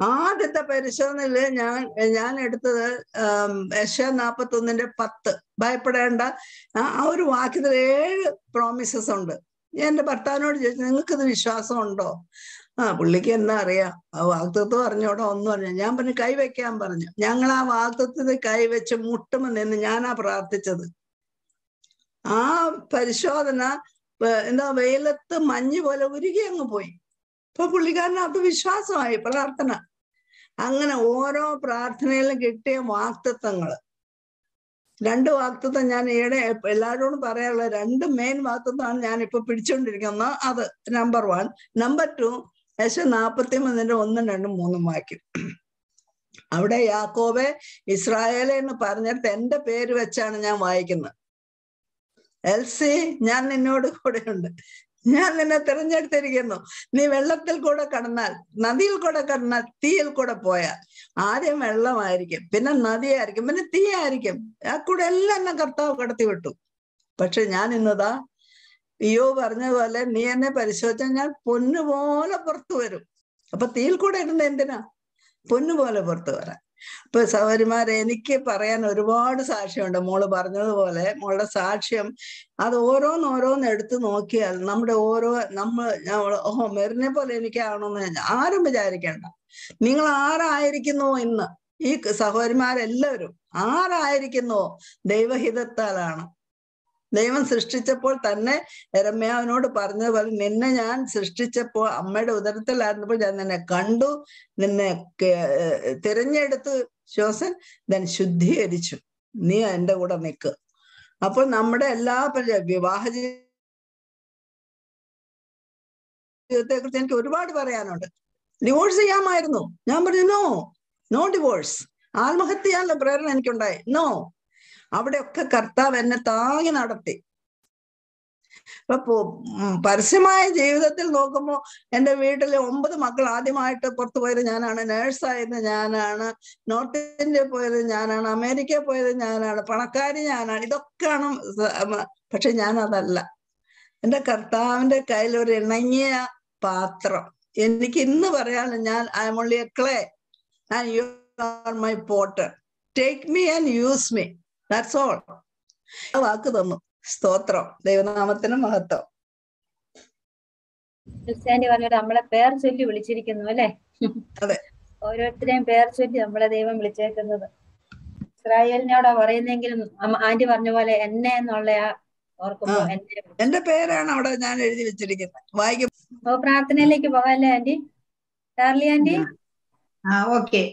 ആദ്യത്തെ പരിശോധനയില് ഞാൻ ഞാൻ എടുത്തത് യശ നാപ്പത്തി ഒന്നിന്റെ പത്ത് ഭയപ്പെടേണ്ട ആ ആ ഒരു വാക്യത്തിൽ ഏഴ് പ്രോമിസസ് ഉണ്ട് ഞാൻ എന്റെ ഭർത്താവിനോട് ചോദിച്ചു നിങ്ങൾക്ക് ഇത് വിശ്വാസം ഉണ്ടോ ആ പുള്ളിക്ക് എന്താ അറിയാം ആ വാക്തത്വം അറിഞ്ഞോടോ ഒന്നും അറിഞ്ഞു ഞാൻ പറഞ്ഞു കൈവയ്ക്കാൻ പറഞ്ഞു ഞങ്ങൾ ആ വാക്തത്വത്തിൽ കൈവച്ച് മുട്ടുമെന്ന് നിന്ന് ഞാനാ പ്രാർത്ഥിച്ചത് ആ പരിശോധന വ- എന്താ വെയിലത്ത് മഞ്ഞ് പോലെ ഉരുകി അങ്ങ് പോയി ഇപ്പൊ പുള്ളിക്കാരനകത്ത് വിശ്വാസമായി പ്രാർത്ഥന അങ്ങനെ ഓരോ പ്രാർത്ഥനയിലും കിട്ടിയ വാക്തത്വങ്ങള് രണ്ട് വാക്തത്വം ഞാൻ ഈയിടെ എല്ലാവരോടും പറയാനുള്ള രണ്ട് മെയിൻ വാക്തത്വമാണ് ഞാൻ ഇപ്പൊ പിടിച്ചുകൊണ്ടിരിക്കുന്നത് അത് നമ്പർ വൺ നമ്പർ ടു യശ നാപ്പത്തി മൂന്നിന്റെ ഒന്നും രണ്ടും മൂന്നും വാക്യം അവിടെ യാക്കോബെ ഇസ്രായേലെ എന്ന് പറഞ്ഞിട്ട് എന്റെ പേര് വെച്ചാണ് ഞാൻ വായിക്കുന്നത് എൽസി ഞാൻ നിന്നോട് കൂടെയുണ്ട് ഞാൻ നിന്നെ തിരഞ്ഞെടുത്തിരിക്കുന്നു നീ വെള്ളത്തിൽ കൂടെ കടന്നാൽ നദിയിൽ കൂടെ കടന്നാൽ തീയിൽ കൂടെ പോയാൽ ആദ്യം വെള്ളമായിരിക്കും പിന്നെ നദിയായിരിക്കും പിന്നെ തീയായിരിക്കും ആ കൂടെ എല്ലാം എന്നെ കർത്താവ് കടത്തി വിട്ടു പക്ഷെ ഞാൻ ഇന്നതാ അയ്യോ പറഞ്ഞ പോലെ നീ എന്നെ പരിശോധിച്ചാൽ ഞാൻ പൊന്നുപോലെ പുറത്തു വരും അപ്പൊ തീയിൽ കൂടെ ഇടുന്ന എന്തിനാ പൊന്നുപോലെ പുറത്തു വരാൻ ഇപ്പൊ സഹോദരിമാരെ എനിക്ക് പറയാൻ ഒരുപാട് സാക്ഷ്യമുണ്ട് മോള് പറഞ്ഞതുപോലെ മോളുടെ സാക്ഷ്യം അത് ഓരോന്ന് ഓരോന്ന് എടുത്തു നോക്കിയാൽ നമ്മുടെ ഓരോ നമ്മൾ ഞമ്മള് ഓഹോ മെറിനെ പോലെ എനിക്കാണോന്ന് ഞാൻ- ആരും വിചാരിക്കേണ്ട നിങ്ങൾ ആരായിരിക്കുന്നുവോ ഇന്ന് ഈ സഹോദരിമാരെല്ലാവരും ആരായിരിക്കുന്നുവോ ദൈവഹിതത്താലാണ് ദൈവം സൃഷ്ടിച്ചപ്പോൾ തന്നെ രമ്യാവിനോട് പറഞ്ഞതുപോലെ നിന്നെ ഞാൻ സൃഷ്ടിച്ചപ്പോൾ അമ്മയുടെ ഉദരത്തിലായിരുന്നപ്പോൾ ഞാൻ നിന്നെ കണ്ടു നിന്നെ കെ- ഏർ തിരഞ്ഞെടുത്ത് ശ്വാസൻ then ശുദ്ധീകരിച്ചു നീ എന്റെ കൂടെ നിൽക്ക് അപ്പോൾ നമ്മുടെ എല്ലാ പരി- വിവാഹ ജീവിതത്തെ കുറിച്ച് എനിക്ക് ഒരുപാട് പറയാനുണ്ട് ഡിവോഴ്സ് ചെയ്യാമായിരുന്നു ഞാൻ പറഞ്ഞു നോ നോ ഡിവോഴ്സ് ആത്മഹത്യ ചെയ്യാനുള്ള പ്രേരണ എനിക്കുണ്ടായി നോ അവിടെയൊക്കെ കർത്താവ് എന്നെ താങ്ങി നടത്തി അപ്പൊ പോ- ഉം പരസ്യമായ ജീവിതത്തിൽ നോക്കുമ്പോൾ എൻ്റെ വീട്ടിലെ ഒമ്പത് മക്കൾ ആദ്യമായിട്ട് പുറത്തു പോയത് ഞാനാണ് നേഴ്സായത് ഞാനാണ് നോർത്ത് ഇന്ത്യ പോയത് ഞാനാണ് അമേരിക്ക പോയത് ഞാനാണ് പണക്കാരി ഞാനാണ് ഇതൊക്കെയാണ് സ- മ- പക്ഷെ ഞാൻ അതല്ല എൻ്റെ കർത്താവിന്റെ കയ്യിൽ ഒരു ഇണങ്ങിയ പാത്രം എനിക്ക് ഇന്ന് പറയാനുള്ള ഞാൻ I am only a clay and you are my potter take me and use me that's all വാക്ക് തന്നു സ്തോത്രം ദൈവനാമത്തിന് മഹത്വം ക്രിസ്ത്യാനി പറഞ്ഞത് നമ്മളെ പേർ ചൊല്ലി വിളിച്ചിരിക്കുന്നു അല്ലെ അതെ. ഓരോരുത്തരെയും പേർ ചൊല്ലി നമ്മളെ ദൈവം വിളിച്ചേക്കുന്നത് ഇസ്രായേലിനോടാ പറയുന്നെങ്കിലും അമ്മ- ആന്റി പറഞ്ഞ പോലെ എന്നെ എന്നുള്ള ആ ഓർക്കുമ്പോ ആ. എന്നെ വിളിച്ചു. എന്റെ പേരാണ് അവിടെ ഞാൻ എഴുതി വെച്ചിരിക്കുന്നത് വായിക്കും അപ്പൊ പ്രാർത്ഥനയിലേക്ക് പോകാല്ലേ ആന്റി ചാർലി ആന്റി ആ ഓക്കെ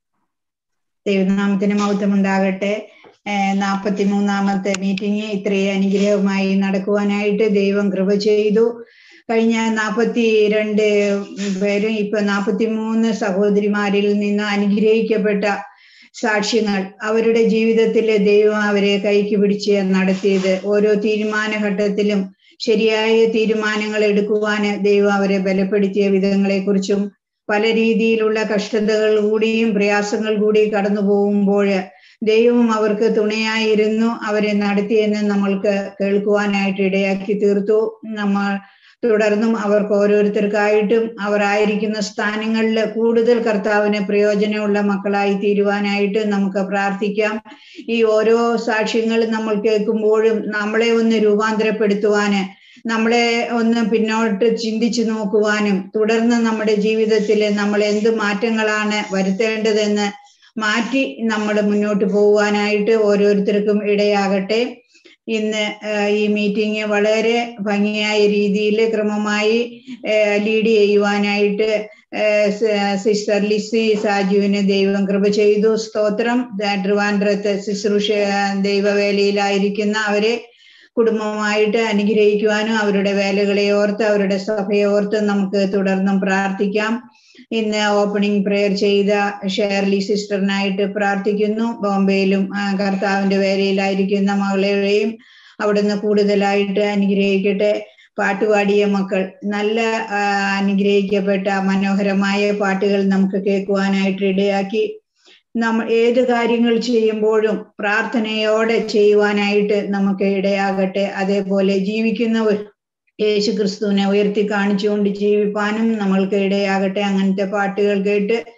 ദൈവനാമത്തിന് മഹത്വം ഉണ്ടാകട്ടെ നാൽപ്പത്തി മൂന്നാമത്തെ മീറ്റിംഗ് ഇത്രയും അനുഗ്രഹമായി നടക്കുവാനായിട്ട് ദൈവം കൃപ ചെയ്തു കഴിഞ്ഞ നാൽപ്പത്തി രണ്ട് പേരും ഇപ്പൊ നാൽപ്പത്തി മൂന്ന് സഹോദരിമാരിൽ നിന്ന് അനുഗ്രഹിക്കപ്പെട്ട സാക്ഷ്യങ്ങൾ അവരുടെ ജീവിതത്തിലെ ദൈവം അവരെ കൈക്ക് പിടിച്ച് നടത്തിയത് ഓരോ തീരുമാനഘട്ടത്തിലും ശരിയായ തീരുമാനങ്ങൾ എടുക്കുവാന് ദൈവം അവരെ ബലപ്പെടുത്തിയ വിധങ്ങളെ കുറിച്ചും പല രീതിയിലുള്ള കഷ്ടതകൾ കൂടിയും പ്രയാസങ്ങൾ കൂടി കടന്നു പോകുമ്പോൾ ദൈവം അവർക്ക് തുണയായിരുന്നു അവരെ നടത്തിയെന്ന് നമ്മൾക്ക് കേൾക്കുവാനായിട്ട് ഇടയാക്കി തീർത്തു നമ്മൾ തുടർന്നും അവർക്ക് ഓരോരുത്തർക്കായിട്ടും അവർ ആയിരിക്കുന്ന സ്ഥാനങ്ങളിൽ കൂടുതൽ കർത്താവിന് പ്രയോജനമുള്ള മക്കളായി തീരുവാനായിട്ട് നമുക്ക് പ്രാർത്ഥിക്കാം ഈ ഓരോ സാക്ഷ്യങ്ങൾ നമ്മൾ കേൾക്കുമ്പോഴും നമ്മളെ ഒന്ന് രൂപാന്തരപ്പെടുത്തുവാന് നമ്മളെ ഒന്ന് പിന്നോട്ട് ചിന്തിച്ചു നോക്കുവാനും തുടർന്ന് നമ്മുടെ ജീവിതത്തിൽ നമ്മൾ എന്ത് മാറ്റങ്ങളാണ് വരുത്തേണ്ടതെന്ന് മാറ്റി നമ്മൾ മുന്നോട്ട് പോകുവാനായിട്ട് ഓരോരുത്തർക്കും ഇടയാകട്ടെ ഇന്ന് ആഹ് ഈ മീറ്റിംഗ് വളരെ ഭംഗിയായ രീതിയിൽ ക്രമമായി ലീഡ് ചെയ്യുവാനായിട്ട് ആഹ് സ- സിസ്റ്റർ ലിസി സാജുവിന് ദൈവം കൃപ ചെയ്തു സ്തോത്രം ദ- ട്രിവാൻഡ്രത്ത് ശുശ്രൂഷ ദൈവവേലയിലായിരിക്കുന്ന അവരെ കുടുംബമായിട്ട് അനുഗ്രഹിക്കുവാനും അവരുടെ വേലകളെ ഓർത്ത് അവരുടെ സഭയെ ഓർത്ത് നമുക്ക് തുടർന്നും പ്രാർത്ഥിക്കാം ഇന്ന് ഓപ്പണിംഗ് പ്രെയർ ചെയ്ത ഷേർലി സിസ്റ്ററിനായിട്ട് പ്രാർത്ഥിക്കുന്നു ബോംബെയിലും ആ, കർത്താവിന്റെ വേലയിലായിരിക്കുന്ന മകളെയും അവിടുന്ന് കൂടുതലായിട്ട് അനുഗ്രഹിക്കട്ടെ പാട്ടുപാടിയ മക്കൾ നല്ല ആ, അനുഗ്രഹിക്കപ്പെട്ട മനോഹരമായ പാട്ടുകൾ നമുക്ക് കേൾക്കുവാനായിട്ട് ഇടയാക്കി നമ്മൾ ഏത് കാര്യങ്ങൾ ചെയ്യുമ്പോഴും പ്രാർത്ഥനയോടെ ചെയ്യുവാനായിട്ട് നമുക്ക് ഇടയാകട്ടെ അതേപോലെ ജീവിക്കുന്നവർ യേശു ക്രിസ്തുവിനെ ഉയർത്തി കാണിച്ചുകൊണ്ട് ജീവിപ്പാനും നമ്മൾക്ക് ഇടയാകട്ടെ അങ്ങനത്തെ പാട്ടുകൾ കേട്ട്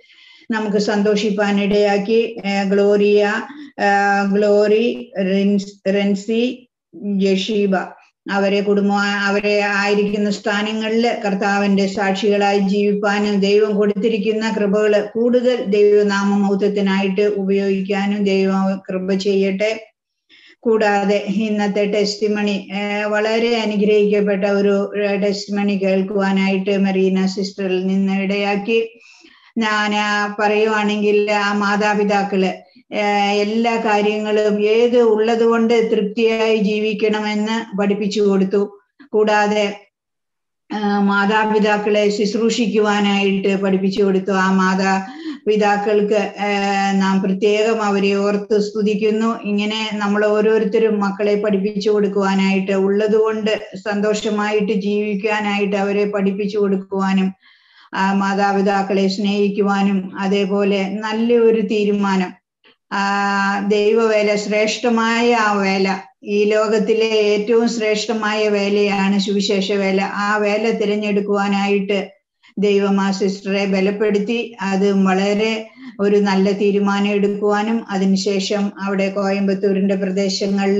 നമുക്ക് സന്തോഷിപ്പാൻ ഇടയാക്കി ഗ്ലോറിയ ഗ്ലോറി റെൻസി ജഷീബ അവരെ കുടുംബ അവരെ ആയിരിക്കുന്ന സ്ഥാനങ്ങളിൽ കർത്താവിന്റെ സാക്ഷികളായി ജീവിപ്പാനും ദൈവം കൊടുത്തിരിക്കുന്ന കൃപകള് കൂടുതൽ ദൈവനാമമൗത്വത്തിനായിട്ട് ഉപയോഗിക്കാനും ദൈവം കൃപ ചെയ്യട്ടെ കൂടാതെ ഇന്നത്തെ ടെസ്റ്റ് മണി വളരെ അനുഗ്രഹിക്കപ്പെട്ട ഒരു ടെസ്റ്റ് മണി കേൾക്കുവാനായിട്ട് മറീന സിസ്റ്ററിൽ നിന്ന് ഇടയാക്കി ഞാൻ പറയുവാണെങ്കിൽ ആ മാതാപിതാക്കള് എല്ലാ കാര്യങ്ങളും ഏത് ഉള്ളത് കൊണ്ട് തൃപ്തിയായി ജീവിക്കണമെന്ന് പഠിപ്പിച്ചു കൊടുത്തു കൂടാതെ മാതാപിതാക്കളെ ശുശ്രൂഷിക്കുവാനായിട്ട് പഠിപ്പിച്ചു കൊടുത്തു ആ മാതാപിതാക്കൾക്ക് നാം പ്രത്യേകം അവരെ ഓർത്ത് സ്തുതിക്കുന്നു ഇങ്ങനെ നമ്മൾ ഓരോരുത്തരും മക്കളെ പഠിപ്പിച്ചു കൊടുക്കുവാനായിട്ട് ഉള്ളതുകൊണ്ട് സന്തോഷമായിട്ട് ജീവിക്കാനായിട്ട് അവരെ പഠിപ്പിച്ചു കൊടുക്കുവാനും ആ മാതാപിതാക്കളെ സ്നേഹിക്കുവാനും അതേപോലെ നല്ല ഒരു തീരുമാനം ആ ദൈവവേല ശ്രേഷ്ഠമായ ആ വേല ഈ ലോകത്തിലെ ഏറ്റവും ശ്രേഷ്ഠമായ വേലയാണ് സുവിശേഷ വേല ആ വേല തിരഞ്ഞെടുക്കുവാനായിട്ട് ദൈവം ആ സിസ്റ്ററെ ബലപ്പെടുത്തി അത് വളരെ ഒരു നല്ല തീരുമാനം എടുക്കുവാനും അതിനുശേഷം അവിടെ കോയമ്പത്തൂരിന്റെ പ്രദേശങ്ങളിൽ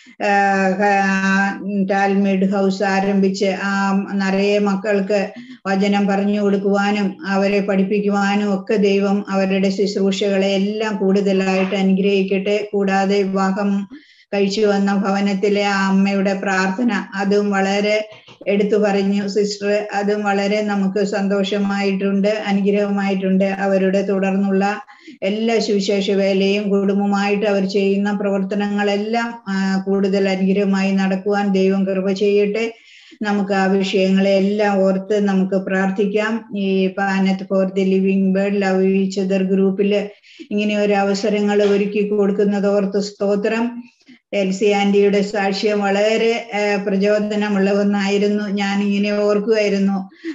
ടാൽമേഡ് ഹൗസ് ആരംഭിച്ച് ആ നിറയെ മക്കൾക്ക് വചനം പറഞ്ഞു കൊടുക്കുവാനും അവരെ പഠിപ്പിക്കുവാനും ഒക്കെ ദൈവം അവരുടെ ശുശ്രൂഷകളെ എല്ലാം കൂടുതലായിട്ട് അനുഗ്രഹിക്കട്ടെ കൂടാതെ വിവാഹം കഴിച്ചു വന്ന ഭവനത്തിലെ ആ അമ്മയുടെ പ്രാർത്ഥന അതും വളരെ എടുത്തു പറഞ്ഞു സിസ്റ്റർ അതും വളരെ നമുക്ക് സന്തോഷമായിട്ടുണ്ട് അനുഗ്രഹമായിട്ടുണ്ട് അവരുടെ തുടർന്നുള്ള എല്ലാ സുവിശേഷ വേലയും കുടുംബമായിട്ട് അവർ ചെയ്യുന്ന പ്രവർത്തനങ്ങളെല്ലാം കൂടുതൽ അനുഗ്രഹമായി നടക്കുവാൻ ദൈവം കൃപ ചെയ്യട്ടെ നമുക്ക് ആ വിഷയങ്ങളെ എല്ലാം ഓർത്ത് നമുക്ക് പ്രാർത്ഥിക്കാം ഈ പാനത്ത് for the living word love each other ഗ്രൂപ്പില് ഇങ്ങനെ ഒരു അവസരങ്ങൾ ഒരുക്കി കൊടുക്കുന്നത് ഓർത്ത് സ്തോത്രം എൽസി ആന്റിയുടെ സാക്ഷ്യം വളരെ പ്രചോദനമുള്ള ഒന്നായിരുന്നു ഞാൻ ഇങ്ങനെ ഓർക്കുമായിരുന്നു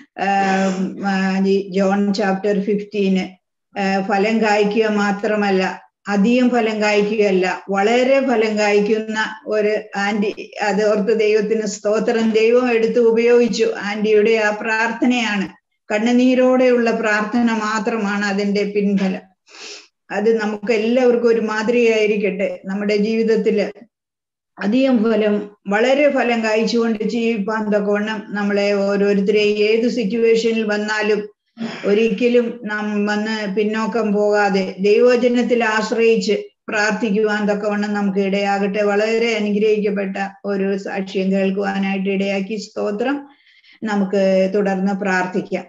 ജോൺ ചാപ്റ്റർ ഫിഫ്റ്റീന് ഫലം കായ്ക്കുക മാത്രമല്ല അധികം ഫലം കായ്ക്കുകയല്ല വളരെ ഫലം കായ്ക്കുന്ന ഒരു ആന്റി അത് ഓർത്ത് ദൈവത്തിന് സ്തോത്രം ദൈവം എടുത്ത് ഉപയോഗിച്ചു ആന്റിയുടെ ആ പ്രാർത്ഥനയാണ് കണ്ണുനീരോടെയുള്ള പ്രാർത്ഥന മാത്രമാണ് അതിന്റെ പിൻഫലം അത് നമുക്ക് എല്ലാവർക്കും ഒരു മാതൃകയായിരിക്കട്ടെ നമ്മുടെ ജീവിതത്തില് അധികം ഫലം വളരെ ഫലം കായ്ച്ചുകൊണ്ട് ജീവിപ്പാൻ തക്കവണ്ണം നമ്മളെ ഓരോരുത്തരെയും ഏത് സിറ്റുവേഷനിൽ വന്നാലും ഒരിക്കലും നാം വന്ന് പിന്നോക്കം പോകാതെ ദൈവജനത്തിൽ ആശ്രയിച്ച് പ്രാർത്ഥിക്കുവാൻ തക്കവണ്ണം നമുക്ക് ഇടയാകട്ടെ വളരെ അനുഗ്രഹിക്കപ്പെട്ട ഒരു സാക്ഷ്യം കേൾക്കുവാനായിട്ട് ഇടയാക്കി സ്തോത്രം നമുക്ക് തുടർന്ന് പ്രാർത്ഥിക്കാം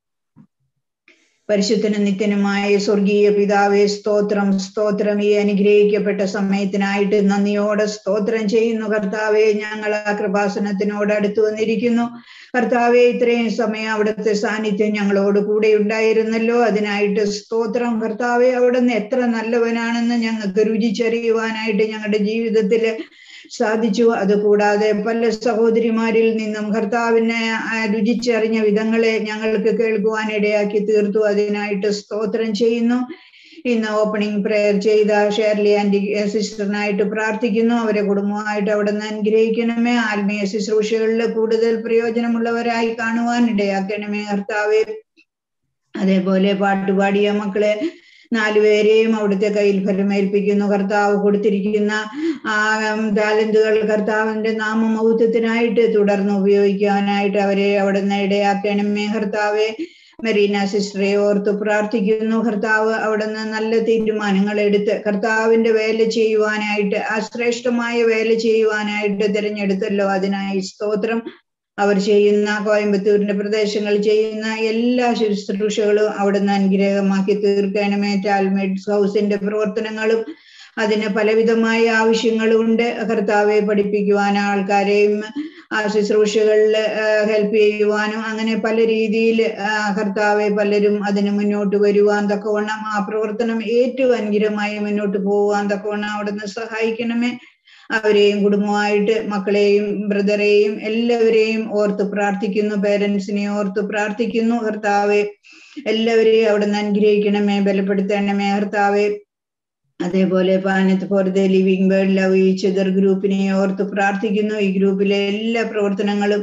പരിശുദ്ധനും നിത്യനുമായ സ്വർഗീയ പിതാവേ സ്തോത്രം സ്തോത്രം ഈ അനുഗ്രഹിക്കപ്പെട്ട സമയത്തിനായിട്ട് നന്ദിയോടെ സ്തോത്രം ചെയ്യുന്നു കർത്താവെ ഞങ്ങൾ ആ കൃപാസനത്തിനോട് അടുത്തു വന്നിരിക്കുന്നു കർത്താവെ ഇത്രയും സമയം അവിടുത്തെ സാന്നിധ്യം ഞങ്ങളോട് കൂടെ ഉണ്ടായിരുന്നല്ലോ അതിനായിട്ട് സ്തോത്രം കർത്താവെ അവിടുന്ന് എത്ര നല്ലവനാണെന്ന് ഞങ്ങൾക്ക് രുചിച്ചറിയുവാനായിട്ട് ഞങ്ങളുടെ ജീവിതത്തില് സാധിച്ചു അതുകൂടാതെ പല സഹോദരിമാരിൽ നിന്നും കർത്താവിനെ രുചിച്ചറിഞ്ഞ വിധങ്ങളെ ഞങ്ങൾക്ക് കേൾക്കുവാൻ ഇടയാക്കി തീർത്തു അതിനായിട്ട് സ്തോത്രം ചെയ്യുന്നു ഇന്ന് ഓപ്പണിംഗ് പ്രെയർ ചെയ്ത ഷേർലി ആൻറ്റി സിസ്റ്ററിനായിട്ട് പ്രാർത്ഥിക്കുന്നു അവരെ കുടുംബമായിട്ട് അവിടെ നിന്ന് അനുഗ്രഹിക്കണമേ ആത്മീയ ശുശ്രൂഷകളിൽ കൂടുതൽ പ്രയോജനമുള്ളവരായി കാണുവാൻ ഇടയാക്കണമേ കർത്താവെ അതേപോലെ പാട്ടുപാടിയ മക്കളെ നാലുപേരെയും അവിടുത്തെ കയ്യിൽ ഫലമേൽപ്പിക്കുന്നു കർത്താവ് കൊടുത്തിരിക്കുന്ന ആ ടാലന്റുകൾ കർത്താവിന്റെ നാമമൗത്വത്തിനായിട്ട് തുടർന്ന് ഉപയോഗിക്കാനായിട്ട് അവരെ അവിടെ നിന്ന് ഇടയാക്കണമേ കർത്താവെ മെറീന സിസ്റ്ററെ ഓർത്ത് പ്രാർത്ഥിക്കുന്നു കർത്താവ് അവിടുന്ന് നല്ല തീരുമാനങ്ങൾ എടുത്ത് കർത്താവിന്റെ വേല ചെയ്യുവാനായിട്ട് ആ ശ്രേഷ്ഠമായ വേല ചെയ്യുവാനായിട്ട് തിരഞ്ഞെടുത്തല്ലോ അതിനായി സ്തോത്രം അവർ ചെയ്യുന്ന കോയമ്പത്തൂരിന്റെ പ്രദേശങ്ങൾ ചെയ്യുന്ന എല്ലാ ശുശ്രൂഷകളും അവിടുന്ന് അനുഗ്രഹമാക്കി തീർക്കണമേ ടാൽമേഡ് ഹൗസിന്റെ പ്രവർത്തനങ്ങളും അതിന് പലവിധമായ ആവശ്യങ്ങളുണ്ട് കർത്താവെ പഠിപ്പിക്കുവാൻ ആൾക്കാരെയും ആ ശുശ്രൂഷകളിൽ ഹെൽപ്പ് ചെയ്യുവാനും അങ്ങനെ പല രീതിയിൽ കർത്താവെ പലരും അതിന് മുന്നോട്ട് വരുവാൻ തക്കവണ്ണം ആ പ്രവർത്തനം ഏറ്റവും അനുഗ്രഹമായി മുന്നോട്ട് പോവാൻ തക്കവണ്ണം അവിടുന്ന് സഹായിക്കണമേ അവരെയും കുടുംബമായിട്ട് മക്കളെയും ബ്രദറെയും എല്ലാവരെയും ഓർത്ത് പ്രാർത്ഥിക്കുന്നു പേരൻസിനെ ഓർത്ത് പ്രാർത്ഥിക്കുന്നു കർത്താവെ എല്ലാവരെയും അവിടുന്ന് അനുഗ്രഹിക്കണമേ ബലപ്പെടുത്തണമേ കർത്താവെ അതേപോലെ പാനത്ത് for the living word love each other ഗ്രൂപ്പിനെ ഓർത്ത് പ്രാർത്ഥിക്കുന്നു ഈ ഗ്രൂപ്പിലെ എല്ലാ പ്രവർത്തനങ്ങളും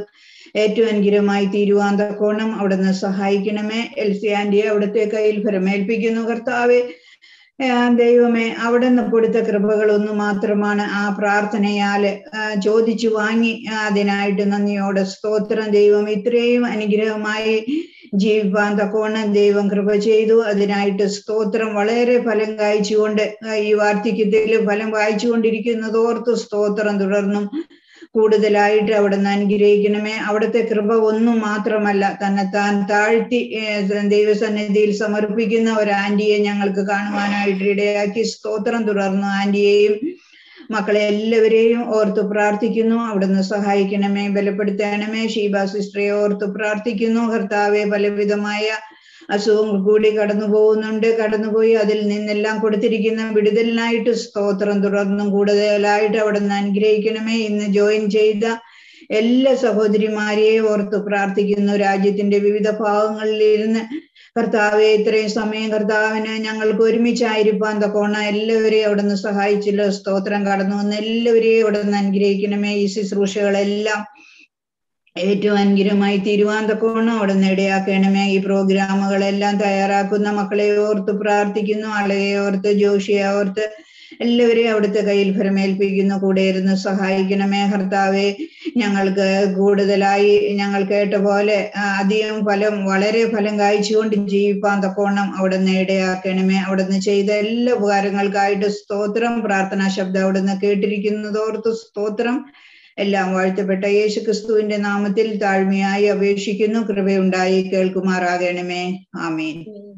ഏറ്റവും അനുഗ്രഹമായി തീരുവാൻ തക്കോണം അവിടുന്ന് സഹായിക്കണമേ എൽസി ആന്റിയെ അവിടുത്തെ കയ്യിൽ ഫലമേൽപ്പിക്കുന്നു കർത്താവെ ആ, ദൈവമേ അവിടുന്ന് കൊടുത്ത കൃപകൾ ഒന്ന് മാത്രമാണ് ആ പ്രാർത്ഥനയാല് ആ, ചോദിച്ചു വാങ്ങി ആ, അതിനായിട്ട് നന്ദിയോടെ സ്തോത്രം ദൈവം ഇത്രയും അനുഗ്രഹമായി ജീവിപ്പാൻ തക്കോണം ദൈവം കൃപ ചെയ്തു അതിനായിട്ട് സ്തോത്രം വളരെ ഫലം കായ്ച്ചുകൊണ്ട് ആ, ഈ വാർദ്ധക്യത്തിൽ ഫലം കായ്ച്ചുകൊണ്ടിരിക്കുന്നത് ഓർത്ത് സ്തോത്രം തുടർന്നും കൂടുതലായിട്ട് അവിടുന്ന് അനുഗ്രഹിക്കണമേ അവിടുത്തെ കൃപ ഒന്നും മാത്രമല്ല തന്നെത്താൻ താഴ്ത്തി ഏഹ്, ദൈവസന്നിധിയിൽ സമർപ്പിക്കുന്ന ഒരു ആന്റിയെ ഞങ്ങൾക്ക് കാണുവാനായിട്ട് ഇടയാക്കി സ്തോത്രം തുടർന്നു ആന്റിയെയും മക്കളെ എല്ലാവരെയും ഓർത്ത് പ്രാർത്ഥിക്കുന്നു അവിടുന്ന് സഹായിക്കണമേ ബലപ്പെടുത്തണമേ ഷീബ സിസ്റ്ററെ ഓർത്ത് പ്രാർത്ഥിക്കുന്നു കർത്താവെ പലവിധമായ അസുഖങ്ങൾ കൂടി കടന്നു പോകുന്നുണ്ട് കടന്നുപോയി അതിൽ നിന്നെല്ലാം കൊടുത്തിരിക്കുന്ന വിടുതലിനായിട്ട് സ്തോത്രം തുടർന്നും കൂടുതലായിട്ട് അവിടുന്ന് അനുഗ്രഹിക്കണമേ ഇന്ന് ജോയിൻ ചെയ്ത എല്ലാ സഹോദരിമാരെയും ഓർത്ത് പ്രാർത്ഥിക്കുന്നു രാജ്യത്തിന്റെ വിവിധ ഭാഗങ്ങളിൽ ഇരുന്ന് കർത്താവെ ഇത്രയും സമയം കർത്താവിന് ഞങ്ങൾക്ക് ഒരുമിച്ചായിരിക്കാൻ തക്കോണ എല്ലാവരെയും അവിടുന്ന് സഹായിച്ചല്ലോ സ്തോത്രം കടന്നു വന്ന് എല്ലാവരെയും അവിടുന്ന് അനുഗ്രഹിക്കണമേ ഈ ശുശ്രൂഷകളെല്ലാം ഏറ്റവും അനുഗ്രഹമായി തീരുവാൻ തക്കോണം അവിടുന്ന് ഇടയാക്കണമേ ഈ പ്രോഗ്രാമുകളെല്ലാം തയ്യാറാക്കുന്ന മക്കളെ ഓർത്ത് പ്രാർത്ഥിക്കുന്നു ആളെ ഓർത്ത് ജോഷിയെ ഓർത്ത് എല്ലാവരെയും അവിടുത്തെ കയ്യിൽ ഫലമേൽപ്പിക്കുന്നു കൂടെ ഇരുന്ന് സഹായിക്കണമേ കർത്താവെ ഞങ്ങൾക്ക് കൂടുതലായി ഞങ്ങൾ കേട്ട പോലെ ആ, അധികം ഫലം വളരെ ഫലം കായ്ച്ചുകൊണ്ട് ജീവിപ്പാൻ തക്കോണം അവിടുന്ന് ഇടയാക്കണമേ അവിടുന്ന് ചെയ്ത എല്ലാ ഉപകാരങ്ങൾക്കായിട്ട് സ്തോത്രം പ്രാർത്ഥനാ ശബ്ദം അവിടുന്ന് കേട്ടിരിക്കുന്നതോർത്ത് സ്തോത്രം എല്ലാം വാഴ്ത്തപ്പെട്ട യേശു ക്രിസ്തുവിന്റെ നാമത്തിൽ താഴ്മയായി അപേക്ഷിക്കുന്നു കൃപയുണ്ടായി കേൾക്കുമാറാകണമേ ആമേൻ ആമേൻ.